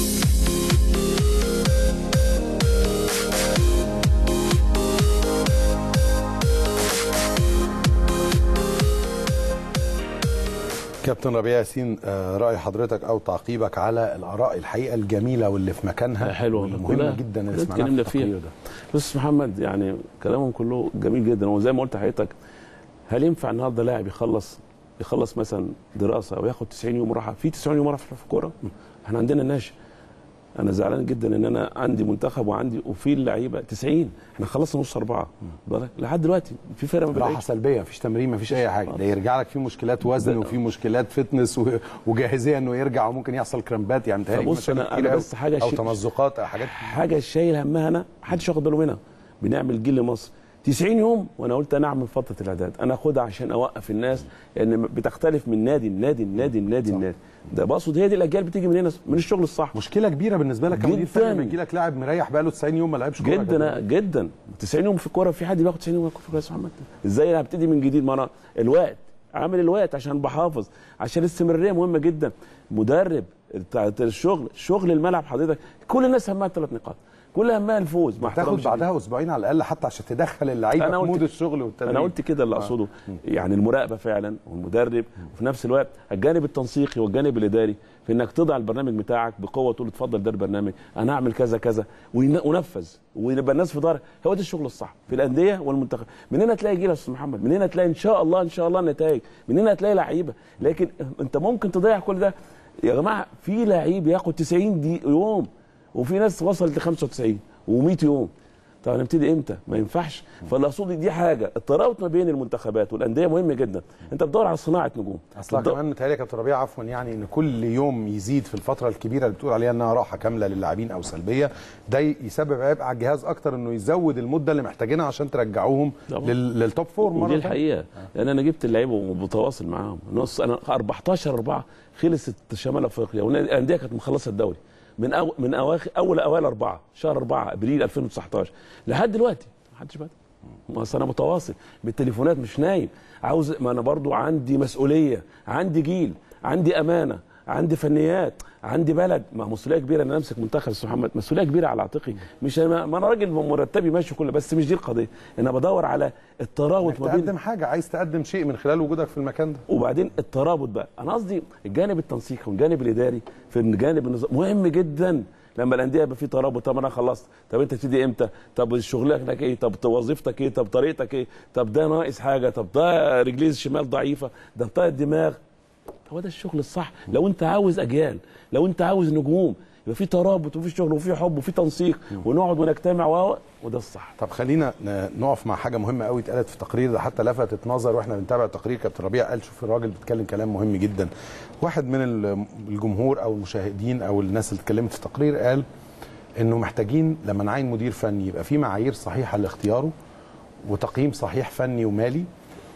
كابتن ربيع ياسين آه، رأي حضرتك أو تعقيبك على الآراء الحقيقة الجميلة واللي في مكانها حلوه واللي كلها مهمة جدا اللي كلها سمعناها اتكلمنا في فيها التقرير ده بص محمد يعني كلامهم كله جميل جدا وزي ما قلت لحضرتك هل ينفع النهارده لاعب يخلص يخلص مثلا دراسه وياخد 90 يوم راحه في 90 يوم راحه في الكوره احنا عندنا ناشئ انا زعلان جدا ان انا عندي منتخب وعندي وفي اللعيبه 90 احنا خلصنا نص اربعه بالك لحد دلوقتي في فرق ما راحة بقتش سلبية مفيش تمرين مفيش أي حاجة ده يرجع لك فيه مشكلات وزن وفي مشكلات فتنس و- وجاهزية إنه يرجع وممكن يحصل كرامبات يعني متهيألي فبص مشاكل انا كتير انا أوي. بس حاجه أو شيء- تمزقات أو حاجات حاجه شايل همها انا محدش واخد باله منها بنعمل جيل لمصر 90 يوم وانا قلت انا اعمل فتره الاعداد انا اخدها عشان اوقف الناس لان بتختلف من نادي لنادي لنادي لنادي لنادي ده بقصد هي دي الاجيال بتيجي من هنا من الشغل الصح مشكلة كبيرة بالنسبة لك كمدير جداً. فني لما يجي لك لاعب مريح بقاله 90 يوم ما لعبش كورة جدا جدا 90 يوم في الكوره في حد بياخد 90 يوم في الكوره يا محمد ازاي انا هبتدي من جديد ما انا الوقت عامل الوقت عشان بحافظ عشان الاستمراريه مهمه جدا مدرب بتاع الشغل شغل الملعب حضرتك كل الناس همها ثلاث نقاط كل همها الفوز مع تاخد احترامي شديد. بعدها اسبوعين على الاقل حتى عشان تدخل اللعيبه أنا في قلت مود كده. الشغل والتدريب انا قلت كده اللي آه. اقصده يعني المراقبه فعلا والمدرب وفي نفس الوقت الجانب التنسيقي والجانب الاداري في انك تضع البرنامج بتاعك بقوه تقول اتفضل ده البرنامج انا هعمل كذا كذا وين- ونفذ ويبقى الناس في ظهرك هو ده الشغل الصح في الانديه والمنتخب من هنا تلاقي جيل يا استاذ محمد من هنا تلاقي ان شاء الله ان شاء الله نتائج من هنا تلاقي لعيبه لكن انت ممكن تضيع كل ده يا جماعه في لعيب ياخد 90 دي يوم وفي ناس وصلت ل 95 و100 يوم طب هنبتدي امتى؟ ما ينفعش فاللي اقصده دي حاجه الترابط ما بين المنتخبات والانديه مهم جدا انت بتدور على صناعه نجوم اصلا بتدور- كمان متهيألي يا كابتن ربيع عفوا يعني ان كل يوم يزيد في الفتره الكبيره اللي بتقول عليها انها راحه كامله للاعبين او سلبيه ده يسبب عبء على الجهاز اكتر انه يزود المده اللي محتاجينها عشان ترجعوهم طبعا. لل- للتوب فور مره ودي تانية. الحقيقه لان انا جبت اللعيبه وبتواصل معاهم نص انا 14 4 خلصت شمال افريقيا والانديه كانت مخلصه الدوري من أو من اواخر اول اوائل اربعه شهر 4 ابريل 2019 لحد دلوقتي ما حدش بدأ ما أصل انا متواصل بالتليفونات مش نايم عاوز ما انا برضو عندي مسؤوليه عندي جيل عندي امانه عندي فنيات عندي بلد ما مسؤوليه كبيره ان انا امسك منتخب استاذ محمد مسؤوليه كبيره على عاتقي مش أنا ما انا راجل مرتبي ماشي كله بس مش دي القضيه انا بدور على التراوط انك ما بين تقدم حاجه عايز تقدم شيء من خلال وجودك في المكان ده وبعدين الترابط بقى انا قصدي الجانب التنسيقي والجانب الاداري في الجانب النظام مهم جدا لما الانديه يبقى في ترابط طب انا خلصت طب انت تبتدي امتى طب شغلك ايه طب وظيفتك ايه طب طريقتك ايه طب ده ناقص حاجه طب ده رجليه الشمال ضعيفه ده بتاع الدماغ هو ده الشغل الصح لو انت عاوز اجيال لو انت عاوز نجوم يبقى في ترابط وفي شغل وفي حب وفي تنسيق ونقعد ونجتمع و- وده الصح طب خلينا ن- نقف مع حاجه مهمه قوي اتقالت في التقرير ده حتى لفتت نظر واحنا بنتابع التقرير كابتن ربيع قال شوف الراجل بيتكلم كلام مهم جدا واحد من ال- الجمهور او المشاهدين او الناس اللي اتكلمت في التقرير قال انه محتاجين لما نعين مدير فني يبقى في معايير صحيحه لاختياره وتقييم صحيح فني ومالي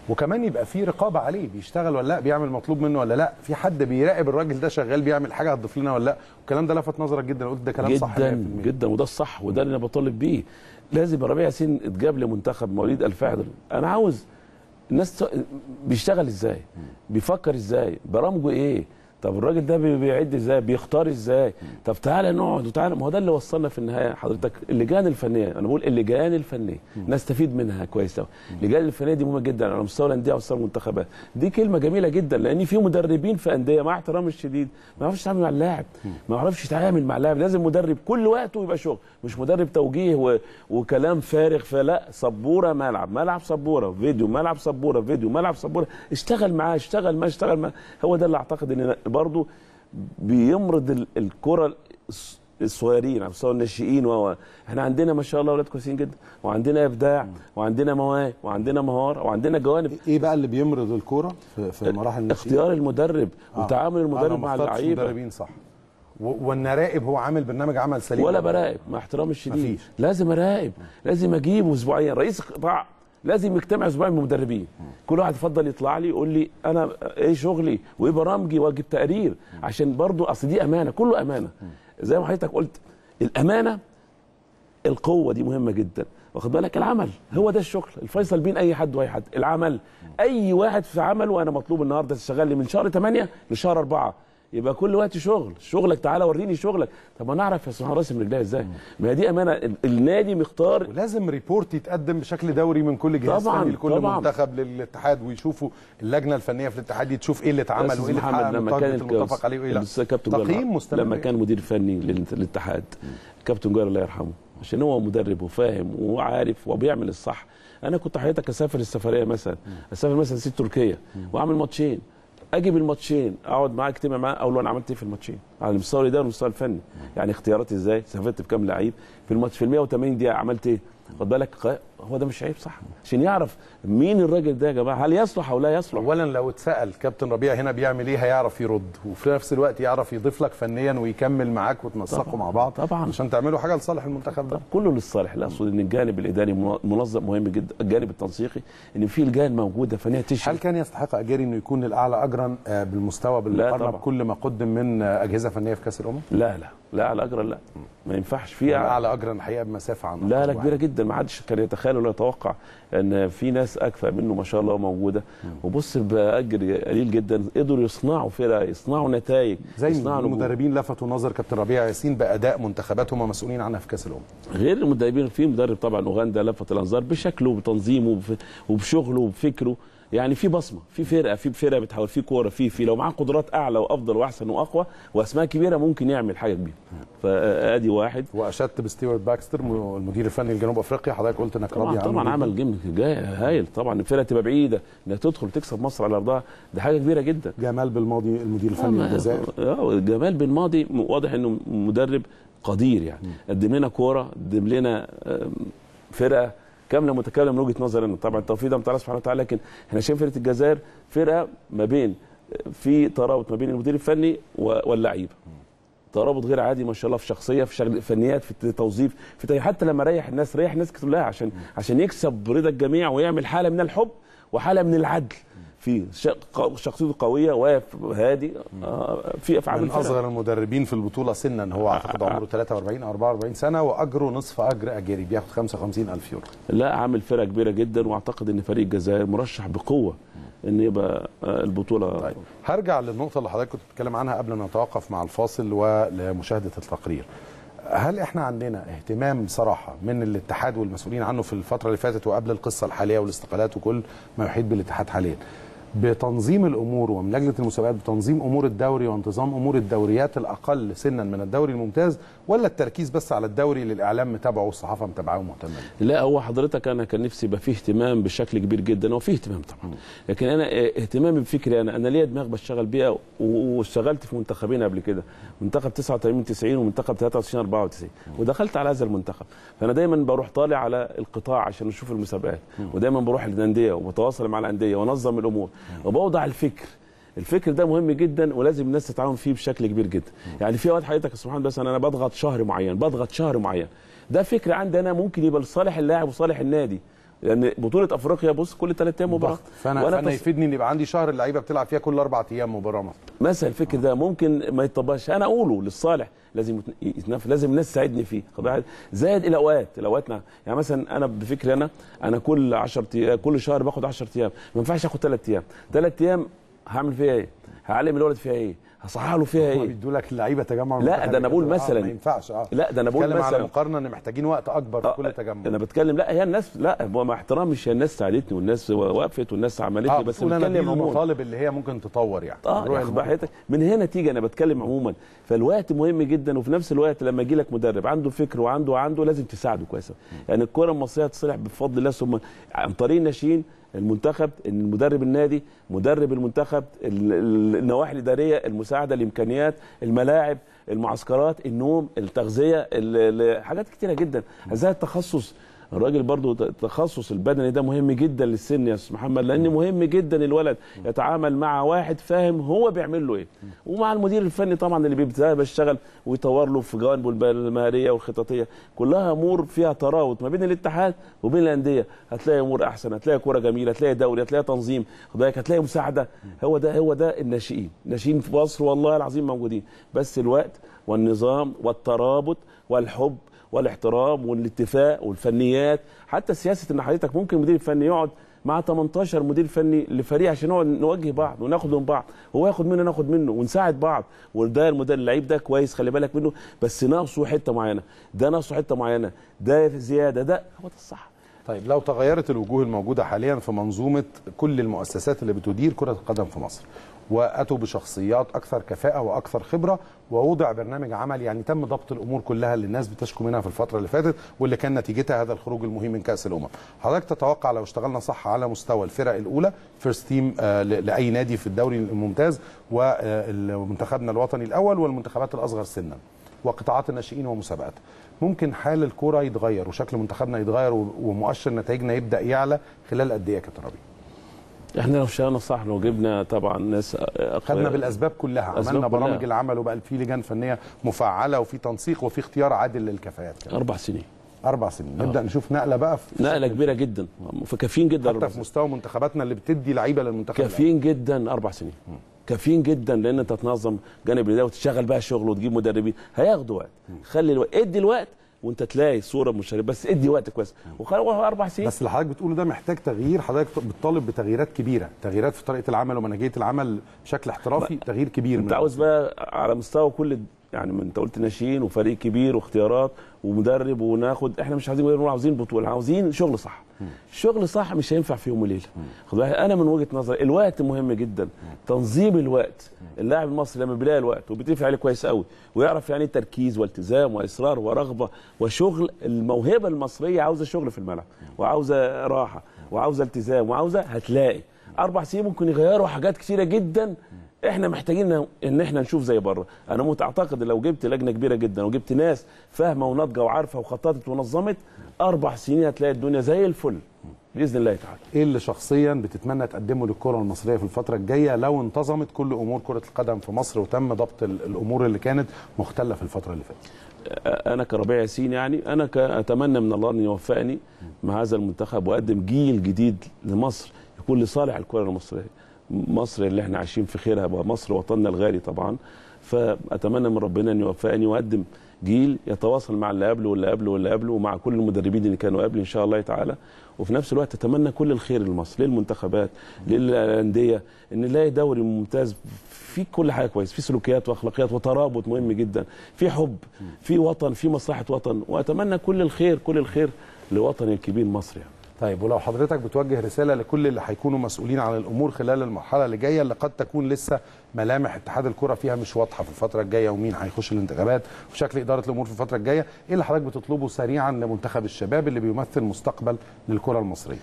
وكمان يبقى في رقابه عليه بيشتغل ولا لا بيعمل مطلوب منه ولا لا في حد بيراقب الراجل ده شغال بيعمل حاجه هتضيف لنا ولا لا والكلام ده لفت نظرك جدا قلت ده كلام صح 100%. جدا جدا وده الصح وده اللي انا بطالب بيه لازم ربيع ياسين اتجاب لمنتخب مواليد 2011 انا عاوز الناس ت- بيشتغل ازاي بيفكر ازاي برامجه ايه طب الراجل ده بي- بيعد ازاي بيختار ازاي طب تعالى نقعد وتعالى ما هو ده اللي وصلنا في النهايه حضرتك اللجان الفنيه انا بقول اللجان الفنيه نستفيد منها كويس قوي اللجان الفنيه دي مهمه جدا على مستوى الانديه ومستوى المنتخبات دي كلمه جميله جدا لان في مدربين في انديه مع احترامي الشديد ما يعرفش يتعامل مع اللاعب ما يعرفش يتعامل مع اللاعب لازم مدرب كل وقته يبقى شغل مش مدرب توجيه و... وكلام فارغ فلا سبوره ملعب ملعب سبوره فيديو ملعب سبوره فيديو ملعب سبوره اشتغل معاه اشتغل معاه اشتغل معاه هو ده اللي اعتقد ان برضه بيمرض ال- الكره الص- الصغيرين على مستوى الناشئين و احنا عندنا ما شاء الله اولاد كويسين جدا وعندنا ابداع وعندنا مواهب وعندنا مهاره وعندنا جوانب ايه بقى اللي بيمرض الكوره في, في مراحل الناشئين اختيار المدرب آه. وتعامل أنا المدرب ما مع اخترتش اللعيبه مدربين صح و- والنراقب هو عامل برنامج عمل سليم ولا براقب مع احترامي الشديد مفيش. لازم اراقب لازم اجيبه اسبوعيا رئيس القطاع لازم يجتمع اسبوعيا بمدربين كل واحد يفضل يطلع لي يقول لي انا ايه شغلي وايه برامجي واجيب تقرير عشان برضو اصل دي امانه كله امانه زي ما حضرتك قلت الامانه القوه دي مهمه جدا واخد بالك العمل هو ده الشغل الفيصل بين اي حد واي حد العمل اي واحد في عمله وانا مطلوب النهارده تشتغل لي من شهر 8 لشهر 4 يبقى كل وقت شغل شغلك تعالى وريني شغلك طب ما نعرف يا سبحان راسي من رجليها ازاي ما هي دي امانه ال- النادي مختار ولازم ريبورت يتقدم بشكل دوري من كل جهاز طبعاً، فني لكل طبعاً. منتخب للاتحاد ويشوفوا اللجنه الفنيه في الاتحاد دي تشوف ايه اللي اتعمل أستاذ وايه اللي اتحقق محمد لما من كان التارجت المتفق عليه وايه لا الاستاذ كابتن جوهر تقييم مستمر لما كان مدير فني لل- للاتحاد كابتن جوهر الله يرحمه عشان هو مدرب وفاهم وعارف وبيعمل الصح انا كنت حضرتك اسافر السفريه مثلا اسافر مثلا سيت تركيا واعمل ماتشين اجيب الماتشين اقعد معاه اجتمع معاه اقول له انا عملت ايه في الماتشين على المستوى الاداري والمستوى الفني يعني اختياراتي ازاي سافرت بكام لعيب في الماتش في ال 180 دقيقه عملت ايه خد بالك ق- هو ده مش عيب صح عشان يعرف مين الراجل ده يا جماعه هل يصلح او لا يصلح اولا لو اتسال كابتن ربيع هنا بيعمل ايه هيعرف يرد وفي نفس الوقت يعرف يضيف لك فنيا ويكمل معاك وتنسقوا طبعاً، مع بعض طبعا عشان تعملوا حاجه لصالح المنتخب ده طب كله للصالح لا اقصد ان الجانب الاداري من- منظم مهم جدا الجانب التنسيقي ان في لجان موجوده فانها تشرف هل كان يستحق اجيري انه يكون الاعلى اجرا آه، بالمستوى بالمقارنه طبعاً. بكل ما قدم من آه، اجهزه فنيه في كاس الامم؟ لا لا لا على اجر لا ما ينفعش في الاعلى اجرا الحقيقه بمسافه عن لا أقرب لا واحد. كبيره جدا ما حدش كان يتخيل ولا يتوقع ان في ناس اكفأ منه ما شاء الله موجوده وبص باجر قليل جدا قدروا يصنعوا فرق يصنعوا نتائج زي يصنعوا نجوم. المدربين لفتوا نظر كابتن ربيع ياسين باداء منتخبات هم مسؤولين عنها في كاس الامم غير المدربين في مدرب طبعا اوغندا لفت الانظار بشكله وبتنظيمه وبف- وبشغله وبفكره يعني في بصمه في فرقه في فرقه بتحاول في كوره في في لو معاه قدرات اعلى وافضل واحسن واقوى واسماء كبيره ممكن يعمل حاجه كبيره فادي واحد واشدت بستيوارت باكستر م- المدير الفني لجنوب افريقيا حضرتك قلت انك راضي طبعا عنه طبعا جداً. عمل جيم جاي هايل طبعا الفرقه تبقى بعيده انها تدخل تكسب مصر على ارضها دي حاجه كبيره جدا جمال بالماضي المدير الفني للجزائر اه جمال بن ماضي واضح انه مدرب قدير يعني قدم لنا كوره قدم لنا آم، فرقه كامله متكامله من وجهه نظري انا طبعا التوفيق ده من الله سبحانه وتعالى لكن احنا شايفين فرقه الجزائر فرقه ما بين في ترابط ما بين المدير الفني و- واللعيبه ترابط غير عادي ما شاء الله في شخصيه في شغل فنيات في توظيف في تي- حتى لما ريح الناس ريح الناس كلها عشان عشان يكسب رضا الجميع ويعمل حاله من الحب وحاله من العدل في شق- شخصيته قويه واقف هادي آه، في افعال من الفرق. اصغر المدربين في البطوله سنا هو اعتقد عمره 43 او 44 سنه واجره نصف اجر اجيري بياخد 55 الف يورو لا عامل فرقه كبيره جدا واعتقد ان فريق الجزائر مرشح بقوه ان يبقى آه، البطوله طيب. هرجع للنقطه اللي حضرتك كنت بتتكلم عنها قبل ما نتوقف مع الفاصل ولمشاهده التقرير هل احنا عندنا اهتمام صراحه من الاتحاد والمسؤولين عنه في الفتره اللي فاتت وقبل القصه الحاليه والاستقالات وكل ما يحيط بالاتحاد حاليا بتنظيم الامور ومن لجنه المسابقات بتنظيم امور الدوري وانتظام امور الدوريات الاقل سنا من الدوري الممتاز ولا التركيز بس على الدوري اللي الاعلام متابعه والصحافه متابعاه ومهتمه بيه؟ لا هو حضرتك انا كان نفسي يبقى فيه اهتمام بشكل كبير جدا وفيه اهتمام طبعا لكن انا اه، اهتمامي بفكري انا انا ليا دماغ بشتغل بيها و- واشتغلت في منتخبين قبل كده منتخب 89 90 ومنتخب 93 94 ودخلت على هذا المنتخب فانا دايما بروح طالع على القطاع عشان اشوف المسابقات ودايما بروح للانديه وبتواصل مع الانديه وانظم الامور وبوضع الفكر الفكر ده مهم جدا ولازم الناس تتعاون فيه بشكل كبير جدا يعني في اوقات حضرتك سبحان الله بس انا بضغط شهر معين بضغط شهر معين ده فكر عندي انا ممكن يبقى لصالح اللاعب وصالح النادي لان بطوله افريقيا بص كل ثلاث ايام مباراه فانا وأنا فانا تص- يفيدني ان يبقى عندي شهر اللعيبه بتلعب فيها كل اربع ايام مباراه مثلا مثلا الفكر ده ممكن ما يطبقش انا اقوله للصالح لازم يتن- يتنف... لازم الناس تساعدني فيه خد بالك؟ زائد الاوقات الاوقات نعم. يعني مثلا انا بفكري انا انا كل 10 أيام كل شهر باخد 10 ايام ما ينفعش اخد 3 ايام 3 ايام هعمل فيها ايه هعلم الولد فيها ايه هصحح له فيها هم ايه بيدوا لك اللعيبه تجمع لا، منتخب ده أنا بقول آه، مثلاً. ما ينفعش اه لا ده انا بقول بتكلم على مثلا مقارنه ان محتاجين وقت اكبر في كل تجمع انا بتكلم لا هي الناس لا هو مع احترامي مش هي الناس ساعدتني والناس وقفت والناس عملت لي اه بس بتقول انا دي بتكلم عموما المطالب اللي هي ممكن تطور يعني اه نروح يا الموضوع. حضرتك من هنا تيجي انا بتكلم عموما فالوقت مهم جدا وفي نفس الوقت لما يجي لك مدرب عنده فكر وعنده وعنده لازم تساعده كويس يعني الكره المصريه تصلح بفضل الله ثم عن طريق الناشئين المنتخب المدرب النادي مدرب المنتخب ال- ال- النواحي الاداريه المساعده الامكانيات الملاعب المعسكرات النوم التغذيه ال- ال- حاجات كتيره جدا زي التخصص الراجل برضو ت- التخصص البدني ده مهم جدا للسن يا استاذ محمد لان مهم جدا الولد يتعامل مع واحد فاهم هو بيعمل له ايه ومع المدير الفني طبعا اللي بيبتدي بيشتغل ويطور له في جوانبه الب- المهاريه والخططيه كلها امور فيها تراوت ما بين الاتحاد وبين الانديه هتلاقي امور احسن هتلاقي كوره جميله هتلاقي دوري هتلاقي تنظيم خد بالك هتلاقي مساعده هو ده هو ده الناشئين الناشئين في مصر والله العظيم موجودين بس الوقت والنظام والترابط والحب والاحترام والاتفاق والفنيات حتى سياسه ان حضرتك ممكن المدير الفني يقعد مع 18 مدير فني لفريق عشان نقعد نوجه بعض وناخد من بعض هو ياخد منه ناخد منه ونساعد بعض وده المدرب اللعيب ده كويس خلي بالك منه بس ناقصه حته معينه ده ناقصه حته معينه ده زياده ده هو ده الصح طيب لو تغيرت الوجوه الموجوده حاليا في منظومه كل المؤسسات اللي بتدير كره القدم في مصر واتوا بشخصيات اكثر كفاءه واكثر خبره ووضع برنامج عمل يعني تم ضبط الامور كلها اللي الناس بتشكو منها في الفتره اللي فاتت واللي كان نتيجتها هذا الخروج المهم من كاس الامم حضرتك تتوقع لو اشتغلنا صح على مستوى الفرق الاولى فيرست تيم لاي نادي في الدوري الممتاز ومنتخبنا الوطني الاول والمنتخبات الاصغر سنا وقطاعات الناشئين ومسابقات ممكن حال الكرة يتغير وشكل منتخبنا يتغير و- ومؤشر نتائجنا يبدا يعلى خلال قد ايه يا كابتن ربيع؟ احنا لو اشتغلنا صح لو جبنا طبعا ناس خدنا بالاسباب كلها أسباب عملنا كلها. برامج العمل وبقى في لجان فنيه مفعله وفي تنسيق وفي اختيار عادل للكفاءات كمان. اربع سنين اربع سنين آه. نبدا نشوف نقله بقى في نقله كبيره جدا فكافيين جدا أربع حتى في مستوى منتخباتنا اللي بتدي لعيبه للمنتخب كافيين جدا اربع سنين كافيين جدا لان انت تنظم جانب ده وتشتغل بقى شغل وتجيب مدربين هياخدوا وقت خلي الوقت ادي الوقت وانت تلاقي صوره مشرفه بس ادي وقت كويس وخلي اربع سنين بس اللي حضرتك بتقوله ده محتاج تغيير حضرتك بتطالب بتغييرات كبيره تغييرات في طريقه العمل ومنهجيه العمل بشكل احترافي تغيير كبير انت من عاوز بقى على مستوى كل يعني ما انت قلت ناشئين وفريق كبير واختيارات ومدرب وناخد احنا مش عايزين مدرب، عاوزين بطوله عاوزين شغل صح الشغل صح مش هينفع في يوم وليله خد بالك انا من وجهه نظري الوقت مهم جدا تنظيم الوقت اللاعب المصري لما بيلاقي الوقت وبيتفق عليه كويس قوي ويعرف يعني ايه تركيز والتزام واصرار ورغبه وشغل الموهبه المصريه عاوزه شغل في الملعب وعاوزه راحه وعاوزه التزام وعاوزه هتلاقي اربع سنين ممكن يغيروا حاجات كثيره جدا احنا محتاجين ان احنا نشوف زي بره انا متعتقد لو جبت لجنه كبيره جدا وجبت ناس فاهمه وناضجه وعارفه وخططت ونظمت اربع سنين هتلاقي الدنيا زي الفل باذن الله تعالى ايه اللي شخصيا بتتمنى تقدمه للكره المصريه في الفتره الجايه لو انتظمت كل امور كره القدم في مصر وتم ضبط ال- الامور اللي كانت مختله في الفتره اللي فاتت انا كربيع ياسين يعني انا ك- اتمنى من الله ان يوفقني مع هذا المنتخب واقدم جيل جديد لمصر يكون لصالح الكره المصريه مصر اللي احنا عايشين في خيرها ومصر وطننا الغالي طبعا فاتمنى من ربنا ان يوفقني واقدم جيل يتواصل مع اللي قبله واللي قبله واللي قبله ومع كل المدربين اللي كانوا قبلي ان شاء الله تعالى وفي نفس الوقت اتمنى كل الخير لمصر للمنتخبات للانديه ان نلاقي دوري ممتاز في كل حاجه كويس في سلوكيات واخلاقيات وترابط مهم جدا في حب في وطن في مصلحه وطن واتمنى كل الخير كل الخير لوطني الكبير مصر يعني. طيب ولو حضرتك بتوجه رساله لكل اللي هيكونوا مسؤولين عن الامور خلال المرحله اللي جايه اللي قد تكون لسه ملامح اتحاد الكره فيها مش واضحه في الفتره الجايه ومين هيخش الانتخابات وشكل اداره الامور في الفتره الجايه ايه اللي حضرتك بتطلبه سريعا لمنتخب الشباب اللي بيمثل مستقبل للكره المصريه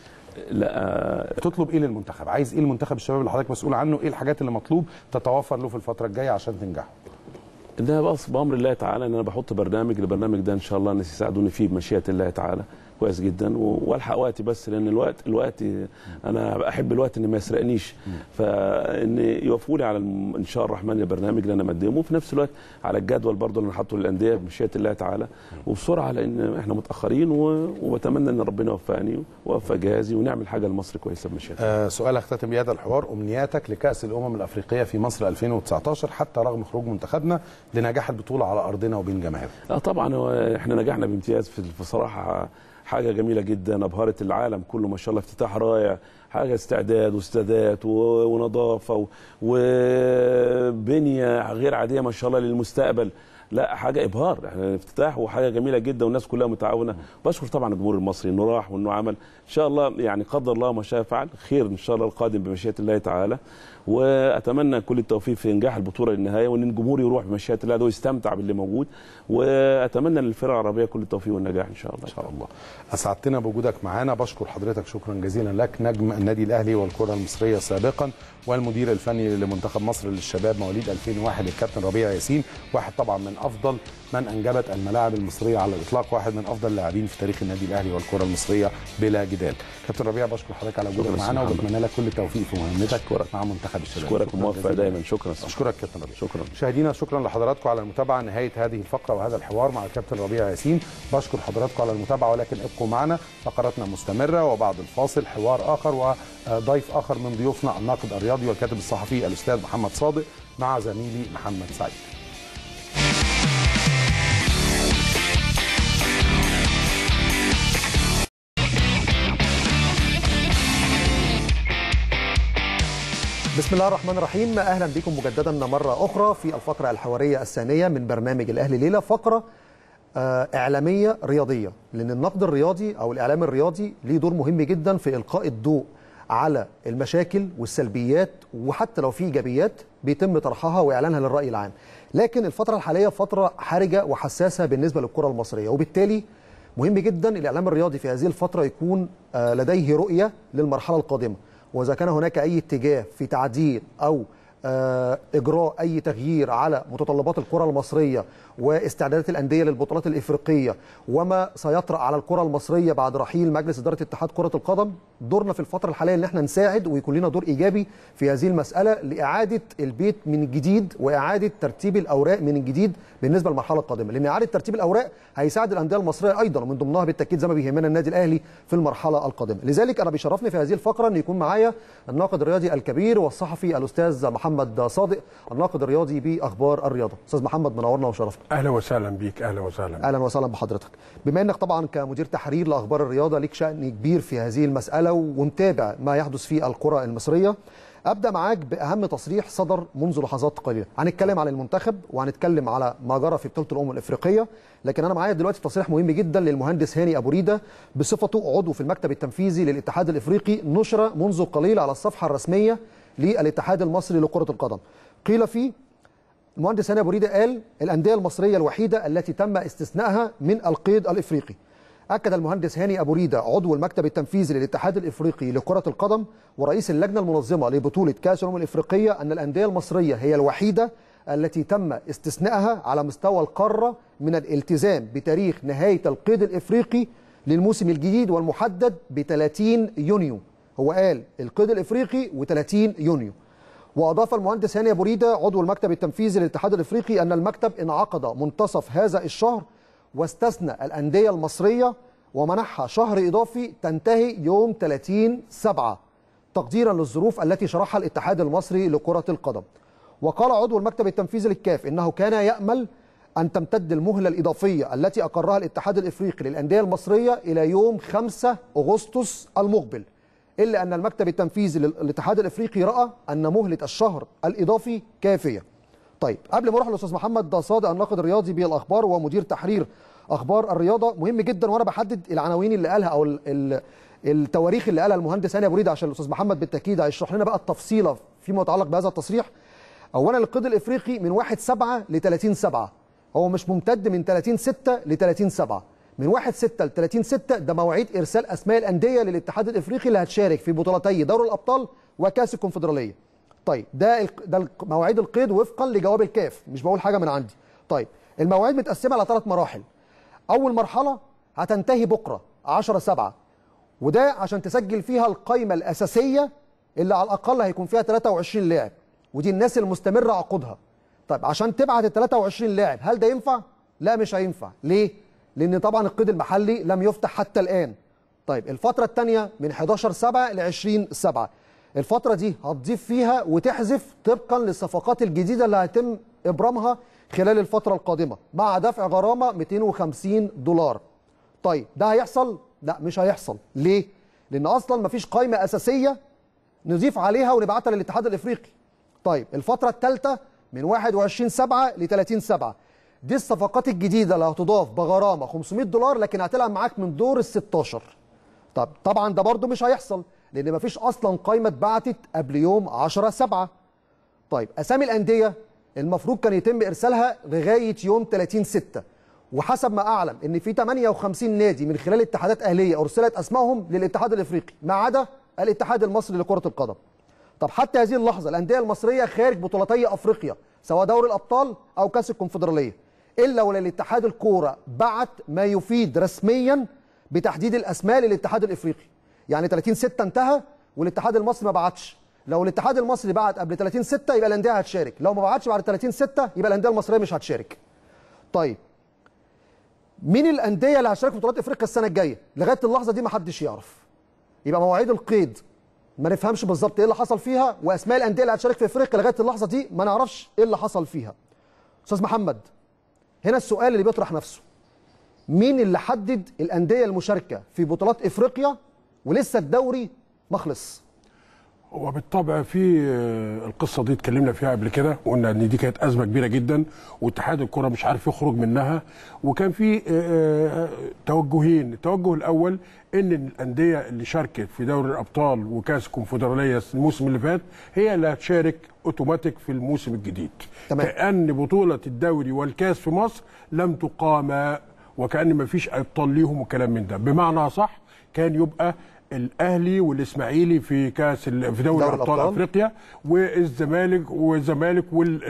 لا بتطلب ايه للمنتخب عايز ايه المنتخب الشباب اللي حضرتك مسؤول عنه ايه الحاجات اللي مطلوب تتوفر له في الفتره الجايه عشان تنجحوا ده بس بامر الله تعالى ان انا بحط برنامج البرنامج ده ان شاء الله الناس يساعدوني فيه بمشيئه الله تعالى كويس جدا و- والحق وقتي بس لان الوقت الوقت انا احب الوقت ان ما يسرقنيش فان يوافقوا لي على الم- ان شاء الرحمن البرنامج اللي انا مقدمه وفي نفس الوقت على الجدول برضه اللي انا حاطه للانديه بمشيئه الله تعالى وبسرعه لان احنا متاخرين و- وبتمنى ان ربنا يوفقني ويوفق جهازي ونعمل حاجه لمصر كويسه بمشيئه الله. آه سؤال اختتم بهذا الحوار امنياتك لكاس الامم الافريقيه في مصر 2019 حتى رغم خروج منتخبنا لنجاح البطوله على ارضنا وبين جماهيرنا اه طبعا هو احنا نجحنا بامتياز في بصراحه حاجه جميله جدا ابهرت العالم كله ما شاء الله افتتاح رائع حاجه استعداد واستادات و- ونظافه و- وبنيه غير عاديه ما شاء الله للمستقبل لا حاجه ابهار احنا افتتاح وحاجه جميله جدا والناس كلها متعاونه بشكر طبعا الجمهور المصري انه راح وانه عمل ان شاء الله يعني قدر الله ما شاء فعل خير ان شاء الله القادم بمشيئه الله تعالى واتمنى كل التوفيق في انجاح البطوله للنهايه وان الجمهور يروح بمشيئه الله ده ويستمتع باللي موجود واتمنى للفرق العربيه كل التوفيق والنجاح ان شاء الله ان شاء الله اسعدتنا بوجودك معانا بشكر حضرتك شكرا جزيلا لك نجم النادي الاهلي والكره المصريه سابقا والمدير الفني لمنتخب مصر للشباب مواليد 2001 الكابتن ربيع ياسين واحد طبعا من افضل من انجبت الملاعب المصريه على الاطلاق واحد من افضل اللاعبين في تاريخ النادي الاهلي والكره المصريه بلا جدال كابتن ربيع بشكر حضرتك على وجودك شكرا معانا محمد. وبتمنى لك كل التوفيق في مهمتك مع منتخب الشباب اشكرك شكراً وموفق جزيلاً. دايما شكرا اشكرك كابتن ربيع شكرا مشاهدينا شكرا لحضراتكم على المتابعه نهايه هذه الفقره وهذا الحوار مع الكابتن ربيع ياسين بشكر حضراتكم على المتابعه ولكن ابقوا معنا فقراتنا مستمره وبعد الفاصل حوار اخر وضيف اخر من ضيوفنا الناقد الرياضي والكاتب الصحفي الاستاذ محمد صادق مع زميلي محمد سعيد بسم الله الرحمن الرحيم اهلا بكم مجددا مره اخرى في الفقره الحواريه الثانيه من برنامج الاهلي ليله فقره آه، اعلاميه رياضيه لان النقد الرياضي او الاعلام الرياضي ليه دور مهم جدا في القاء الضوء على المشاكل والسلبيات وحتى لو في ايجابيات بيتم طرحها واعلانها للراي العام لكن الفتره الحاليه فتره حرجه وحساسه بالنسبه للكره المصريه وبالتالي مهم جدا الاعلام الرياضي في هذه الفتره يكون آه، لديه رؤيه للمرحله القادمه واذا كان هناك اي اتجاه في تعديل او آه، اجراء اي تغيير على متطلبات الكره المصريه واستعدادات الانديه للبطولات الافريقيه وما سيطرا على الكره المصريه بعد رحيل مجلس اداره اتحاد كره القدم دورنا في الفتره الحاليه ان احنا نساعد ويكون لنا دور ايجابي في هذه المساله لاعاده البيت من جديد واعاده ترتيب الاوراق من جديد بالنسبه للمرحله القادمه لان اعاده ترتيب الاوراق هيساعد الانديه المصريه ايضا ومن ضمنها بالتاكيد زي ما بيهمنا النادي الاهلي في المرحله القادمه لذلك انا بيشرفني في هذه الفقره ان يكون معايا الناقد الرياضي الكبير والصحفي الاستاذ محمد صادق الناقد الرياضي باخبار الرياضه استاذ محمد منورنا وشرفنا اهلا وسهلا بيك اهلا وسهلا اهلا وسهلا بحضرتك بما انك طبعا كمدير تحرير لاخبار الرياضه ليك شان كبير في هذه المساله ومتابع ما يحدث في الكره المصريه ابدا معاك باهم تصريح صدر منذ لحظات قليله هنتكلم عن المنتخب وهنتكلم على ما جرى في بطوله الامم الافريقيه لكن انا معايا دلوقتي تصريح مهم جدا للمهندس هاني ابو ريده بصفته عضو في المكتب التنفيذي للاتحاد الافريقي نشر منذ قليل على الصفحه الرسميه للاتحاد المصري لكره القدم قيل فيه المهندس هاني ابو ريده قال الانديه المصريه الوحيده التي تم استثنائها من القيد الافريقي اكد المهندس هاني ابو ريده عضو المكتب التنفيذي للاتحاد الافريقي لكره القدم ورئيس اللجنه المنظمه لبطوله كاس الامم الافريقيه ان الانديه المصريه هي الوحيده التي تم استثنائها على مستوى القاره من الالتزام بتاريخ نهايه القيد الافريقي للموسم الجديد والمحدد ب 30 يونيو هو قال القيد الافريقي و30 يونيو واضاف المهندس هاني ابو ريده عضو المكتب التنفيذي للاتحاد الافريقي ان المكتب انعقد منتصف هذا الشهر واستثنى الانديه المصريه ومنحها شهر اضافي تنتهي يوم 30 7 تقديرا للظروف التي شرحها الاتحاد المصري لكره القدم وقال عضو المكتب التنفيذي للكاف انه كان يامل ان تمتد المهله الاضافيه التي اقرها الاتحاد الافريقي للانديه المصريه الى يوم 5 اغسطس المقبل الا ان المكتب التنفيذي للاتحاد الافريقي راى ان مهله الشهر الاضافي كافيه. طيب قبل ما اروح للاستاذ محمد صادق الناقد الرياضي بالاخبار ومدير تحرير اخبار الرياضه مهم جدا وانا بحدد العناوين اللي قالها او ال ال التواريخ اللي قالها المهندس هاني ابو ريده عشان الاستاذ محمد بالتاكيد هيشرح لنا بقى التفصيله فيما يتعلق بهذا التصريح. اولا القيد الافريقي من 1 7 ل 30 7 هو مش ممتد من 30 6 ل 30 7 من 1 6 ل 30 6 ده مواعيد ارسال اسماء الانديه للاتحاد الافريقي اللي هتشارك في بطولتي دوري الابطال وكاس الكونفدراليه. طيب ده ال- ده مواعيد القيد وفقا لجواب الكاف مش بقول حاجه من عندي. طيب المواعيد متقسمه على ثلاث مراحل. اول مرحله هتنتهي بكره 10 7 وده عشان تسجل فيها القائمه الاساسيه اللي على الاقل هيكون فيها 23 لاعب ودي الناس المستمره عقودها طيب عشان تبعت ال 23 لاعب هل ده ينفع لا مش هينفع ليه لان طبعا القيد المحلي لم يفتح حتى الان طيب الفتره الثانيه من 11 7 ل 20 7 الفتره دي هتضيف فيها وتحذف طبقا للصفقات الجديده اللي هيتم ابرامها خلال الفتره القادمه مع دفع غرامه 250 دولار طيب ده هيحصل لا مش هيحصل ليه لان اصلا مفيش قائمه اساسيه نضيف عليها ونبعتها للاتحاد الافريقي طيب الفتره الثالثه من 21 7 ل 30 7 دي الصفقات الجديده اللي هتضاف بغرامه 500 دولار لكن هتلعب معاك من دور ال 16 طب طبعا ده برده مش هيحصل لان مفيش اصلا قائمه اتبعتت قبل يوم 10 7 طيب اسامي الانديه المفروض كان يتم ارسالها لغايه يوم 30 6 وحسب ما اعلم ان في 58 نادي من خلال اتحادات اهليه ارسلت اسمائهم للاتحاد الافريقي ما عدا الاتحاد المصري لكره القدم طب حتى هذه اللحظه الانديه المصريه خارج بطولتي افريقيا سواء دوري الابطال او كاس الكونفدراليه الا ولا الاتحاد الكوره بعت ما يفيد رسميا بتحديد الاسماء للاتحاد الافريقي يعني 30 6 انتهى والاتحاد المصري ما بعتش لو الاتحاد المصري بعت قبل 30 6 يبقى الانديه هتشارك لو ما بعتش بعد 30 6 يبقى الانديه المصريه مش هتشارك طيب مين الانديه اللي هتشارك في بطولات افريقيا السنه الجايه لغايه اللحظه دي ما حدش يعرف يبقى مواعيد القيد ما نفهمش بالظبط ايه اللي حصل فيها واسماء الانديه اللي هتشارك في افريقيا لغايه اللحظه دي ما نعرفش ايه اللي حصل فيها استاذ محمد هنا السؤال اللي بيطرح نفسه مين اللي حدد الانديه المشاركه في بطولات افريقيا ولسه الدوري ما خلص هو بالطبع في آه، القصه دي اتكلمنا فيها قبل كده وقلنا ان دي كانت ازمه كبيره جدا واتحاد الكره مش عارف يخرج منها وكان في آه، آه، توجهين التوجه الاول ان الانديه اللي شاركت في دوري الابطال وكاس الكونفدراليه الموسم اللي فات هي اللي هتشارك اوتوماتيك في الموسم الجديد تمام. كان بطوله الدوري والكاس في مصر لم تقام وكان ما فيش ابطال ليهم وكلام من ده بمعنى صح كان يبقى الاهلي والاسماعيلي في كاس ال- في دوري دوري ابطال الأبطال. افريقيا والزمالك والزمالك وال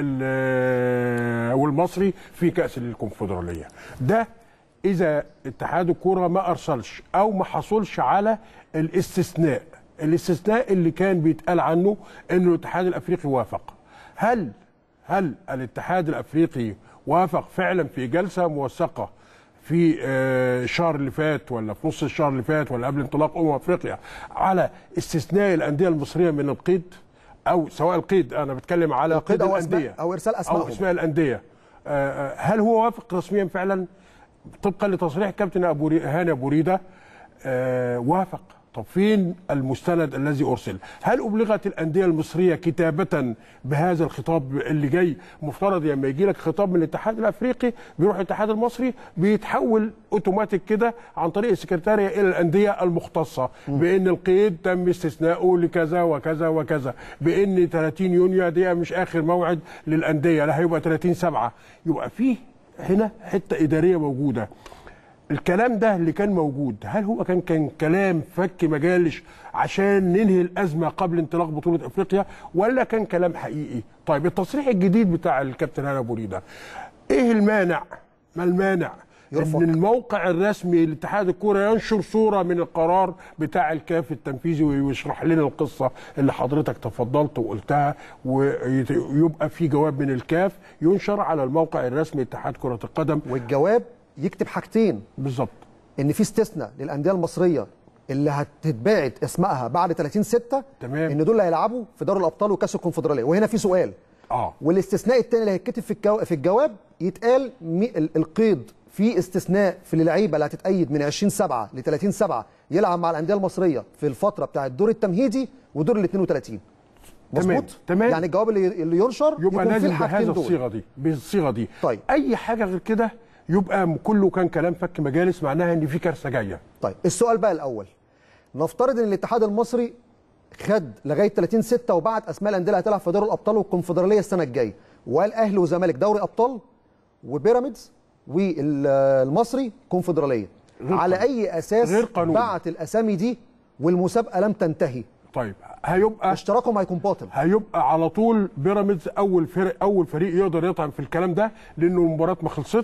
ال- والمصري في كاس الكونفدراليه ده اذا اتحاد الكوره ما ارسلش او ما حصلش على الاستثناء الاستثناء اللي كان بيتقال عنه انه الاتحاد الافريقي وافق هل هل الاتحاد الافريقي وافق فعلا في جلسه موثقه في آه، الشهر اللي فات ولا في نص الشهر اللي فات ولا قبل انطلاق امم افريقيا على استثناء الانديه المصريه من القيد او سواء القيد انا بتكلم على القيد قيد أو أسماء- الانديه أو إرسال أسمائهم. او اسماء الانديه آه، آه، هل هو وافق رسميا فعلا طبقا لتصريح كابتن ابو ري- هاني ابو ريده آه، وافق طب فين المستند الذي ارسل؟ هل ابلغت الانديه المصريه كتابه بهذا الخطاب اللي جاي مفترض لما يجي لك خطاب من الاتحاد الافريقي بيروح الاتحاد المصري بيتحول اوتوماتيك كده عن طريق السكرتاريه الى الانديه المختصه بان القيد تم استثناؤه لكذا وكذا وكذا بان 30 يونيو دي مش اخر موعد للانديه لا هيبقى 30 7 يبقى فيه هنا حته اداريه موجوده الكلام ده اللي كان موجود هل هو كان كان كلام فك مجالش عشان ننهي الازمه قبل انطلاق بطوله افريقيا ولا كان كلام حقيقي طيب التصريح الجديد بتاع الكابتن هاني ابو ريده ايه المانع ما المانع يرفض. ان الموقع الرسمي لاتحاد الكوره ينشر صوره من القرار بتاع الكاف التنفيذي ويشرح لنا القصه اللي حضرتك تفضلت وقلتها ويبقى في جواب من الكاف ينشر على الموقع الرسمي لاتحاد كره القدم والجواب يكتب حاجتين بالظبط ان في استثناء للانديه المصريه اللي هتتباعت اسمائها بعد 30 6 تمام. ان دول اللي هيلعبوا في دوري الابطال وكاس الكونفدراليه وهنا في سؤال اه والاستثناء الثاني اللي هيتكتب في الجو... في الجواب يتقال مي... ال- القيد في استثناء في اللعيبه اللي هتتأيد من 20 7 ل 30 7 يلعب مع الانديه المصريه في الفتره بتاعه الدور التمهيدي ودور ال 32 تمام، مظبوط تمام. يعني الجواب اللي اللي ينشر يبقى يكون فيه لازم الحاجتين بهذا دول. الصيغه دي بالصيغه دي طيب. اي حاجه غير كده يبقى م- كله كان كلام فك مجالس معناها ان في كارثه جايه طيب السؤال بقى الاول نفترض ان الاتحاد المصري خد لغايه 30 6 وبعت اسماء الانديه اللي هتلعب في دوري الابطال والكونفدراليه السنه الجايه وقال اهلي وزمالك دوري ابطال وبيراميدز والمصري كونفدراليه غير على قانوني. اي اساس غير قانوني. بعت الاسامي دي والمسابقه لم تنتهي طيب هيبقى اشتراكهم هيكون باطل هيبقى على طول بيراميدز اول فرق اول فريق يقدر يطعن في الكلام ده لانه المباراه ما خلصتش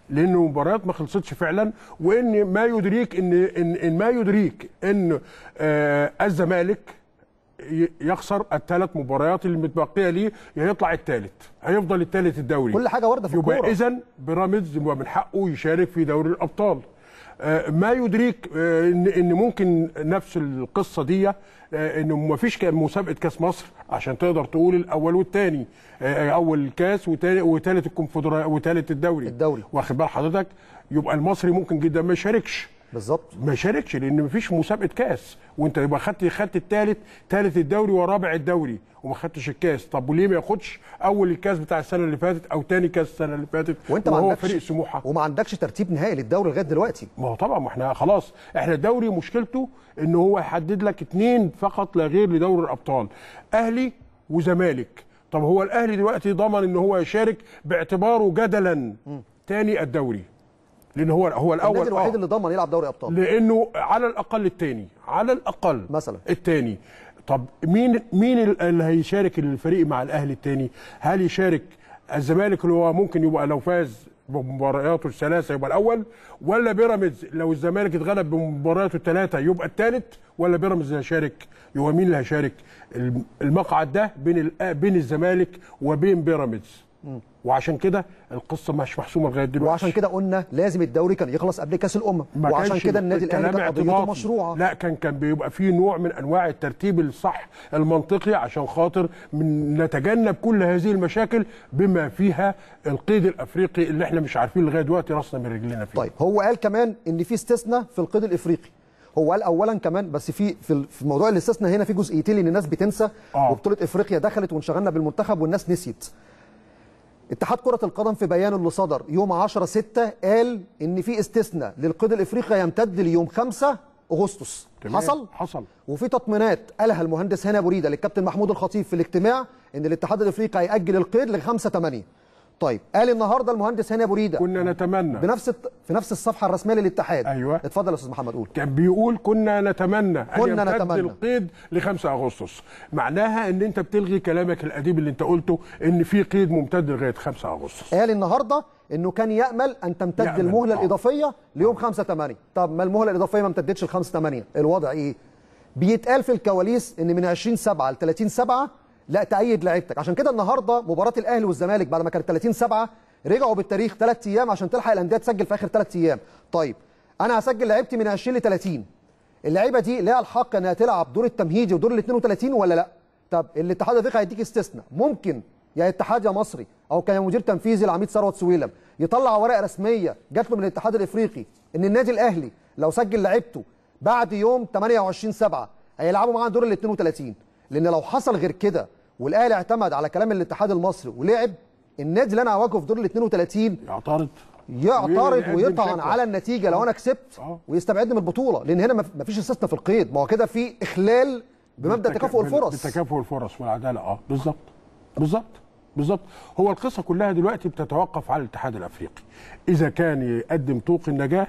لان المباريات ما خلصتش فعلا وان ما يدريك ان ان, إن ما يدريك ان آه الزمالك ي- يخسر الثلاث مباريات المتبقيه ليه يا يطلع الثالث هيفضل الثالث الدوري كل حاجه وارده في يبقى الكوره اذا بيراميدز يبقى من حقه يشارك في دوري الابطال آه، ما يدريك آه، ان ان ممكن نفس القصه دي آه، انه ما فيش كان مسابقه كاس مصر عشان تقدر تقول الاول والثاني اول الكاس وتاني- وثالث الكونفدراليه وثالث الدوري الدوري. واخد بال حضرتك يبقى المصري ممكن جدا ما يشاركش بالظبط ما يشاركش لان مفيش مسابقه كاس وانت يبقى خدت خدت الثالث ثالث الدوري ورابع الدوري وما خدتش الكاس طب وليه ما ياخدش اول الكاس بتاع السنه اللي فاتت او ثاني كاس السنه اللي فاتت وانت ما وهو عندكش فريق سموحه وما عندكش ترتيب نهائي للدوري لغايه دلوقتي ما هو طبعا ما احنا خلاص احنا الدوري مشكلته ان هو يحدد لك اثنين فقط لا غير لدوري الابطال اهلي وزمالك طب هو الاهلي دلوقتي ضمن ان هو يشارك باعتباره جدلا تاني الدوري لان هو هو الاول النادي الوحيد آه. اللي ضمن يلعب دوري ابطال لانه على الاقل الثاني على الاقل مثلا الثاني طب مين مين ال- اللي هيشارك الفريق مع الاهلي الثاني هل يشارك الزمالك اللي هو ممكن يبقى لو فاز بمبارياته الثلاثه يبقى الاول ولا بيراميدز لو الزمالك اتغلب بمبارياته الثلاثه يبقى الثالث ولا بيراميدز اللي هيشارك يبقى مين اللي هيشارك الم- المقعد ده بين ال- بين الزمالك وبين بيراميدز وعشان كده القصه مش محسومه لغايه دلوقتي وعشان كده قلنا لازم الدوري كان يخلص قبل كاس الامم ما وعشان كانش كده النادي الاهلي الكلام كان قضيته اعتباطي. مشروعه لا كان كان بيبقى فيه نوع من انواع الترتيب الصح المنطقي عشان خاطر من نتجنب كل هذه المشاكل بما فيها القيد الافريقي اللي احنا مش عارفين لغايه دلوقتي راسنا من رجلنا فيه طيب هو قال كمان ان في استثناء في القيد الافريقي هو قال اولا كمان بس في في ال- في موضوع الاستثناء هنا في جزئيتين لان الناس بتنسى آه. وبطوله افريقيا دخلت وانشغلنا بالمنتخب والناس نسيت اتحاد كرة القدم في بيانه اللي صدر يوم 10 6 قال ان في استثناء للقيد الافريقي يمتد ليوم 5 اغسطس تمام. حصل حصل وفي تطمينات قالها المهندس هاني ابو ريده للكابتن محمود الخطيب في الاجتماع ان الاتحاد الافريقي هيأجل القيد ل 5 8 طيب قال النهارده المهندس هاني ابو ريده كنا نتمنى بنفس الت- في نفس الصفحه الرسميه للاتحاد أيوة. اتفضل يا استاذ محمد قول كان بيقول كنا نتمنى ان كنا يمتد نتمنى. القيد ل 5 اغسطس معناها ان انت بتلغي كلامك القديم اللي انت قلته ان في قيد ممتد لغايه 5 اغسطس قال النهارده انه كان يامل ان تمتد يأمل، المهله آه. الاضافيه ليوم 5 8 طب ما المهله الاضافيه ما امتدتش ل 5 8 الوضع ايه بيتقال في الكواليس ان من 20 7 ل 30 7 لا تأيد لعيبتك عشان كده النهارده مباراه الاهلي والزمالك بعد ما كانت 30 7 رجعوا بالتاريخ ثلاث ايام عشان تلحق الانديه تسجل في اخر ثلاث ايام طيب انا هسجل لعيبتي من 20 ل 30 اللعيبه دي ليها الحق انها تلعب دور التمهيدي ودور ال 32 ولا لا طب الاتحاد الافريقي هيديك استثناء ممكن يا اتحاد يا مصري او كان مدير تنفيذي العميد ثروت سويلم يطلع ورقه رسميه جات له من الاتحاد الافريقي ان النادي الاهلي لو سجل لعيبته بعد يوم 28 7 هيلعبوا معاه دور ال 32 لان لو حصل غير كده والاهلي اعتمد على كلام الاتحاد المصري ولعب النادي اللي انا هواجهه في دور ال 32 يعترض يعترض ويقدم ويطعن شكوى. على النتيجه لو انا كسبت آه. ويستبعدني من البطوله لان هنا مف- مفيش استثناء في القيد ما هو كده في اخلال بمبدا بالتك- تكافؤ الفرص بالتكافؤ الفرص والعداله اه بالظبط بالظبط بالظبط هو القصه كلها دلوقتي بتتوقف على الاتحاد الافريقي اذا كان يقدم طوق النجاه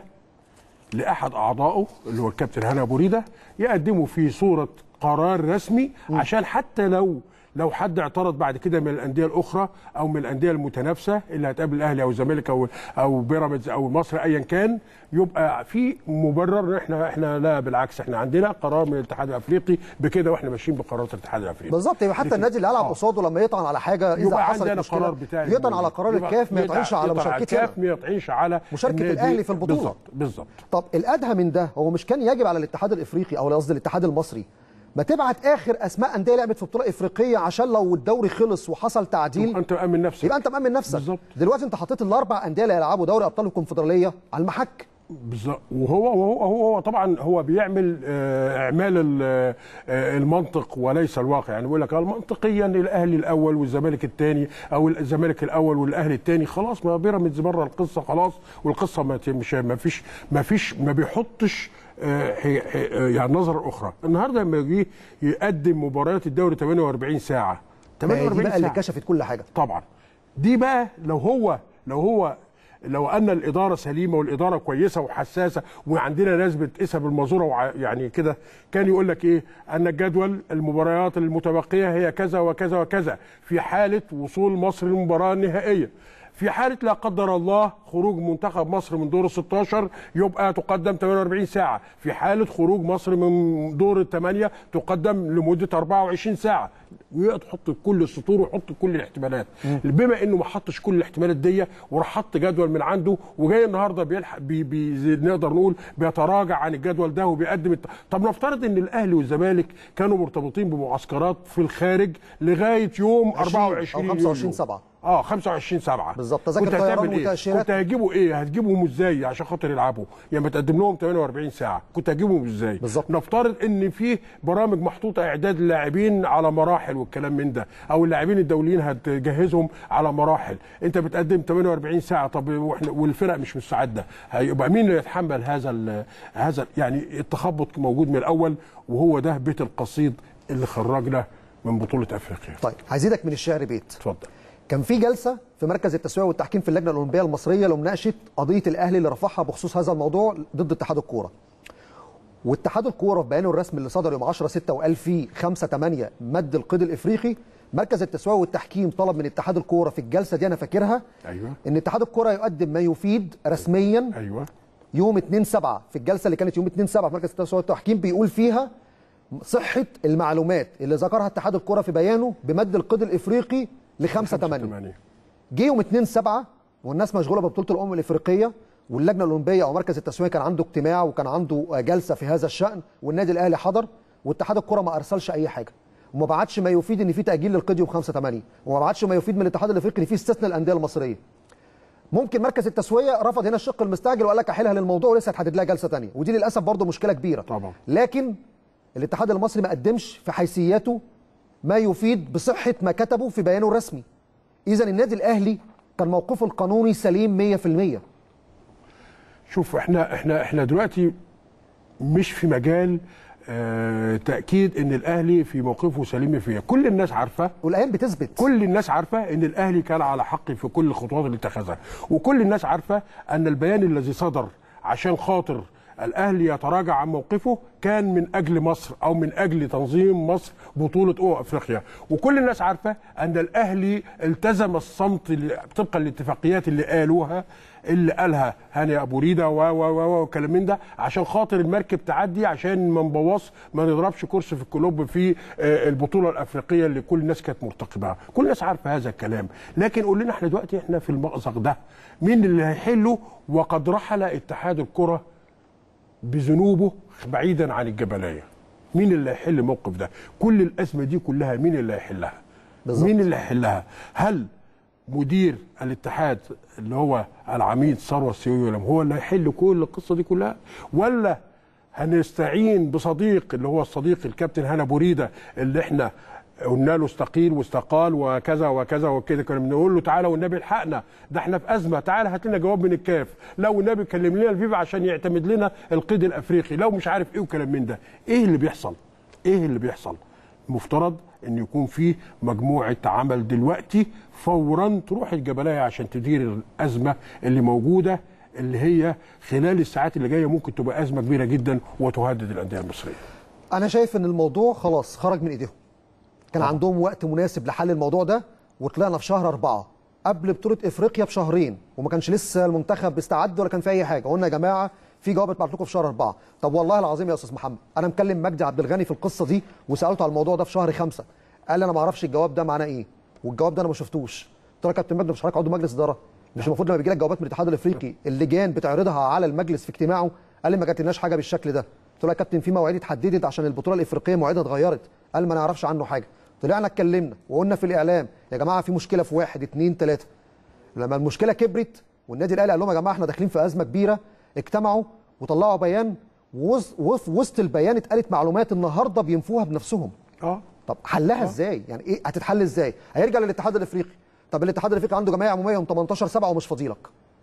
لاحد اعضائه اللي هو الكابتن هاني ابو ريده يقدمه في صوره قرار رسمي عشان حتى لو لو حد اعترض بعد كده من الانديه الاخرى او من الانديه المتنافسه اللي هتقابل الاهلي او الزمالك او او بيراميدز او مصر ايا كان يبقى في مبرر احنا احنا لا بالعكس احنا عندنا قرار من الاتحاد الافريقي بكده واحنا ماشيين بقرارات الاتحاد الافريقي بالظبط يبقى حتى لكن- النادي اللي هلعب آه. قصاده لما يطعن على حاجه اذا يبقى حصلت عندنا مشكله قرار بتاعي يطعن على قرار يبقى- الكاف ما يطعنش على يطعن مشاركتنا الكاف ما يطعنش على مشاركة النادي. الأهلي في البطولة. بالظبط بالظبط طب الادهى من ده هو مش كان يجب على الاتحاد الافريقي او قصدي الاتحاد المصري ما تبعت اخر اسماء انديه لعبت في بطوله افريقيه عشان لو الدوري خلص وحصل تعديل انت مأمن نفسك يبقى انت مأمن نفسك بالظبط. دلوقتي انت حطيت الاربع انديه اللي هيلعبوا دوري ابطال الكونفدراليه على المحك بالظبط وهو وهو هو, هو طبعا هو بيعمل آه، اعمال ال- آه، المنطق وليس الواقع يعني بيقول لك آه، منطقيا الاهلي الاول والزمالك الثاني او الزمالك الاول والاهلي الثاني خلاص ما بيراميدز بره القصه خلاص والقصه ما ت- مش ما فيش ما فيش ما بيحطش آه، حي- حي- آه، يعني نظره اخرى النهارده لما يجي يقدم مباريات الدوري 48 ساعه ما هي دي 48 بقى اللي ساعه كشفت كل حاجه طبعا دي بقى لو هو لو هو لو ان الاداره سليمه والاداره كويسه وحساسه وعندنا ناس بتقيسها بالمزوره وع- يعني كده كان يقول لك ايه ان الجدول المباريات المتبقيه هي كذا وكذا وكذا في حاله وصول مصر للمباراه النهائيه في حاله لا قدر الله خروج منتخب مصر من دور ال 16 يبقى تقدم 48 ساعه في حاله خروج مصر من دور الثمانيه تقدم لمده 24 ساعه ويحط كل السطور ويحط كل الاحتمالات بما انه ما حطش كل الاحتمالات دي وراح حط جدول من عنده وجاي النهارده بيلحق بي بي زي- نقدر نقول بيتراجع عن الجدول ده وبيقدم الت... طب نفترض ان الاهلي والزمالك كانوا مرتبطين بمعسكرات في الخارج لغايه يوم 20 أو 24 25 يوليو. سبعة. اه 25 7 بالظبط، تذاكر كنت طيران هتعمل ايه؟ وتأشيرات. كنت هتجيبوا ايه؟ هتجيبهم ازاي عشان خاطر يلعبوا؟ يعني ما تقدم لهم 48 ساعه، كنت هتجيبهم ازاي؟ بالظبط نفترض ان في برامج محطوطه اعداد اللاعبين على مراحل والكلام من ده، او اللاعبين الدوليين هتجهزهم على مراحل، انت بتقدم 48 ساعه طب واحنا والفرق مش مستعده، هيبقى مين اللي يتحمل هذا ال هذا ال- يعني التخبط موجود من الاول وهو ده بيت القصيد اللي خرجنا من بطوله افريقيا. طيب هزيدك من الشعر بيت اتفضل كان في جلسه في مركز التسويه والتحكيم في اللجنه الاولمبيه المصريه لمناقشه قضيه الاهلي اللي رفعها بخصوص هذا الموضوع ضد اتحاد الكوره واتحاد الكوره في بيانه الرسمي اللي صدر يوم 10 6 وقال فيه 5 8 مد القيد الافريقي مركز التسويه والتحكيم طلب من اتحاد الكوره في الجلسه دي انا فاكرها ايوه ان اتحاد الكوره يقدم ما يفيد رسميا ايوه يوم 2 7 في الجلسه اللي كانت يوم 2 7 في مركز التسويه والتحكيم بيقول فيها صحه المعلومات اللي ذكرها اتحاد الكوره في بيانه بمد القيد الافريقي ل 5 8 جه يوم 2 7 والناس مشغوله ببطوله الامم الافريقيه واللجنه الاولمبيه او مركز التسويه كان عنده اجتماع وكان عنده جلسه في هذا الشان والنادي الاهلي حضر واتحاد الكره ما ارسلش اي حاجه وما بعتش ما يفيد ان في تاجيل للقيد يوم 5 8 وما بعتش ما يفيد من الاتحاد الافريقي ان في استثناء الانديه المصريه ممكن مركز التسويه رفض هنا الشق المستعجل وقال لك احيلها للموضوع ولسه هتحدد لها جلسه ثانيه ودي للاسف برضه مشكله كبيره طبعا لكن الاتحاد المصري ما قدمش في حيثياته ما يفيد بصحه ما كتبه في بيانه الرسمي اذا النادي الاهلي كان موقفه القانوني سليم 100% شوف احنا احنا احنا دلوقتي مش في مجال آه تاكيد ان الاهلي في موقفه سليم فيها كل الناس عارفه والايام بتثبت كل الناس عارفه ان الاهلي كان على حق في كل الخطوات اللي اتخذها وكل الناس عارفه ان البيان الذي صدر عشان خاطر الاهلي يتراجع عن موقفه كان من اجل مصر او من اجل تنظيم مصر بطوله امم افريقيا وكل الناس عارفه ان الاهلي التزم الصمت اللي- طبقا للاتفاقيات اللي قالوها اللي قالها هاني ابو ريده و و و وكلام من ده عشان خاطر المركب تعدي عشان ما نبوظ ما نضربش كرسي في الكلوب في آه، البطوله الافريقيه اللي كل الناس كانت مرتقبها كل الناس عارفه هذا الكلام لكن قول لنا احنا دلوقتي احنا في المأزق ده مين اللي هيحله وقد رحل اتحاد الكره بذنوبه بعيدا عن الجبليه مين اللي هيحل الموقف ده كل الازمه دي كلها مين اللي هيحلها بالزبط. مين اللي هيحلها هل مدير الاتحاد اللي هو العميد ثروت سيولم هو اللي هيحل كل القصه دي كلها ولا هنستعين بصديق اللي هو الصديق الكابتن هنا بوريده اللي احنا قلنا له استقيل واستقال وكذا وكذا وكده كنا بنقول له تعالى والنبي الحقنا ده احنا في ازمه تعالى هات لنا جواب من الكاف لو النبي كلم لنا الفيفا عشان يعتمد لنا القيد الافريقي لو مش عارف ايه وكلام من ده ايه اللي بيحصل ايه اللي بيحصل مفترض ان يكون في مجموعه عمل دلوقتي فورا تروح الجبلايه عشان تدير الازمه اللي موجوده اللي هي خلال الساعات اللي جايه ممكن تبقى ازمه كبيره جدا وتهدد الانديه المصريه انا شايف ان الموضوع خلاص خرج من ايديهم كان عندهم وقت مناسب لحل الموضوع ده وطلعنا في شهر أربعة قبل بطولة إفريقيا بشهرين وما كانش لسه المنتخب استعد ولا كان في أي حاجة قلنا يا جماعة في جواب اتبعت لكم في شهر أربعة طب والله العظيم يا أستاذ محمد أنا مكلم مجدي عبد الغني في القصة دي وسألته على الموضوع ده في شهر خمسة قال لي أنا ما أعرفش الجواب ده معناه إيه والجواب ده أنا ما شفتوش قلت له يا كابتن مجدي مش حضرتك عضو مجلس إدارة مش المفروض لما بيجي لك جوابات من الاتحاد الافريقي اللجان بتعرضها على المجلس في اجتماعه قال لي ما جاتلناش حاجه بالشكل ده قلت له يا كابتن في مواعيد اتحددت عشان البطوله الافريقيه مواعيدها اتغيرت قال ما نعرفش عنه حاجه طلعنا اتكلمنا وقلنا في الاعلام يا جماعه في مشكله في واحد اتنين تلاته لما المشكله كبرت والنادي الاهلي قال لهم يا جماعه احنا داخلين في ازمه كبيره اجتمعوا وطلعوا بيان ووسط وف- وسط البيان اتقالت معلومات النهارده بينفوها بنفسهم اه طب حلها ازاي يعني ايه هتتحل ازاي هيرجع للاتحاد الافريقي طب الاتحاد الافريقي عنده جمعيه عموميه يوم 18 7 ومش فاضيلك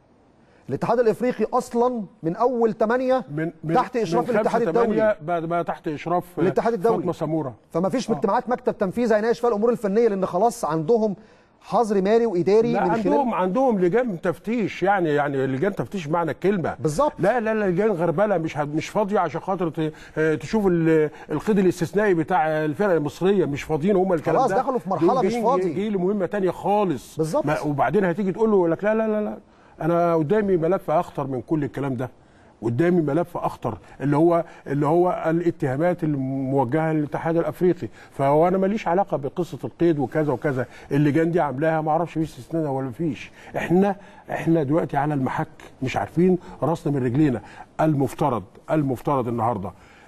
الاتحاد الافريقي اصلا من اول 8 من من تحت اشراف من الاتحاد خمسة تمانية الدولي بعد ما تحت اشراف آه، الاتحاد الدولي. فاطمه سموره فما فيش اجتماعات مكتب تنفيذي هيناقش فيها الامور الفنيه لان خلاص عندهم حظر مالي واداري لا من عندهم خلال عندهم لجان تفتيش يعني يعني لجان تفتيش معنى الكلمه بالظبط لا لا لا لجان غربله مش هت- مش فاضيه عشان خاطر ت- آه، تشوف ال- القيد الاستثنائي بتاع الفرق المصريه مش فاضيين هم الكلام خلاص ده دخلوا في مرحلة دول مش جايين- فاضي. جايين لمهمه تانية خالص بالظبط. ما- وبعدين هتيجي تقول له يقول لك لا لا لا لا انا قدامي ملف اخطر من كل الكلام ده قدامي ملف اخطر اللي هو اللي هو الاتهامات الموجهه للاتحاد الافريقي فهو انا ماليش علاقه بقصه القيد وكذا وكذا اللجان دي عاملاها ما اعرفش في استثناء ولا فيش احنا احنا دلوقتي على المحك مش عارفين راسنا من رجلينا المفترض المفترض النهارده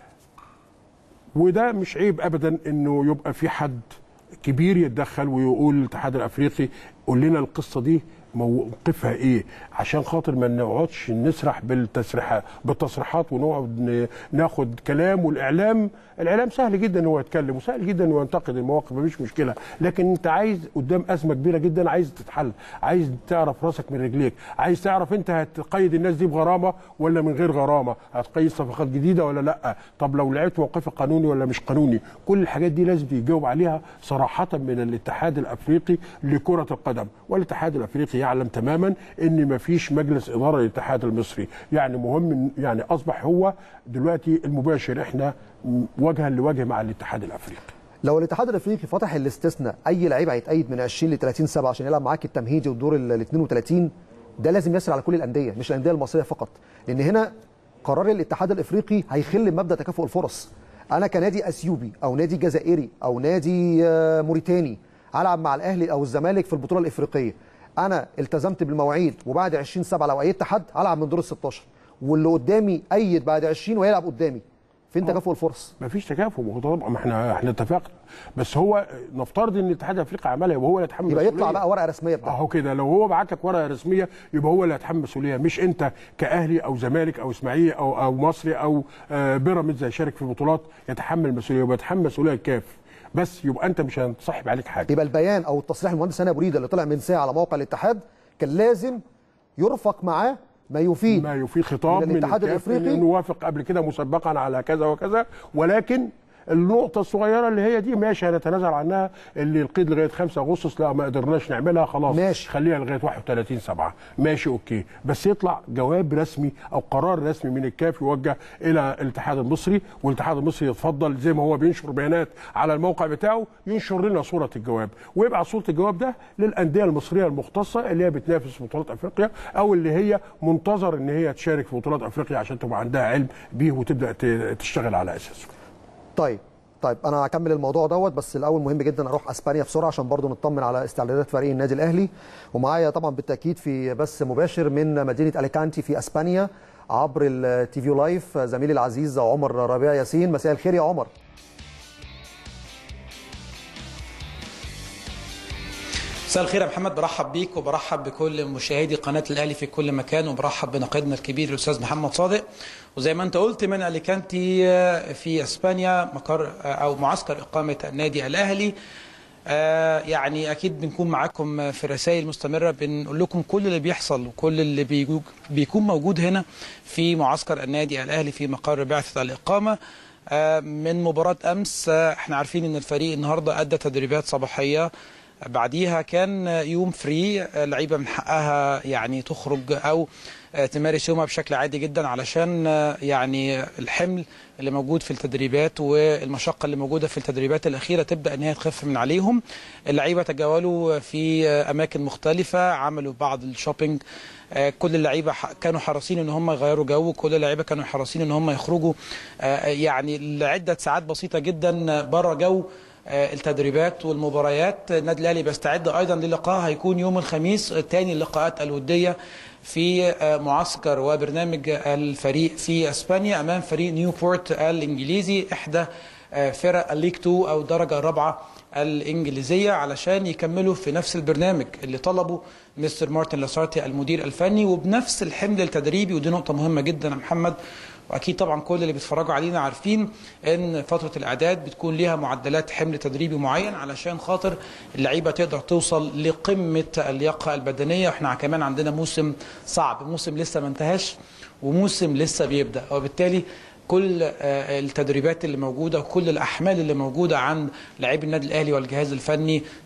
وده مش عيب ابدا انه يبقى في حد كبير يتدخل ويقول الاتحاد الافريقي قول لنا القصه دي موقفها ايه عشان خاطر ما نقعدش نسرح بالتسريحات بالتصريحات ونقعد ن- ناخد كلام والاعلام الاعلام سهل جدا ان هو يتكلم وسهل جدا ان هو ينتقد المواقف مفيش مشكله لكن انت عايز قدام ازمه كبيره جدا عايز تتحل عايز تعرف راسك من رجليك عايز تعرف انت هتقيد الناس دي بغرامه ولا من غير غرامه هتقيد صفقات جديده ولا لا طب لو لعبت موقفك قانوني ولا مش قانوني كل الحاجات دي لازم يجاوب عليها صراحه من الاتحاد الافريقي لكره القدم والاتحاد الافريقي يعلم تماما ان مفيش مجلس اداره للاتحاد المصري يعني مهم يعني اصبح هو دلوقتي المباشر احنا وجها لوجه مع الاتحاد الافريقي لو الاتحاد الافريقي فتح الاستثناء اي لعيب هيتأيد من 20 ل 30 سبعه عشان يلعب معاك التمهيدي والدور ال 32 ده لازم يسري على كل الانديه مش الانديه المصريه فقط لان هنا قرار الاتحاد الافريقي هيخل بمبدا تكافؤ الفرص انا كنادي اثيوبي او نادي جزائري او نادي آه، موريتاني العب مع الاهلي او الزمالك في البطوله الافريقيه انا التزمت بالمواعيد وبعد 20 سبعه لو ايدت حد هلعب من دور ال 16 واللي قدامي ايد بعد 20 ويلعب قدامي فين تكافؤ الفرص مفيش تكافؤ ما هو طبعا ما احنا احنا اتفقنا بس هو نفترض ان الاتحاد الافريقي عملها يبقى هو اللي يتحمل يبقى يطلع المسؤولية. بقى ورقه رسميه بده اهو كده لو هو بعت لك ورقه رسميه يبقى هو اللي هيتحمل مسؤوليه مش انت كاهلي او زمالك او اسماعيلي او او مصري او آه، بيراميدز هيشارك في بطولات يتحمل المسؤوليه يبقى يتحمل مسؤوليه الكاف بس يبقى انت مش هتصاحب عليك حاجه يبقى البيان او التصريح المهندس هاني ابو ريده اللي طلع من ساعه على موقع الاتحاد كان لازم يرفق معاه ما يفيد ما يفيد خطاب من من الاتحاد الكاف الافريقي انه وافق قبل كده مسبقا على كذا وكذا ولكن النقطة الصغيرة اللي هي دي ماشي هنتنازل عنها اللي القيد لغاية 5 أغسطس لا ما قدرناش نعملها خلاص ماشي. خليها لغاية 31 7 ماشي أوكي بس يطلع جواب رسمي أو قرار رسمي من الكاف يوجه إلى الاتحاد المصري والاتحاد المصري يتفضل زي ما هو بينشر بيانات على الموقع بتاعه ينشر لنا صورة الجواب ويبعت صورة الجواب ده للأندية المصرية المختصة اللي هي بتنافس في بطولات أفريقيا أو اللي هي منتظر إن هي تشارك في بطولات أفريقيا عشان تبقى عندها علم بيه وتبدأ ت- تشتغل على أساسه طيب طيب انا هكمل الموضوع دوت بس الاول مهم جدا اروح اسبانيا بسرعه عشان برضو نطمن على استعدادات فريق النادي الاهلي ومعايا طبعا بالتاكيد في بث مباشر من مدينه اليكانتي في اسبانيا عبر التي في لايف زميلي العزيز عمر ربيع ياسين مساء الخير يا عمر مساء الخير يا محمد برحب بيك وبرحب بكل مشاهدي قناه الاهلي في كل مكان وبرحب بناقدنا الكبير الاستاذ محمد صادق وزي ما انت قلت من اليكانتي في اسبانيا مقر او معسكر اقامه النادي الاهلي آه، يعني اكيد بنكون معاكم في رسائل مستمره بنقول لكم كل اللي بيحصل وكل اللي بيجو- بيكون موجود هنا في معسكر النادي الاهلي في مقر بعثه الاقامه آه، من مباراه امس آه، احنا عارفين ان الفريق النهارده ادى تدريبات صباحيه بعديها كان يوم فري لعيبه من حقها يعني تخرج او تمارس يومها بشكل عادي جدا علشان يعني الحمل اللي موجود في التدريبات والمشقه اللي موجوده في التدريبات الاخيره تبدا ان هي تخف من عليهم اللعيبه تجولوا في اماكن مختلفه عملوا بعض الشوبينج آه، كل اللعيبه ح- كانوا حريصين ان هم يغيروا جو كل اللعيبه كانوا حريصين ان هم يخرجوا آه، يعني لعده ساعات بسيطه جدا بره جو آه، التدريبات والمباريات النادي الاهلي بيستعد ايضا للقاء هيكون يوم الخميس تاني اللقاءات الوديه في آه، معسكر وبرنامج الفريق في اسبانيا امام فريق نيوبورت الانجليزي احدى آه، فرق الليج 2 او الدرجه الرابعه الانجليزيه علشان يكملوا في نفس البرنامج اللي طلبه مستر مارتن لاسارتي المدير الفني وبنفس الحمل التدريبي ودي نقطه مهمه جدا يا محمد واكيد طبعا كل اللي بيتفرجوا علينا عارفين ان فتره الاعداد بتكون ليها معدلات حمل تدريبي معين علشان خاطر اللعيبه تقدر توصل لقمه اللياقه البدنيه واحنا كمان عندنا موسم صعب موسم لسه ما انتهاش وموسم لسه بيبدا وبالتالي كل آه، التدريبات اللي موجوده وكل الاحمال اللي موجوده عند لاعبي النادي الاهلي والجهاز الفني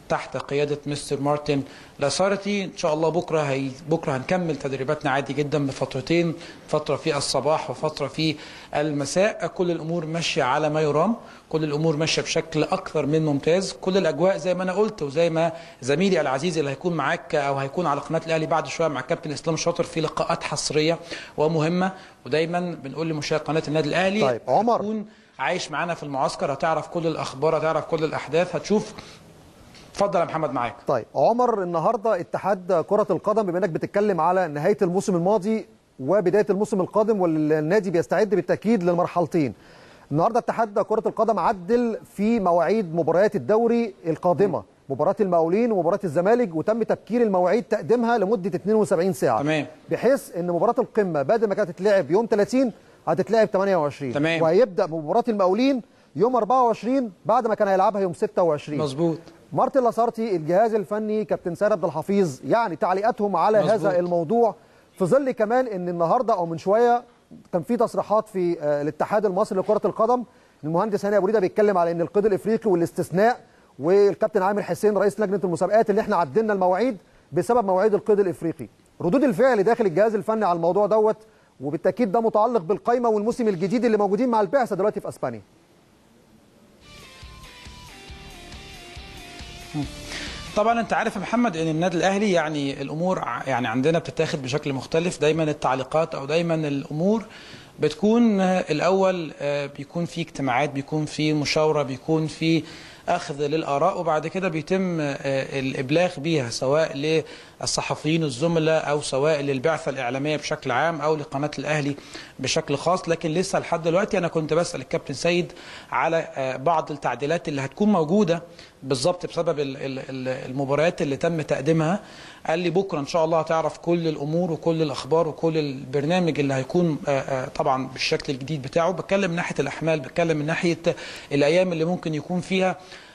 تحت قياده مستر مارتن لاسارتي ان شاء الله بكره هي بكره هنكمل تدريباتنا عادي جدا بفترتين فتره في الصباح وفتره في المساء كل الامور ماشيه على ما يرام كل الامور ماشيه بشكل اكثر من ممتاز كل الاجواء زي ما انا قلت وزي ما زميلي العزيز اللي هيكون معاك او هيكون على قناه الاهلي بعد شويه مع كابتن اسلام شاطر في لقاءات حصريه ومهمه ودايما بنقول لمشاهد قناه النادي الاهلي طيب عمر هتكون عايش معانا في المعسكر هتعرف كل الاخبار هتعرف كل الاحداث هتشوف اتفضل يا محمد معاك طيب عمر النهارده اتحاد كرة القدم بما انك بتتكلم على نهاية الموسم الماضي وبداية الموسم القادم والنادي بيستعد بالتأكيد للمرحلتين. النهارده اتحاد كرة القدم عدل في مواعيد مباريات الدوري القادمة، مباراة المقاولين ومباراة الزمالك وتم تبكير المواعيد تقديمها لمدة 72 ساعة. تمام. بحيث ان مباراة القمة بدل ما كانت تتلعب يوم 30 هتتلعب 28 تمام. وهيبدأ مباراة المقاولين يوم 24 بعد ما كان هيلعبها يوم 26 مظبوط مارتن لاسارتي الجهاز الفني كابتن سيد عبد الحفيظ يعني تعليقاتهم على مظبوط. هذا الموضوع في ظل كمان ان النهارده او من شويه كان في تصريحات في آه، الاتحاد المصري لكره القدم المهندس هاني ابو ريده بيتكلم على ان القيد الافريقي والاستثناء والكابتن عامر حسين رئيس لجنه المسابقات اللي احنا عدلنا المواعيد بسبب مواعيد القيد الافريقي ردود الفعل داخل الجهاز الفني على الموضوع دوت وبالتاكيد ده متعلق بالقائمه والموسم الجديد اللي موجودين مع البعثه دلوقتي في اسبانيا طبعا انت عارف يا محمد ان النادي الاهلي يعني الامور ع- يعني عندنا بتتاخد بشكل مختلف دايما التعليقات او دايما الامور بتكون آه، الاول آه، بيكون في اجتماعات بيكون في مشاوره بيكون في اخذ للاراء وبعد كده بيتم آه، الابلاغ بيها سواء للصحفيين الزملاء او سواء للبعثه الاعلاميه بشكل عام او لقناه الاهلي بشكل خاص لكن لسه لحد دلوقتي انا كنت بسال الكابتن سيد على آه، بعض التعديلات اللي هتكون موجوده بالظبط بسبب ال- ال- ال- المباريات اللي تم تقديمها قال لي بكره ان شاء الله هتعرف كل الامور وكل الاخبار وكل البرنامج اللي هيكون آه، آه، طبعا بالشكل الجديد بتاعه بتكلم من ناحيه الاحمال بتكلم من ناحيه الايام اللي ممكن يكون فيها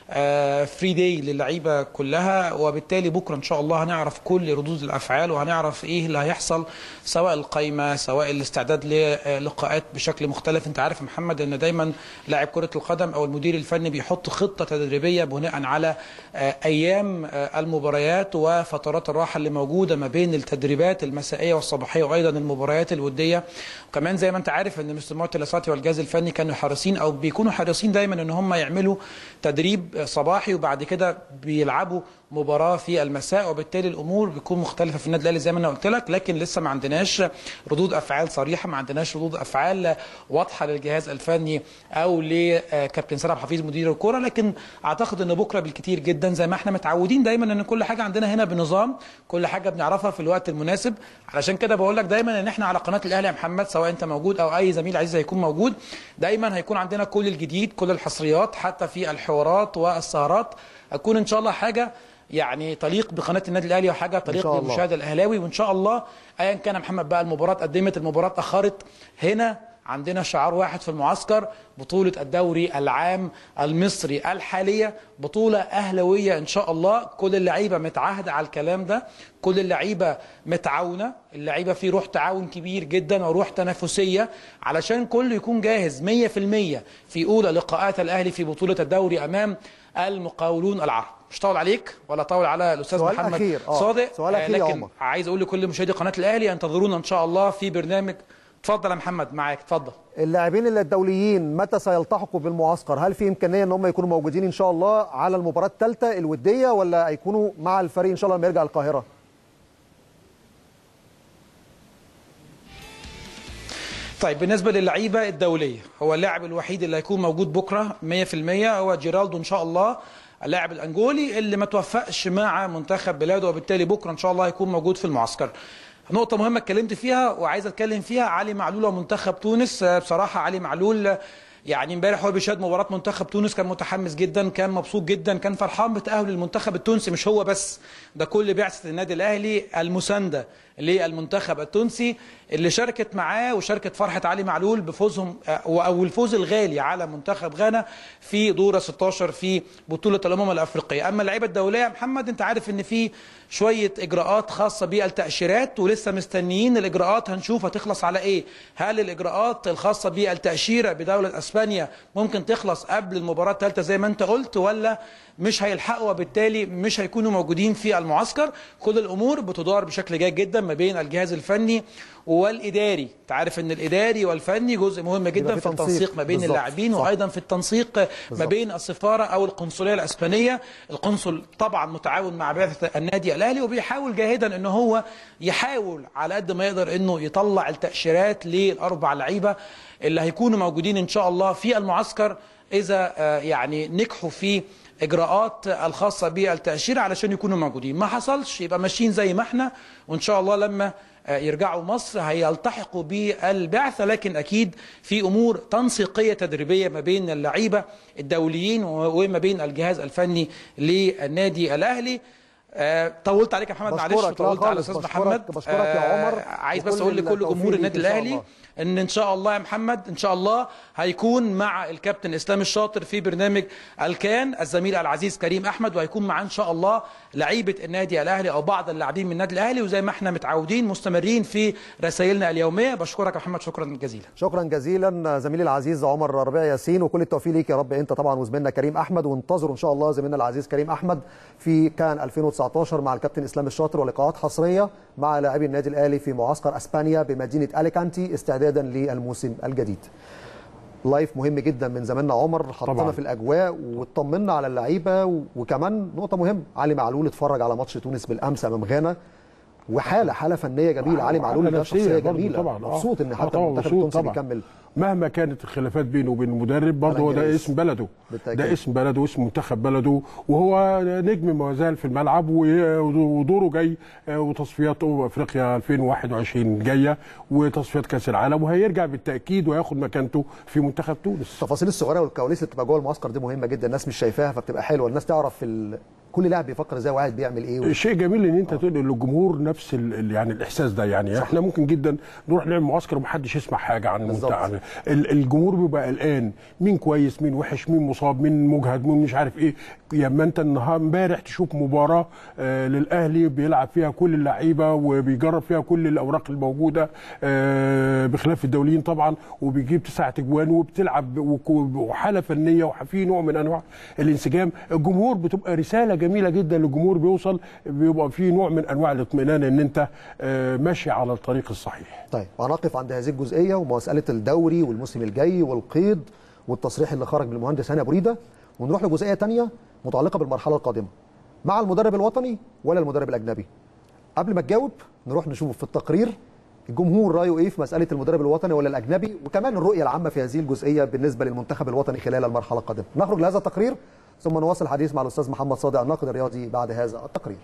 فري داي للعيبه كلها وبالتالي بكره ان شاء الله هنعرف كل ردود الافعال وهنعرف ايه اللي هيحصل سواء القايمه سواء الاستعداد للقاءات بشكل مختلف انت عارف يا محمد ان دايما لاعب كره القدم او المدير الفني بيحط خطه تدريبيه بناء على آه، ايام آه، المباريات وفترات الراحه اللي موجوده ما بين التدريبات المسائيه والصباحيه وايضا المباريات الوديه وكمان زي ما انت عارف ان مستر مارتن لاساتي والجهاز الفني كانوا حريصين او بيكونوا حريصين دايما ان هم يعملوا تدريب صباحي وبعد كده بيلعبوا مباراه في المساء وبالتالي الامور بتكون مختلفه في النادي الاهلي زي ما انا قلت لك لكن لسه ما عندناش ردود افعال صريحه ما عندناش ردود افعال واضحه للجهاز الفني او لكابتن سلام حفيظ مدير الكره لكن اعتقد ان بكره بالكتير جدا زي ما احنا متعودين دايما ان كل حاجه عندنا هنا بنظام كل حاجه بنعرفها في الوقت المناسب علشان كده بقول لك دايما ان احنا على قناه الاهلي يا محمد سواء انت موجود او اي زميل عزيز هيكون موجود دايما هيكون عندنا كل الجديد كل الحصريات حتى في الحوارات والسهرات هتكون ان شاء الله حاجه يعني تليق بقناه النادي الاهلي وحاجه تليق شاء الله. بالمشاهد الاهلاوي وان شاء الله ايا كان يا محمد بقى المباراه قدمت المباراه اتاخرت هنا عندنا شعار واحد في المعسكر بطولة الدوري العام المصري الحالية بطولة أهلوية إن شاء الله كل اللعيبة متعاهدة على الكلام ده كل اللعيبة متعاونة اللعيبة في روح تعاون كبير جدا وروح تنافسية علشان كله يكون جاهز 100% في أولى لقاءات الأهلي في بطولة الدوري أمام المقاولون العرب مش طول عليك ولا طول على الأستاذ سؤال محمد أخير، آه. صادق سؤال آه، أخير يا لكن عمر. عايز أقول لكل مشاهدي قناة الأهلي ينتظرونا إن شاء الله في برنامج اتفضل يا محمد معاك اتفضل اللاعبين اللي الدوليين متى سيلتحقوا بالمعسكر هل في امكانيه ان هم يكونوا موجودين ان شاء الله على المباراه الثالثه الوديه ولا هيكونوا مع الفريق ان شاء الله لما يرجع القاهره طيب بالنسبه للعيبه الدوليه هو اللاعب الوحيد اللي هيكون موجود بكره 100% هو جيرالدو ان شاء الله اللاعب الانجولي اللي ما توفقش مع منتخب بلاده وبالتالي بكره ان شاء الله هيكون موجود في المعسكر نقطة مهمة اتكلمت فيها وعايز اتكلم فيها علي معلول ومنتخب تونس آه، بصراحة علي معلول يعني امبارح هو بيشاهد مباراة منتخب تونس كان متحمس جدا كان مبسوط جدا كان فرحان بتأهل المنتخب التونسي مش هو بس ده كل بعثة النادي الأهلي المساندة للمنتخب التونسي اللي شاركت معاه وشاركت فرحة علي معلول بفوزهم آه، أو الفوز الغالي على منتخب غانا في دور 16 في بطولة الأمم الأفريقية أما اللعيبة الدولية يا محمد أنت عارف أن في شوية إجراءات خاصة بالتأشيرات ولسه مستنيين الإجراءات هنشوف هتخلص على إيه هل الإجراءات الخاصة بالتأشيرة بدولة أسبانيا ممكن تخلص قبل المباراة الثالثة زي ما أنت قلت ولا مش هيلحقوا وبالتالي مش هيكونوا موجودين في المعسكر كل الأمور بتدار بشكل جيد جدا ما بين الجهاز الفني والإداري تعرف أن الإداري والفني جزء مهم جدا يبقى في في تنسيق. التنسيق ما بين بالظبط. اللاعبين صح. وأيضا في التنسيق ما بالظبط. بين السفارة أو القنصلية الأسبانية القنصل طبعا متعاون مع بعثة النادي الأهلي وبيحاول جاهدا أنه هو يحاول على قد ما يقدر أنه يطلع التأشيرات للأربع لعيبة اللي هيكونوا موجودين إن شاء الله في المعسكر إذا آه، يعني نجحوا في اجراءات الخاصه بالتاشيره علشان يكونوا موجودين ما حصلش يبقى ماشيين زي ما احنا وان شاء الله لما آه، يرجعوا مصر هيلتحقوا بالبعثه لكن اكيد في امور تنسيقيه تدريبيه ما بين اللعيبه الدوليين وما بين الجهاز الفني للنادي الاهلي آه، طولت عليك يا محمد معلش بشكرك. لا وطولت على خالص. الاستاذ بشكرك- محمد بشكرك يا عمر. عايز بس وكل اقول لكل التوفيق جمهور ليك النادي إن شاء الاهلي الله. ان ان شاء الله يا محمد ان شاء الله هيكون مع الكابتن اسلام الشاطر في برنامج الكان الزميل العزيز كريم احمد وهيكون معاه ان شاء الله لعيبه النادي الاهلي او بعض اللاعبين من النادي الاهلي وزي ما احنا متعودين مستمرين في رسائلنا اليوميه بشكرك يا محمد شكرا جزيلا شكرا جزيلا زميلي العزيز عمر ربيع ياسين وكل التوفيق ليك يا رب انت طبعا وزميلنا كريم احمد وانتظروا ان شاء الله زميلنا العزيز كريم احمد في كان 2019 مع الكابتن اسلام الشاطر ولقاءات حصريه مع لاعبي النادي الاهلي في معسكر اسبانيا بمدينه اليكانتي استعدادا للموسم الجديد. لايف مهم جدا من زماننا عمر حطنا طبعاً. في الاجواء واطمنا على اللعيبه و- وكمان نقطه مهمه علي معلول اتفرج على ماتش تونس بالامس امام غانا وحاله حاله فنيه جميله علي معلول حالة ده نفسية شخصيه برضه جميله طبعاً. آه. مبسوط ان آه حتى طبعاً المنتخب مبسوط التونسي طبعاً. بيكمل مهما كانت الخلافات بينه وبين المدرب برضه هو ده الإنجليزي. اسم بلده بالتأكيد. ده اسم بلده واسم منتخب بلده وهو نجم ما زال في الملعب و- ودوره جاي آه، وتصفيات أمم افريقيا 2021 جايه وتصفيات كاس العالم وهيرجع بالتاكيد وياخد مكانته في منتخب تونس التفاصيل الصغيره والكواليس اللي بتبقى جوه المعسكر دي مهمه جدا الناس مش شايفاها فبتبقى حلوه الناس تعرف في ال... كل لاعب بيفكر ازاي وقاعد بيعمل ايه و... شيء جميل ان انت تنقل للجمهور نفس ال- ال- يعني الاحساس ده يعني صح. احنا ممكن جدا نروح نعمل معسكر ومحدش يسمع حاجه عن المنتخب عن ال- الجمهور بيبقى قلقان مين كويس مين وحش مين مصاب مين مجهد مين مش عارف ايه لما انت النهار امبارح تشوف مباراه آه للاهلي بيلعب فيها كل اللعيبه وبيجرب فيها كل الاوراق الموجوده آه بخلاف الدوليين طبعا وبيجيب تسعة اجوان وبتلعب وك- وحاله فنيه وفي نوع من انواع الانسجام الجمهور بتبقى رساله جميله جدا للجمهور بيوصل بيبقى في نوع من انواع الاطمئنان ان انت آه ماشي على الطريق الصحيح طيب هنقف عند هذه الجزئيه ومساله الدوري والموسم الجاي والقيد والتصريح اللي خرج من المهندس هاني ابو ريده ونروح لجزئيه تانية متعلقه بالمرحله القادمه مع المدرب الوطني ولا المدرب الاجنبي قبل ما تجاوب نروح نشوف في التقرير الجمهور رايه ايه في مساله المدرب الوطني ولا الاجنبي وكمان الرؤيه العامه في هذه الجزئيه بالنسبه للمنتخب الوطني خلال المرحله القادمه نخرج لهذا التقرير ثم نواصل الحديث مع الاستاذ محمد صادق الناقد الرياضي بعد هذا التقرير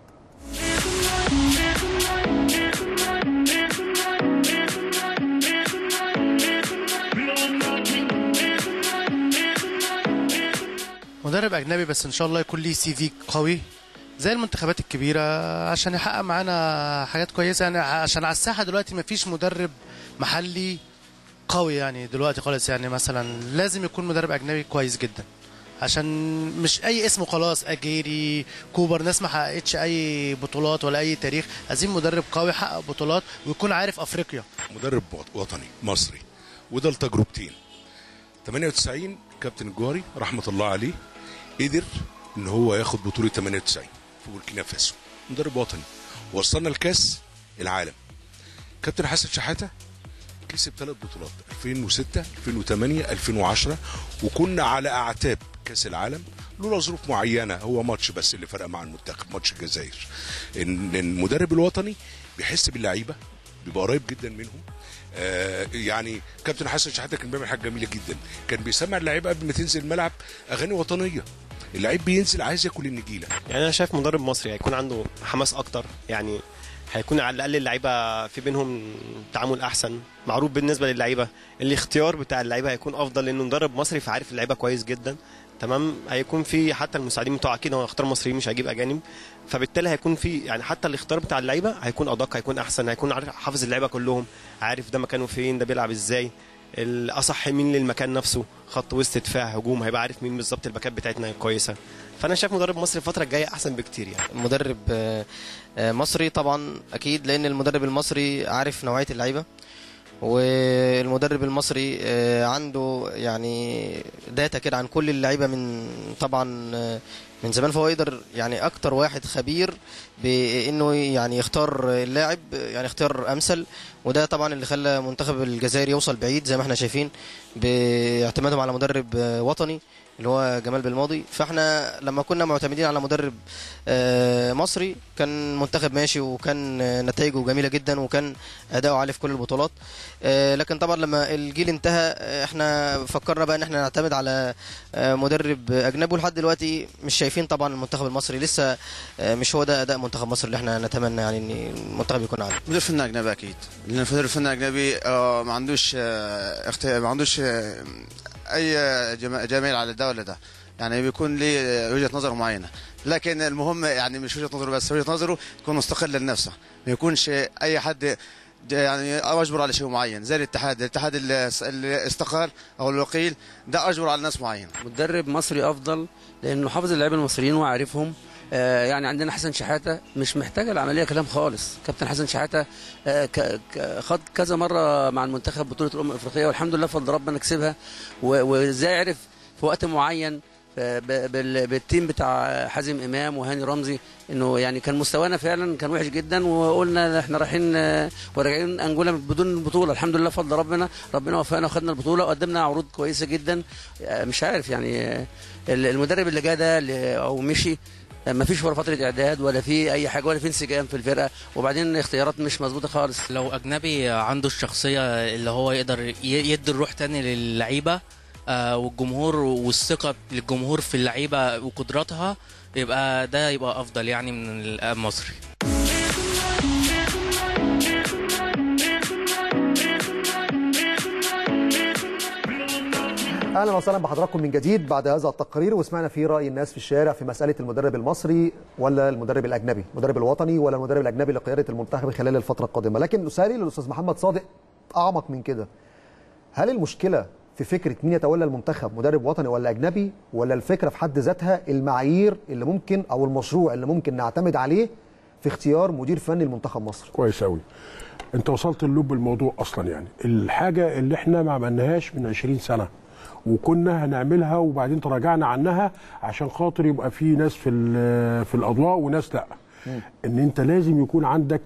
مدرب اجنبي بس ان شاء الله يكون ليه سي في قوي زي المنتخبات الكبيره عشان يحقق معانا حاجات كويسه يعني عشان على الساحه دلوقتي مفيش مدرب محلي قوي يعني دلوقتي خالص يعني مثلا لازم يكون مدرب اجنبي كويس جدا عشان مش اي اسم خلاص اجيري كوبر ناس ما حققتش اي بطولات ولا اي تاريخ عايزين مدرب قوي يحقق بطولات ويكون عارف افريقيا مدرب وطني مصري وده لتجربتين 98 كابتن الجوهري رحمه الله عليه قدر ان هو ياخد بطوله 98 في بوركينا فاسو مدرب وطني وصلنا لكاس العالم كابتن حسن شحاته كسب ثلاث بطولات 2006 2008 2010 وكنا على اعتاب كاس العالم لولا ظروف معينه هو ماتش بس اللي فرق مع المنتخب ماتش الجزائر ان المدرب الوطني بيحس باللعيبه بيبقى قريب جدا منهم آه يعني كابتن حسن شحاته كان بيعمل حاجه جميله جدا كان بيسمع اللعيبه قبل ما تنزل الملعب اغاني وطنيه اللعيب بينزل عايز ياكل النجيله يعني انا شايف مدرب مصري هيكون عنده حماس اكتر يعني هيكون على الاقل اللعيبه في بينهم تعامل احسن معروف بالنسبه للعيبه الاختيار بتاع اللعيبه هيكون افضل لانه مدرب مصري فعارف اللعيبه كويس جدا تمام هيكون في حتى المساعدين بتوعه اكيد هو هيختار مصريين مش هيجيب اجانب فبالتالي هيكون في يعني حتى الاختيار بتاع اللعيبه هيكون ادق هيكون احسن هيكون عارف حافظ اللعيبه كلهم عارف ده مكانه فين ده بيلعب ازاي الاصح مين للمكان نفسه خط وسط دفاع هجوم هيبقى عارف مين بالظبط الباكات بتاعتنا كويسه فانا شايف مدرب مصري الفتره الجايه احسن بكتير يعني مدرب آه، آه، مصري طبعا اكيد لان المدرب المصري عارف نوعيه اللعيبه والمدرب المصري آه، عنده يعني داتا كده عن كل اللعيبه من طبعا آه، من زمان فهو يقدر يعني اكتر واحد خبير بانه يعني يختار اللاعب يعني اختيار امثل وده طبعا اللي خلى منتخب الجزائر يوصل بعيد زي ما احنا شايفين باعتمادهم على مدرب آه، وطني اللي هو جمال بالماضي فاحنا لما كنا معتمدين على مدرب آه، مصري كان منتخب ماشي وكان آه، نتائجه جميله جدا وكان اداؤه عالي في كل البطولات آه، لكن طبعا لما الجيل انتهى آه، احنا فكرنا بقى ان احنا نعتمد على آه، مدرب اجنبي ولحد دلوقتي مش شايفين طبعا المنتخب المصري لسه آه، مش هو ده اداء منتخب مصر اللي احنا نتمنى يعني ان المنتخب يكون عليه مدير فني اجنبي اكيد لان المدير الفني الاجنبي آه، ما عندوش آه، اخت- ما عندوش آه، اي جما- جميل على ده ولا ده يعني بيكون ليه وجهه نظر معينه لكن المهم يعني مش وجهه نظره بس وجهه نظره تكون مستقله لنفسه ما يكونش اي حد ج- يعني او اجبر على شيء معين زي الاتحاد الاتحاد اللي اللي استقال او الوكيل ده اجبر على ناس معينه مدرب مصري افضل لانه حافظ اللعيبه المصريين وعارفهم آه، يعني عندنا حسن شحاته مش محتاجه العمليه كلام خالص كابتن حسن شحاته آه، ك- ك- خد كذا مره مع المنتخب بطوله الامم الافريقيه والحمد لله فضل ربنا كسبها و- وازاي عرف في وقت معين آه، ب- بال- بالتيم بتاع حازم امام وهاني رمزي انه يعني كان مستوانا فعلا كان وحش جدا وقلنا احنا رايحين آه، وراجعين انجولا بدون البطوله الحمد لله فضل ربنا ربنا وفقنا وخدنا البطوله وقدمنا عروض كويسه جدا آه، مش عارف يعني آه، المدرب اللي جه ده اللي- او مشي ما فيش ولا فتره اعداد ولا في اي حاجه ولا في انسجام في الفرقه وبعدين اختيارات مش مظبوطه خالص لو اجنبي عنده الشخصيه اللي هو يقدر ي- يدي الروح تاني للعيبه آه، والجمهور والثقه للجمهور في اللعيبه وقدراتها يبقى ده يبقى افضل يعني من المصري اهلا وسهلا بحضراتكم من جديد بعد هذا التقرير وسمعنا فيه راي الناس في الشارع في مساله المدرب المصري ولا المدرب الاجنبي، المدرب الوطني ولا المدرب الاجنبي لقياده المنتخب خلال الفتره القادمه، لكن سؤالي للاستاذ محمد صادق اعمق من كده. هل المشكله في فكره مين يتولى المنتخب مدرب وطني ولا اجنبي ولا الفكره في حد ذاتها المعايير اللي ممكن او المشروع اللي ممكن نعتمد عليه في اختيار مدير فني لمنتخب مصر؟ كويس قوي انت وصلت للب الموضوع اصلا يعني الحاجه اللي احنا ما عملناهاش من 20 سنه وكنا هنعملها وبعدين تراجعنا عنها عشان خاطر يبقى في ناس في ال- في الاضواء وناس لا ان انت لازم يكون عندك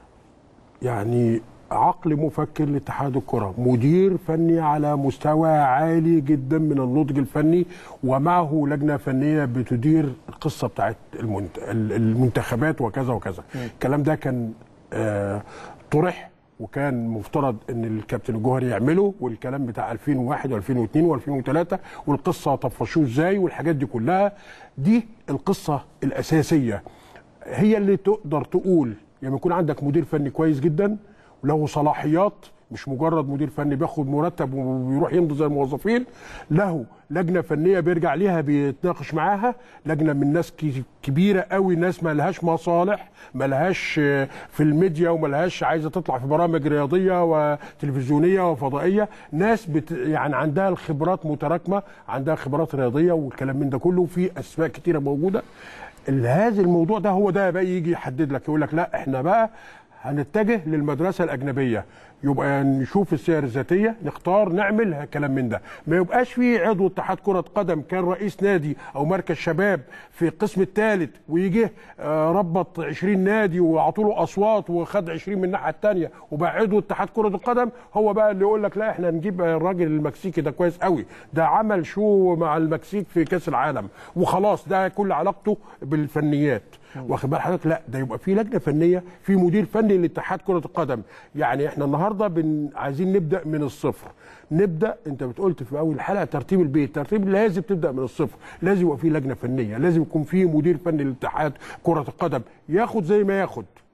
يعني عقل مفكر لاتحاد الكره مدير فني على مستوى عالي جدا من النضج الفني ومعه لجنه فنيه بتدير القصه بتاعت المنت... المنتخبات وكذا وكذا الكلام ده كان آه طرح وكان مفترض ان الكابتن الجوهري يعمله والكلام بتاع 2001 و2002 و2003 والقصه طفشوه ازاي والحاجات دي كلها دي القصه الاساسيه هي اللي تقدر تقول يعني يكون عندك مدير فني كويس جدا وله صلاحيات مش مجرد مدير فني بياخد مرتب وبيروح يمضي زي الموظفين له لجنه فنيه بيرجع ليها بيتناقش معاها لجنه من ناس كي- كبيره قوي ناس ما لهاش مصالح ما لهاش آه، في الميديا وما لهاش عايزه تطلع في برامج رياضيه وتلفزيونيه وفضائيه ناس بت يعني عندها الخبرات متراكمه عندها خبرات رياضيه والكلام من ده كله في اسماء كتيره موجوده ال- هذا الموضوع ده هو ده بقى يجي يحدد لك يقول لك لا احنا بقى هنتجه للمدرسه الاجنبيه يبقى نشوف السير الذاتيه نختار نعمل كلام من ده ما يبقاش في عضو اتحاد كره قدم كان رئيس نادي او مركز شباب في القسم الثالث ويجي آه، ربط 20 نادي وعطوا له اصوات وخد 20 من الناحيه الثانيه وبقى عضو اتحاد كره القدم هو بقى اللي يقول لك لا احنا نجيب الراجل المكسيكي ده كويس قوي ده عمل شو مع المكسيك في كاس العالم وخلاص ده كل علاقته بالفنيات واخد بال حضرتك لا ده يبقى في لجنه فنيه في مدير فني لاتحاد كره القدم يعني احنا النهارده بن عايزين نبدا من الصفر نبدا انت بتقولت في اول حلقه ترتيب البيت ترتيب لازم تبدا من الصفر لازم يبقى في لجنه فنيه لازم يكون في مدير فني لاتحاد كره القدم ياخد زي ما ياخد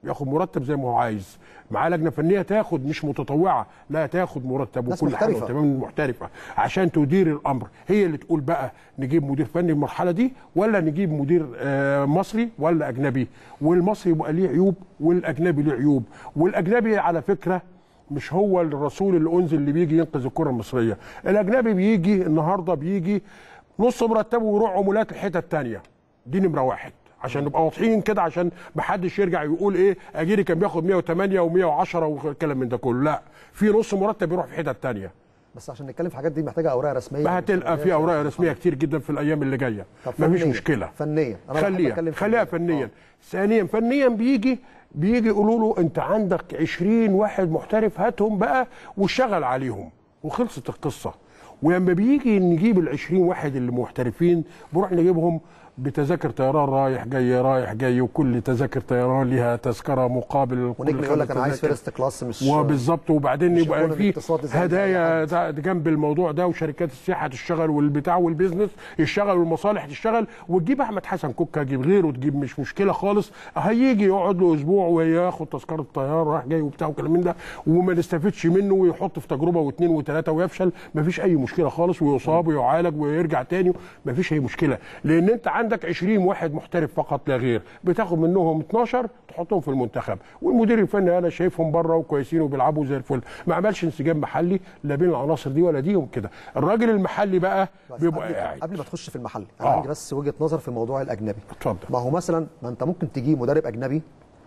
ياخد مرتب زي ما هو عايز معاه لجنه فنيه تاخد مش متطوعه لا تاخد مرتب ناس وكل حاجه محترفة. تمام محترفه عشان تدير الامر هي اللي تقول بقى نجيب مدير فني المرحله دي ولا نجيب مدير آه، مصري ولا اجنبي والمصري يبقى ليه عيوب والاجنبي ليه عيوب والاجنبي على فكره مش هو الرسول اللي انزل اللي بيجي ينقذ الكره المصريه الاجنبي بيجي النهارده بيجي نص مرتبه ويروح عمولات الحته الثانيه دي نمره واحد عشان نبقى واضحين كده عشان ما حدش يرجع يقول ايه اجيري كان بياخد 108 و110 والكلام من ده كله لا في نص مرتب يروح في حته ثانيه بس عشان نتكلم في الحاجات دي محتاجه اوراق رسميه ما هتلقى في اوراق رسميه كتير جدا في الايام اللي جايه طب مفيش فنياً- مشكله فنيا انا بحب خليها أتكلم خليها فنيا ثانيا فنيا بيجي بيجي يقولوا له انت عندك 20 واحد محترف هاتهم بقى واشتغل عليهم وخلصت القصه ولما بيجي نجيب ال 20 واحد اللي محترفين بنروح نجيبهم بتذاكر طيران رايح جاي رايح جاي وكل تذاكر طيران ليها تذكره مقابل كل ونجم يقول لك خمس انا عايز تذاكر. فيرست كلاس مش وبالظبط وبعدين مش يبقى يكون في الاقتصاد زي هدايا ده- جنب الموضوع ده وشركات السياحه تشتغل والبتاع والبيزنس يشتغل والمصالح تشتغل وتجيب احمد حسن كوكا تجيب غيره تجيب مش مشكله خالص هيجي يقعد له اسبوع وياخد تذكره طياره رايح جاي وبتاع وكلام من ده وما نستفدش منه ويحط في تجربه واثنين وثلاثه ويفشل مفيش اي مشكله خالص ويصاب ويعالج ويرجع تاني مفيش اي مشكله لان انت عندك 20 واحد محترف فقط لا غير بتاخد منهم 12 تحطهم في المنتخب والمدير الفني انا شايفهم بره وكويسين وبيلعبوا زي الفل ما عملش انسجام محلي لا بين العناصر دي ولا دي وكده الراجل المحلي بقى بيبقى قبل, قاعد قبل ما تخش في المحل انا آه. عندي بس وجهه نظر في موضوع الاجنبي اتفضل ما هو مثلا ما انت ممكن تجيب مدرب اجنبي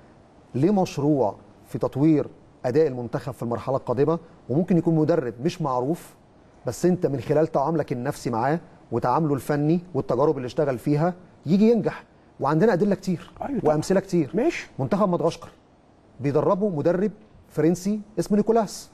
ليه مشروع في تطوير اداء المنتخب في المرحله القادمه وممكن يكون مدرب مش معروف بس انت من خلال تعاملك النفسي معاه وتعامله الفني والتجارب اللي اشتغل فيها يجي ينجح وعندنا ادله كتير أيوة وامثله كتير ماشي منتخب مدغشقر بيدربه مدرب فرنسي اسمه نيكولاس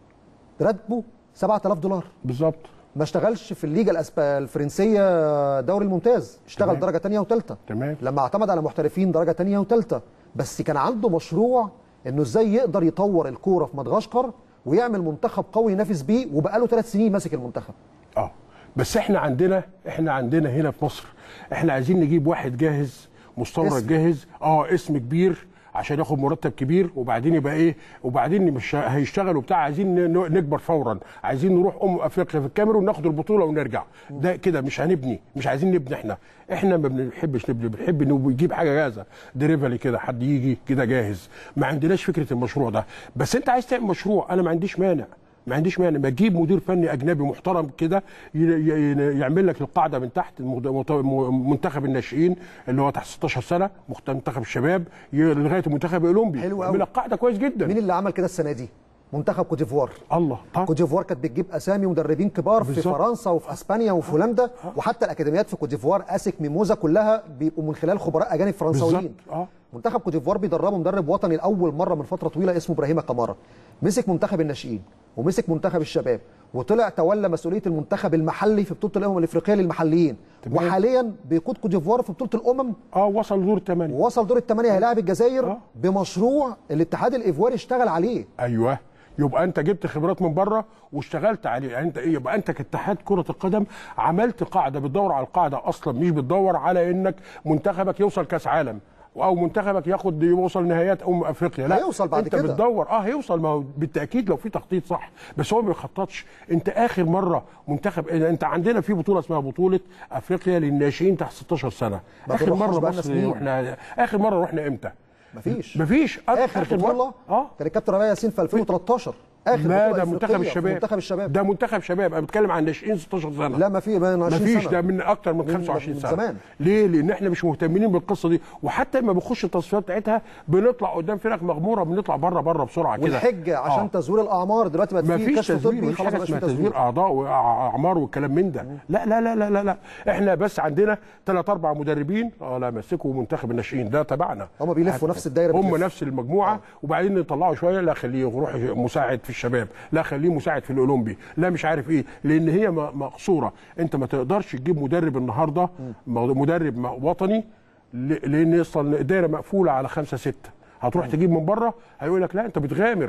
راتبه 7000 دولار بالظبط ما اشتغلش في الليجا الأسب... الفرنسيه دوري الممتاز اشتغل تمام. درجه ثانيه وثالثه تمام لما اعتمد على محترفين درجه ثانيه وثالثه بس كان عنده مشروع انه ازاي يقدر يطور الكوره في مدغشقر ويعمل منتخب قوي ينافس بيه وبقاله ثلاث سنين ماسك المنتخب اه بس احنا عندنا احنا عندنا هنا في مصر احنا عايزين نجيب واحد جاهز مستورد اسم. جاهز اه اسم كبير عشان ياخد مرتب كبير وبعدين يبقى ايه وبعدين مش هيشتغل وبتاع عايزين ن- نكبر فورا عايزين نروح ام افريقيا في الكاميرون ناخد البطوله ونرجع ده كده مش هنبني مش عايزين نبني احنا احنا ما بنحبش نبني بنحب انه يجيب حاجه جاهزه ديريفالي كده حد يجي كده جاهز ما عندناش فكره المشروع ده بس انت عايز تعمل مشروع انا ما عنديش مانع ما عنديش مانع ما تجيب مدير فني اجنبي محترم كده ي- ي- يعمل لك القاعده من تحت المد- مت- م- منتخب الناشئين اللي هو تحت 16 سنه مخت- منتخب الشباب ي- لغايه المنتخب الاولمبي حلو يعمل لك قاعده كويس جدا مين اللي عمل كده السنه دي منتخب كوت ديفوار الله كوت ديفوار كانت بتجيب اسامي مدربين كبار في بالظبط. فرنسا وفي اسبانيا وفي هولندا وحتى الاكاديميات في كوت ديفوار اسك ميموزا كلها بيبقوا من خلال خبراء اجانب فرنساويين بالظبط اه منتخب كوت ديفوار بيدربه مدرب وطني لاول مره من فتره طويله اسمه ابراهيم قماره مسك منتخب الناشئين ومسك منتخب الشباب وطلع تولى مسؤوليه المنتخب المحلي في بطوله الامم الافريقيه للمحليين تمام. وحاليا بيقود كوت ديفوار في بطوله الامم اه وصل دور الثمانيه ووصل دور الثمانيه هيلاعب الجزائر بمشروع الاتحاد الايفواري اشتغل عليه ايوه يبقى انت جبت خبرات من بره واشتغلت عليه يعني انت ايه يبقى انت كاتحاد كره القدم عملت قاعده بتدور على القاعده اصلا مش بتدور على انك منتخبك يوصل كاس عالم او منتخبك ياخد يوصل نهائيات ام افريقيا لا هيوصل بعد انت كده. بتدور اه هيوصل ما هو بالتاكيد لو في تخطيط صح بس هو ما بيخططش انت اخر مره منتخب انت عندنا في بطوله اسمها بطوله افريقيا للناشئين تحت 16 سنه ما اخر بنروحهاش مره بقالنا مصر سنين. رحنا اخر مره رحنا امتى مفيش مفيش اخر بطوله اه كان الكابتن ربيع ياسين في 2013 اخر لا بطولة ده منتخب إفريقية في الشباب منتخب الشباب ده منتخب شباب انا بتكلم عن ناشئين 16 سنه لا ما في من 20 مفيش سنة. ده من اكتر من, من- 25 من سنه زمان. ليه لان احنا مش مهتمين بالقصه دي وحتى لما بنخش التصفيات بتاعتها بنطلع قدام فرق مغموره بنطلع بره بره بسرعه كده والحجه عشان آه. تزوير الاعمار دلوقتي بقت ما في فيش كشف تزوير طبي مفيش خلاص حاجه مبقاش في اسمها تزوير تزوير اعضاء واعمار والكلام من ده لا لا لا لا لا, لا. احنا بس عندنا ثلاث اربع مدربين اه لا مسكوا منتخب الناشئين ده تبعنا هم بيلفوا نفس الدايره هم بتلف. نفس المجموعه وبعدين نطلعه شويه لا خليه يروح مساعد في الشباب لا خليه مساعد في الاولمبي لا مش عارف ايه لان هي م- مقصوره انت ما تقدرش تجيب مدرب النهارده م- مدرب م- وطني ل- لان اصلا الدايره مقفوله على خمسه سته هتروح تجيب من بره هيقول لك لا انت بتغامر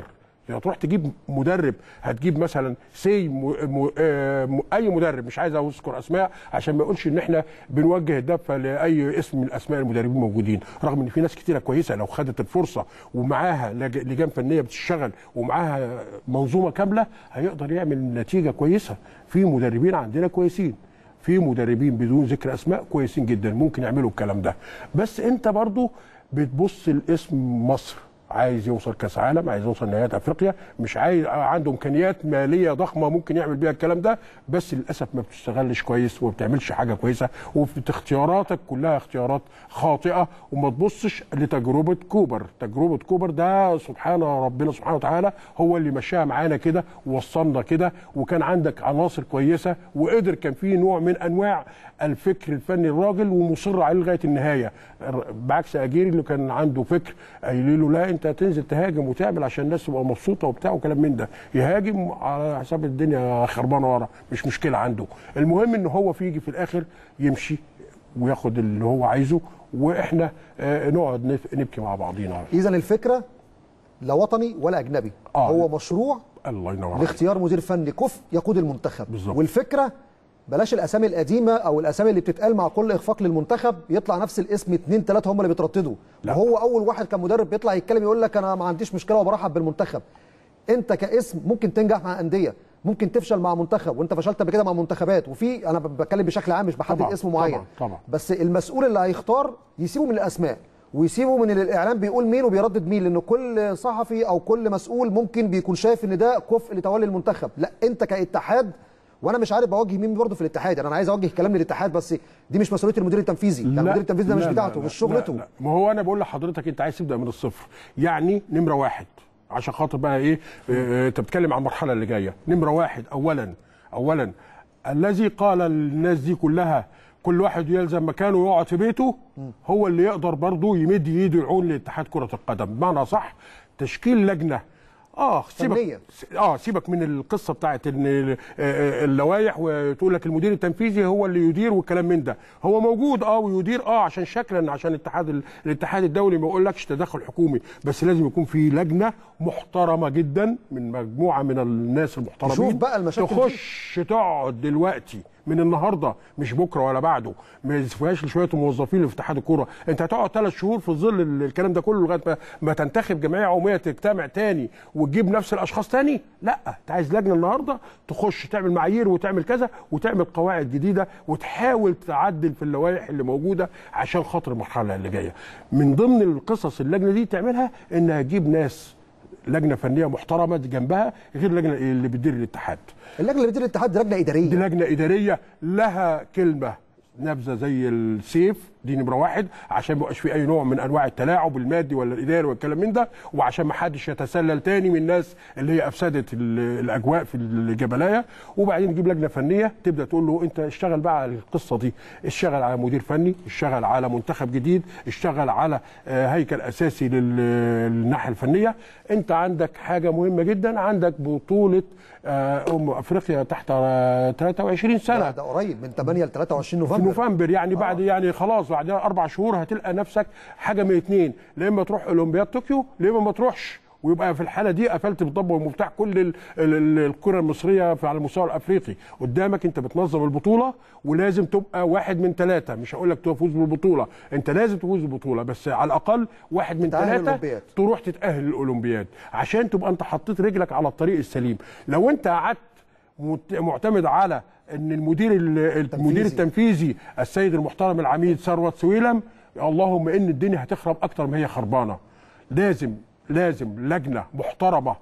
يعني تروح تجيب مدرب هتجيب مثلا سي م... م... آه، م... اي مدرب مش عايز اذكر اسماء عشان ما اقولش ان احنا بنوجه الدفه لاي اسم من اسماء المدربين موجودين رغم ان في ناس كتيره كويسه لو خدت الفرصه ومعاها لج... لجان فنيه بتشتغل ومعاها منظومه كامله هيقدر يعمل نتيجه كويسه في مدربين عندنا كويسين في مدربين بدون ذكر اسماء كويسين جدا ممكن يعملوا الكلام ده بس انت برضو بتبص لاسم مصر عايز يوصل كاس عالم عايز يوصل نهائيات افريقيا مش عايز عنده امكانيات ماليه ضخمه ممكن يعمل بيها الكلام ده بس للاسف ما بتشتغلش كويس وما بتعملش حاجه كويسه وفي اختياراتك كلها اختيارات خاطئه وما تبصش لتجربه كوبر تجربه كوبر ده سبحان ربنا سبحانه وتعالى هو اللي مشاها معانا كده ووصلنا كده وكان عندك عناصر كويسه وقدر كان في نوع من انواع الفكر الفني الراجل ومصر عليه لغايه النهايه بعكس اجيري اللي كان عنده فكر قايل له لا انت تنزل تهاجم وتعمل عشان الناس تبقى مبسوطه وبتاع وكلام من ده يهاجم على حساب الدنيا خربانه ورا مش مشكله عنده المهم ان هو في يجي في الاخر يمشي وياخد اللي هو عايزه واحنا آه، نقعد نف- نبكي مع بعضينا اذا الفكره لا وطني ولا اجنبي آه. هو مشروع الله ينور عليك لاختيار مدير فني كفء يقود المنتخب بالظبط. والفكره بلاش الاسامي القديمه او الاسامي اللي بتتقال مع كل اخفاق للمنتخب يطلع نفس الاسم اتنين تلاته هم اللي بيترددوا وهو اول واحد كان مدرب بيطلع يتكلم يقول لك انا ما عنديش مشكله وبرحب بالمنتخب انت كاسم ممكن تنجح مع انديه ممكن تفشل مع منتخب وانت فشلت قبل كده مع منتخبات وفي انا بتكلم بشكل عام مش بحدد طبعاً، اسم معين طبعاً، طبعاً. بس المسؤول اللي هيختار يسيبه من الاسماء ويسيبه من الاعلام بيقول مين وبيردد مين لان كل صحفي او كل مسؤول ممكن بيكون شايف ان ده كفء لتولي المنتخب لا انت كاتحاد وانا مش عارف بوجه مين برضه في الاتحاد يعني انا عايز اوجه كلام للاتحاد بس دي مش مسؤوليه المدير التنفيذي يعني المدير التنفيذي ده مش لا، بتاعته لا، مش لا، شغلته لا، لا. ما هو انا بقول لحضرتك انت عايز تبدا من الصفر يعني نمره واحد عشان خاطر بقى ايه آه، انت بتتكلم عن المرحله اللي جايه نمره واحد اولا اولا الذي قال للناس دي كلها كل واحد يلزم مكانه ويقعد في بيته هو اللي يقدر برضه يمد ايده يعون لاتحاد كره القدم بمعنى صح تشكيل لجنه اه سيبك فنية. اه سيبك من القصه بتاعت ان ال- آه، اللوائح وتقول لك المدير التنفيذي هو اللي يدير والكلام من ده هو موجود اه ويدير اه عشان شكلا عشان الاتحاد ال- الاتحاد الدولي ما يقولكش تدخل حكومي بس لازم يكون في لجنه محترمه جدا من مجموعه من الناس المحترمين تشوف بقى المشاكل دي. تخش تقعد دلوقتي من النهارده مش بكره ولا بعده ما يسفهاش لشويه الموظفين اللي في اتحاد الكوره انت هتقعد ثلاث شهور في ظل ال- الكلام ده كله لغايه ما, ما تنتخب جمعيه عموميه تجتمع تاني وتجيب نفس الاشخاص تاني لا انت عايز لجنه النهارده تخش تعمل معايير وتعمل كذا وتعمل قواعد جديده وتحاول تعدل في اللوائح اللي موجوده عشان خاطر المرحله اللي جايه من ضمن القصص اللجنه دي تعملها انها تجيب ناس لجنه فنيه محترمه جنبها غير اللجنه اللي بتدير الاتحاد اللجنه اللي بتدير الاتحاد دي لجنه اداريه دي لجنه اداريه لها كلمه نبذه زي السيف دي نمره واحد عشان ما يبقاش في اي نوع من انواع التلاعب المادي ولا الاداري والكلام من ده وعشان ما حدش يتسلل تاني من الناس اللي هي افسدت ال- الاجواء في الجبلايه وبعدين نجيب لجنه فنيه تبدا تقول له انت اشتغل بقى على القصه دي اشتغل على مدير فني اشتغل على منتخب جديد اشتغل على آه، هيكل اساسي لل- للناحيه الفنيه انت عندك حاجه مهمه جدا عندك بطوله آه، ام افريقيا تحت آه، 23 سنه ده, ده قريب من 8 ل 23 في نوفمبر نوفمبر يعني بعد يعني خلاص بعد اربع شهور هتلقى نفسك حاجه من اتنين لا اما تروح اولمبياد طوكيو لا اما ما تروحش ويبقى في الحاله دي قفلت بالضبط والمفتاح كل ال- ال- ال- الكره المصريه في على المستوى الافريقي قدامك انت بتنظم البطوله ولازم تبقى واحد من ثلاثه مش هقول لك تفوز بالبطوله انت لازم تفوز بالبطوله بس على الاقل واحد من تتأهل ثلاثه الأولمبياد. تروح تتاهل الاولمبياد عشان تبقى انت حطيت رجلك على الطريق السليم لو انت قعدت مت- معتمد على ان المدير ال- المدير التنفيذي السيد المحترم العميد ثروت سويلم اللهم ان الدنيا هتخرب اكتر ما هي خربانه لازم لازم لجنه محترمه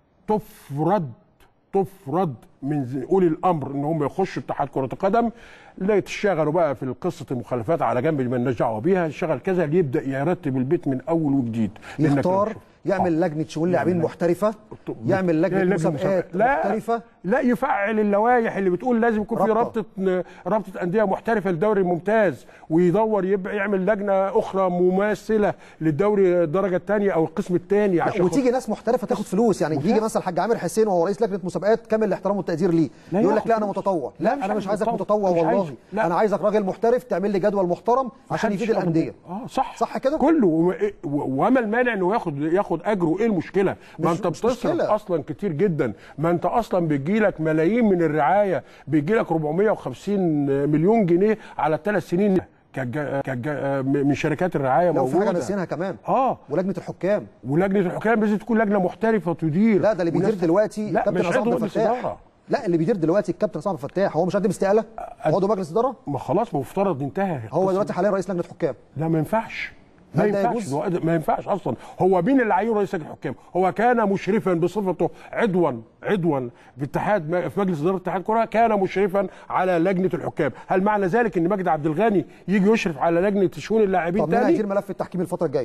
تفرد تفرد من ز- اولي الامر ان هم يخشوا اتحاد كره القدم لا تشتغلوا بقى في قصه المخالفات على جنب مالناش دعوه بيها يشتغل كذا يبدا يرتب البيت من اول وجديد لأنك يختار لو- يعمل لجنه شؤون لاعبين محترفه يعمل لجنه لجنة مسابقات لا محترفه لا يفعل اللوائح اللي بتقول لازم يكون في رابطة. رابطه رابطه انديه محترفه للدوري الممتاز ويدور يبقى يعمل لجنه اخرى مماثله للدوري الدرجه الثانيه او القسم الثاني لا، عشان وتيجي ناس محترفه تاخد فلوس يعني يجي مثلا الحاج عامر حسين وهو رئيس لجنه مسابقات كامل الاحترام والتقدير ليه لا يقول ياخد لك لا انا فلوس. متطوع لا، لا, مش انا عايز مش عايزك متطوع. متطوع مش عايز. والله لا. انا عايزك راجل محترف تعمل لي جدول محترم عشان محدش يفيد ياخد- الانديه اه صح صح كده كله و- و- وما المانع انه ياخد ياخد ياخد اجره ايه المشكله ما مش- انت مش بتصرف مشكلة. اصلا كتير جدا ما انت اصلا بيجي لك ملايين من الرعايه بيجي لك 450 مليون جنيه على الثلاث سنين كج... كج... من شركات الرعايه لو في موجوده حاجه ناسيينها كمان اه ولجنه الحكام ولجنه الحكام لازم تكون لجنه محترفه تدير لا ده اللي بيدير وناس- دلوقتي لا كابتن مش عصام عضو عبد مجلس الفتاح اداره لا اللي بيدير دلوقتي الكابتن عصام عبد الفتاح هو مش قدم استقاله عضو مجلس اداره ما خلاص مفترض انتهى هو دلوقتي حاليا رئيس لجنه حكام لا ما ينفعش ما هل ده ينفعش يجوز؟ هو- ما ينفعش اصلا هو مين اللي عينه رئيس لجنه الحكام هو كان مشرفا بصفته عضوا عضوا في اتحاد في مجلس اداره اتحاد كره كان مشرفا على لجنه الحكام هل معنى ذلك ان مجدي عبد الغني يجي يشرف على لجنه شؤون اللاعبين طب مين تاني هيدير ملف التحكيم الفتره الجايه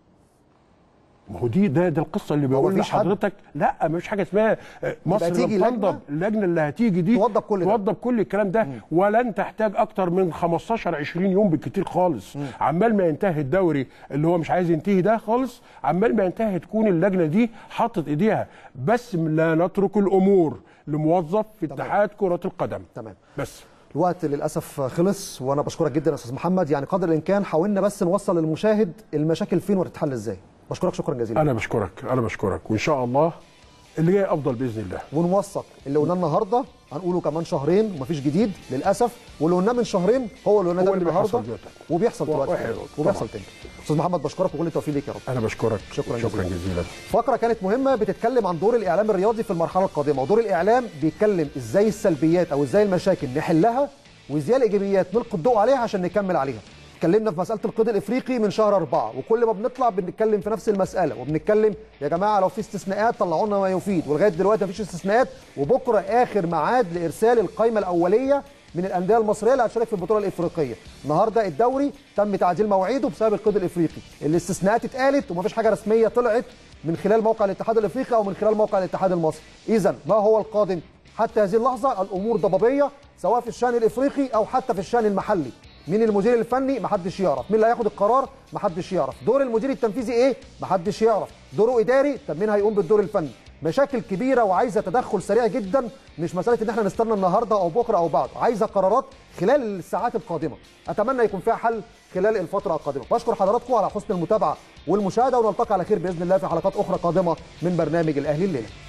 ما هو دي ده ده القصه اللي بقول مفيش حد؟ لحضرتك لا مفيش حاجه اسمها آه، مصر تيجي لم لجنة- تنضب اللجنه اللي هتيجي دي توضب كل ده توضب كل الكلام ده ولن تحتاج اكتر من 15 20 يوم بالكتير خالص عمال ما ينتهي الدوري اللي هو مش عايز ينتهي ده خالص عمال ما ينتهي تكون اللجنه دي حطت ايديها بس لا نترك الامور لموظف في اتحاد كره القدم تمام بس الوقت للاسف خلص وانا بشكرك جدا يا استاذ محمد يعني قدر الامكان حاولنا بس نوصل للمشاهد المشاكل فين وتتحل ازاي بشكرك شكرا جزيلا انا بشكرك انا بشكرك وان شاء الله اللي جاي افضل باذن الله ونوثق اللي قلناه النهارده هنقوله كمان شهرين ومفيش جديد للاسف واللي قلناه من شهرين هو اللي قلناه هو ده اللي النهارده بيحصل دلوقتي. وبيحصل دلوقتي واحد. وبيحصل طبعا. تاني استاذ محمد بشكرك وكل التوفيق ليك يا رب انا بشكرك شكرا شكرا جزيلا. جزيلا فقره كانت مهمه بتتكلم عن دور الاعلام الرياضي في المرحله القادمه ودور الاعلام بيتكلم ازاي السلبيات او ازاي المشاكل نحلها وازاي الايجابيات نلقي الضوء عليها عشان نكمل عليها اتكلمنا في مساله القيد الافريقي من شهر أربعة وكل ما بنطلع بنتكلم في نفس المساله وبنتكلم يا جماعه لو في استثناءات طلعوا لنا ما يفيد ولغايه دلوقتي مفيش استثناءات وبكره اخر ميعاد لارسال القائمه الاوليه من الانديه المصريه اللي هتشارك في البطوله الافريقيه النهارده الدوري تم تعديل مواعيده بسبب القيد الافريقي الاستثناءات اتقالت ومفيش حاجه رسميه طلعت من خلال موقع الاتحاد الافريقي او من خلال موقع الاتحاد المصري اذا ما هو القادم حتى هذه اللحظه الامور ضبابيه سواء في الشان الافريقي او حتى في الشان المحلي مين المدير الفني محدش يعرف مين اللي هياخد القرار محدش يعرف دور المدير التنفيذي ايه محدش يعرف دوره اداري طب مين هيقوم بالدور الفني مشاكل كبيره وعايزه تدخل سريع جدا مش مساله ان احنا نستنى النهارده او بكره او بعد عايزه قرارات خلال الساعات القادمه اتمنى يكون فيها حل خلال الفتره القادمه بشكر حضراتكم على حسن المتابعه والمشاهده ونلتقي على خير باذن الله في حلقات اخرى قادمه من برنامج الاهلي الليله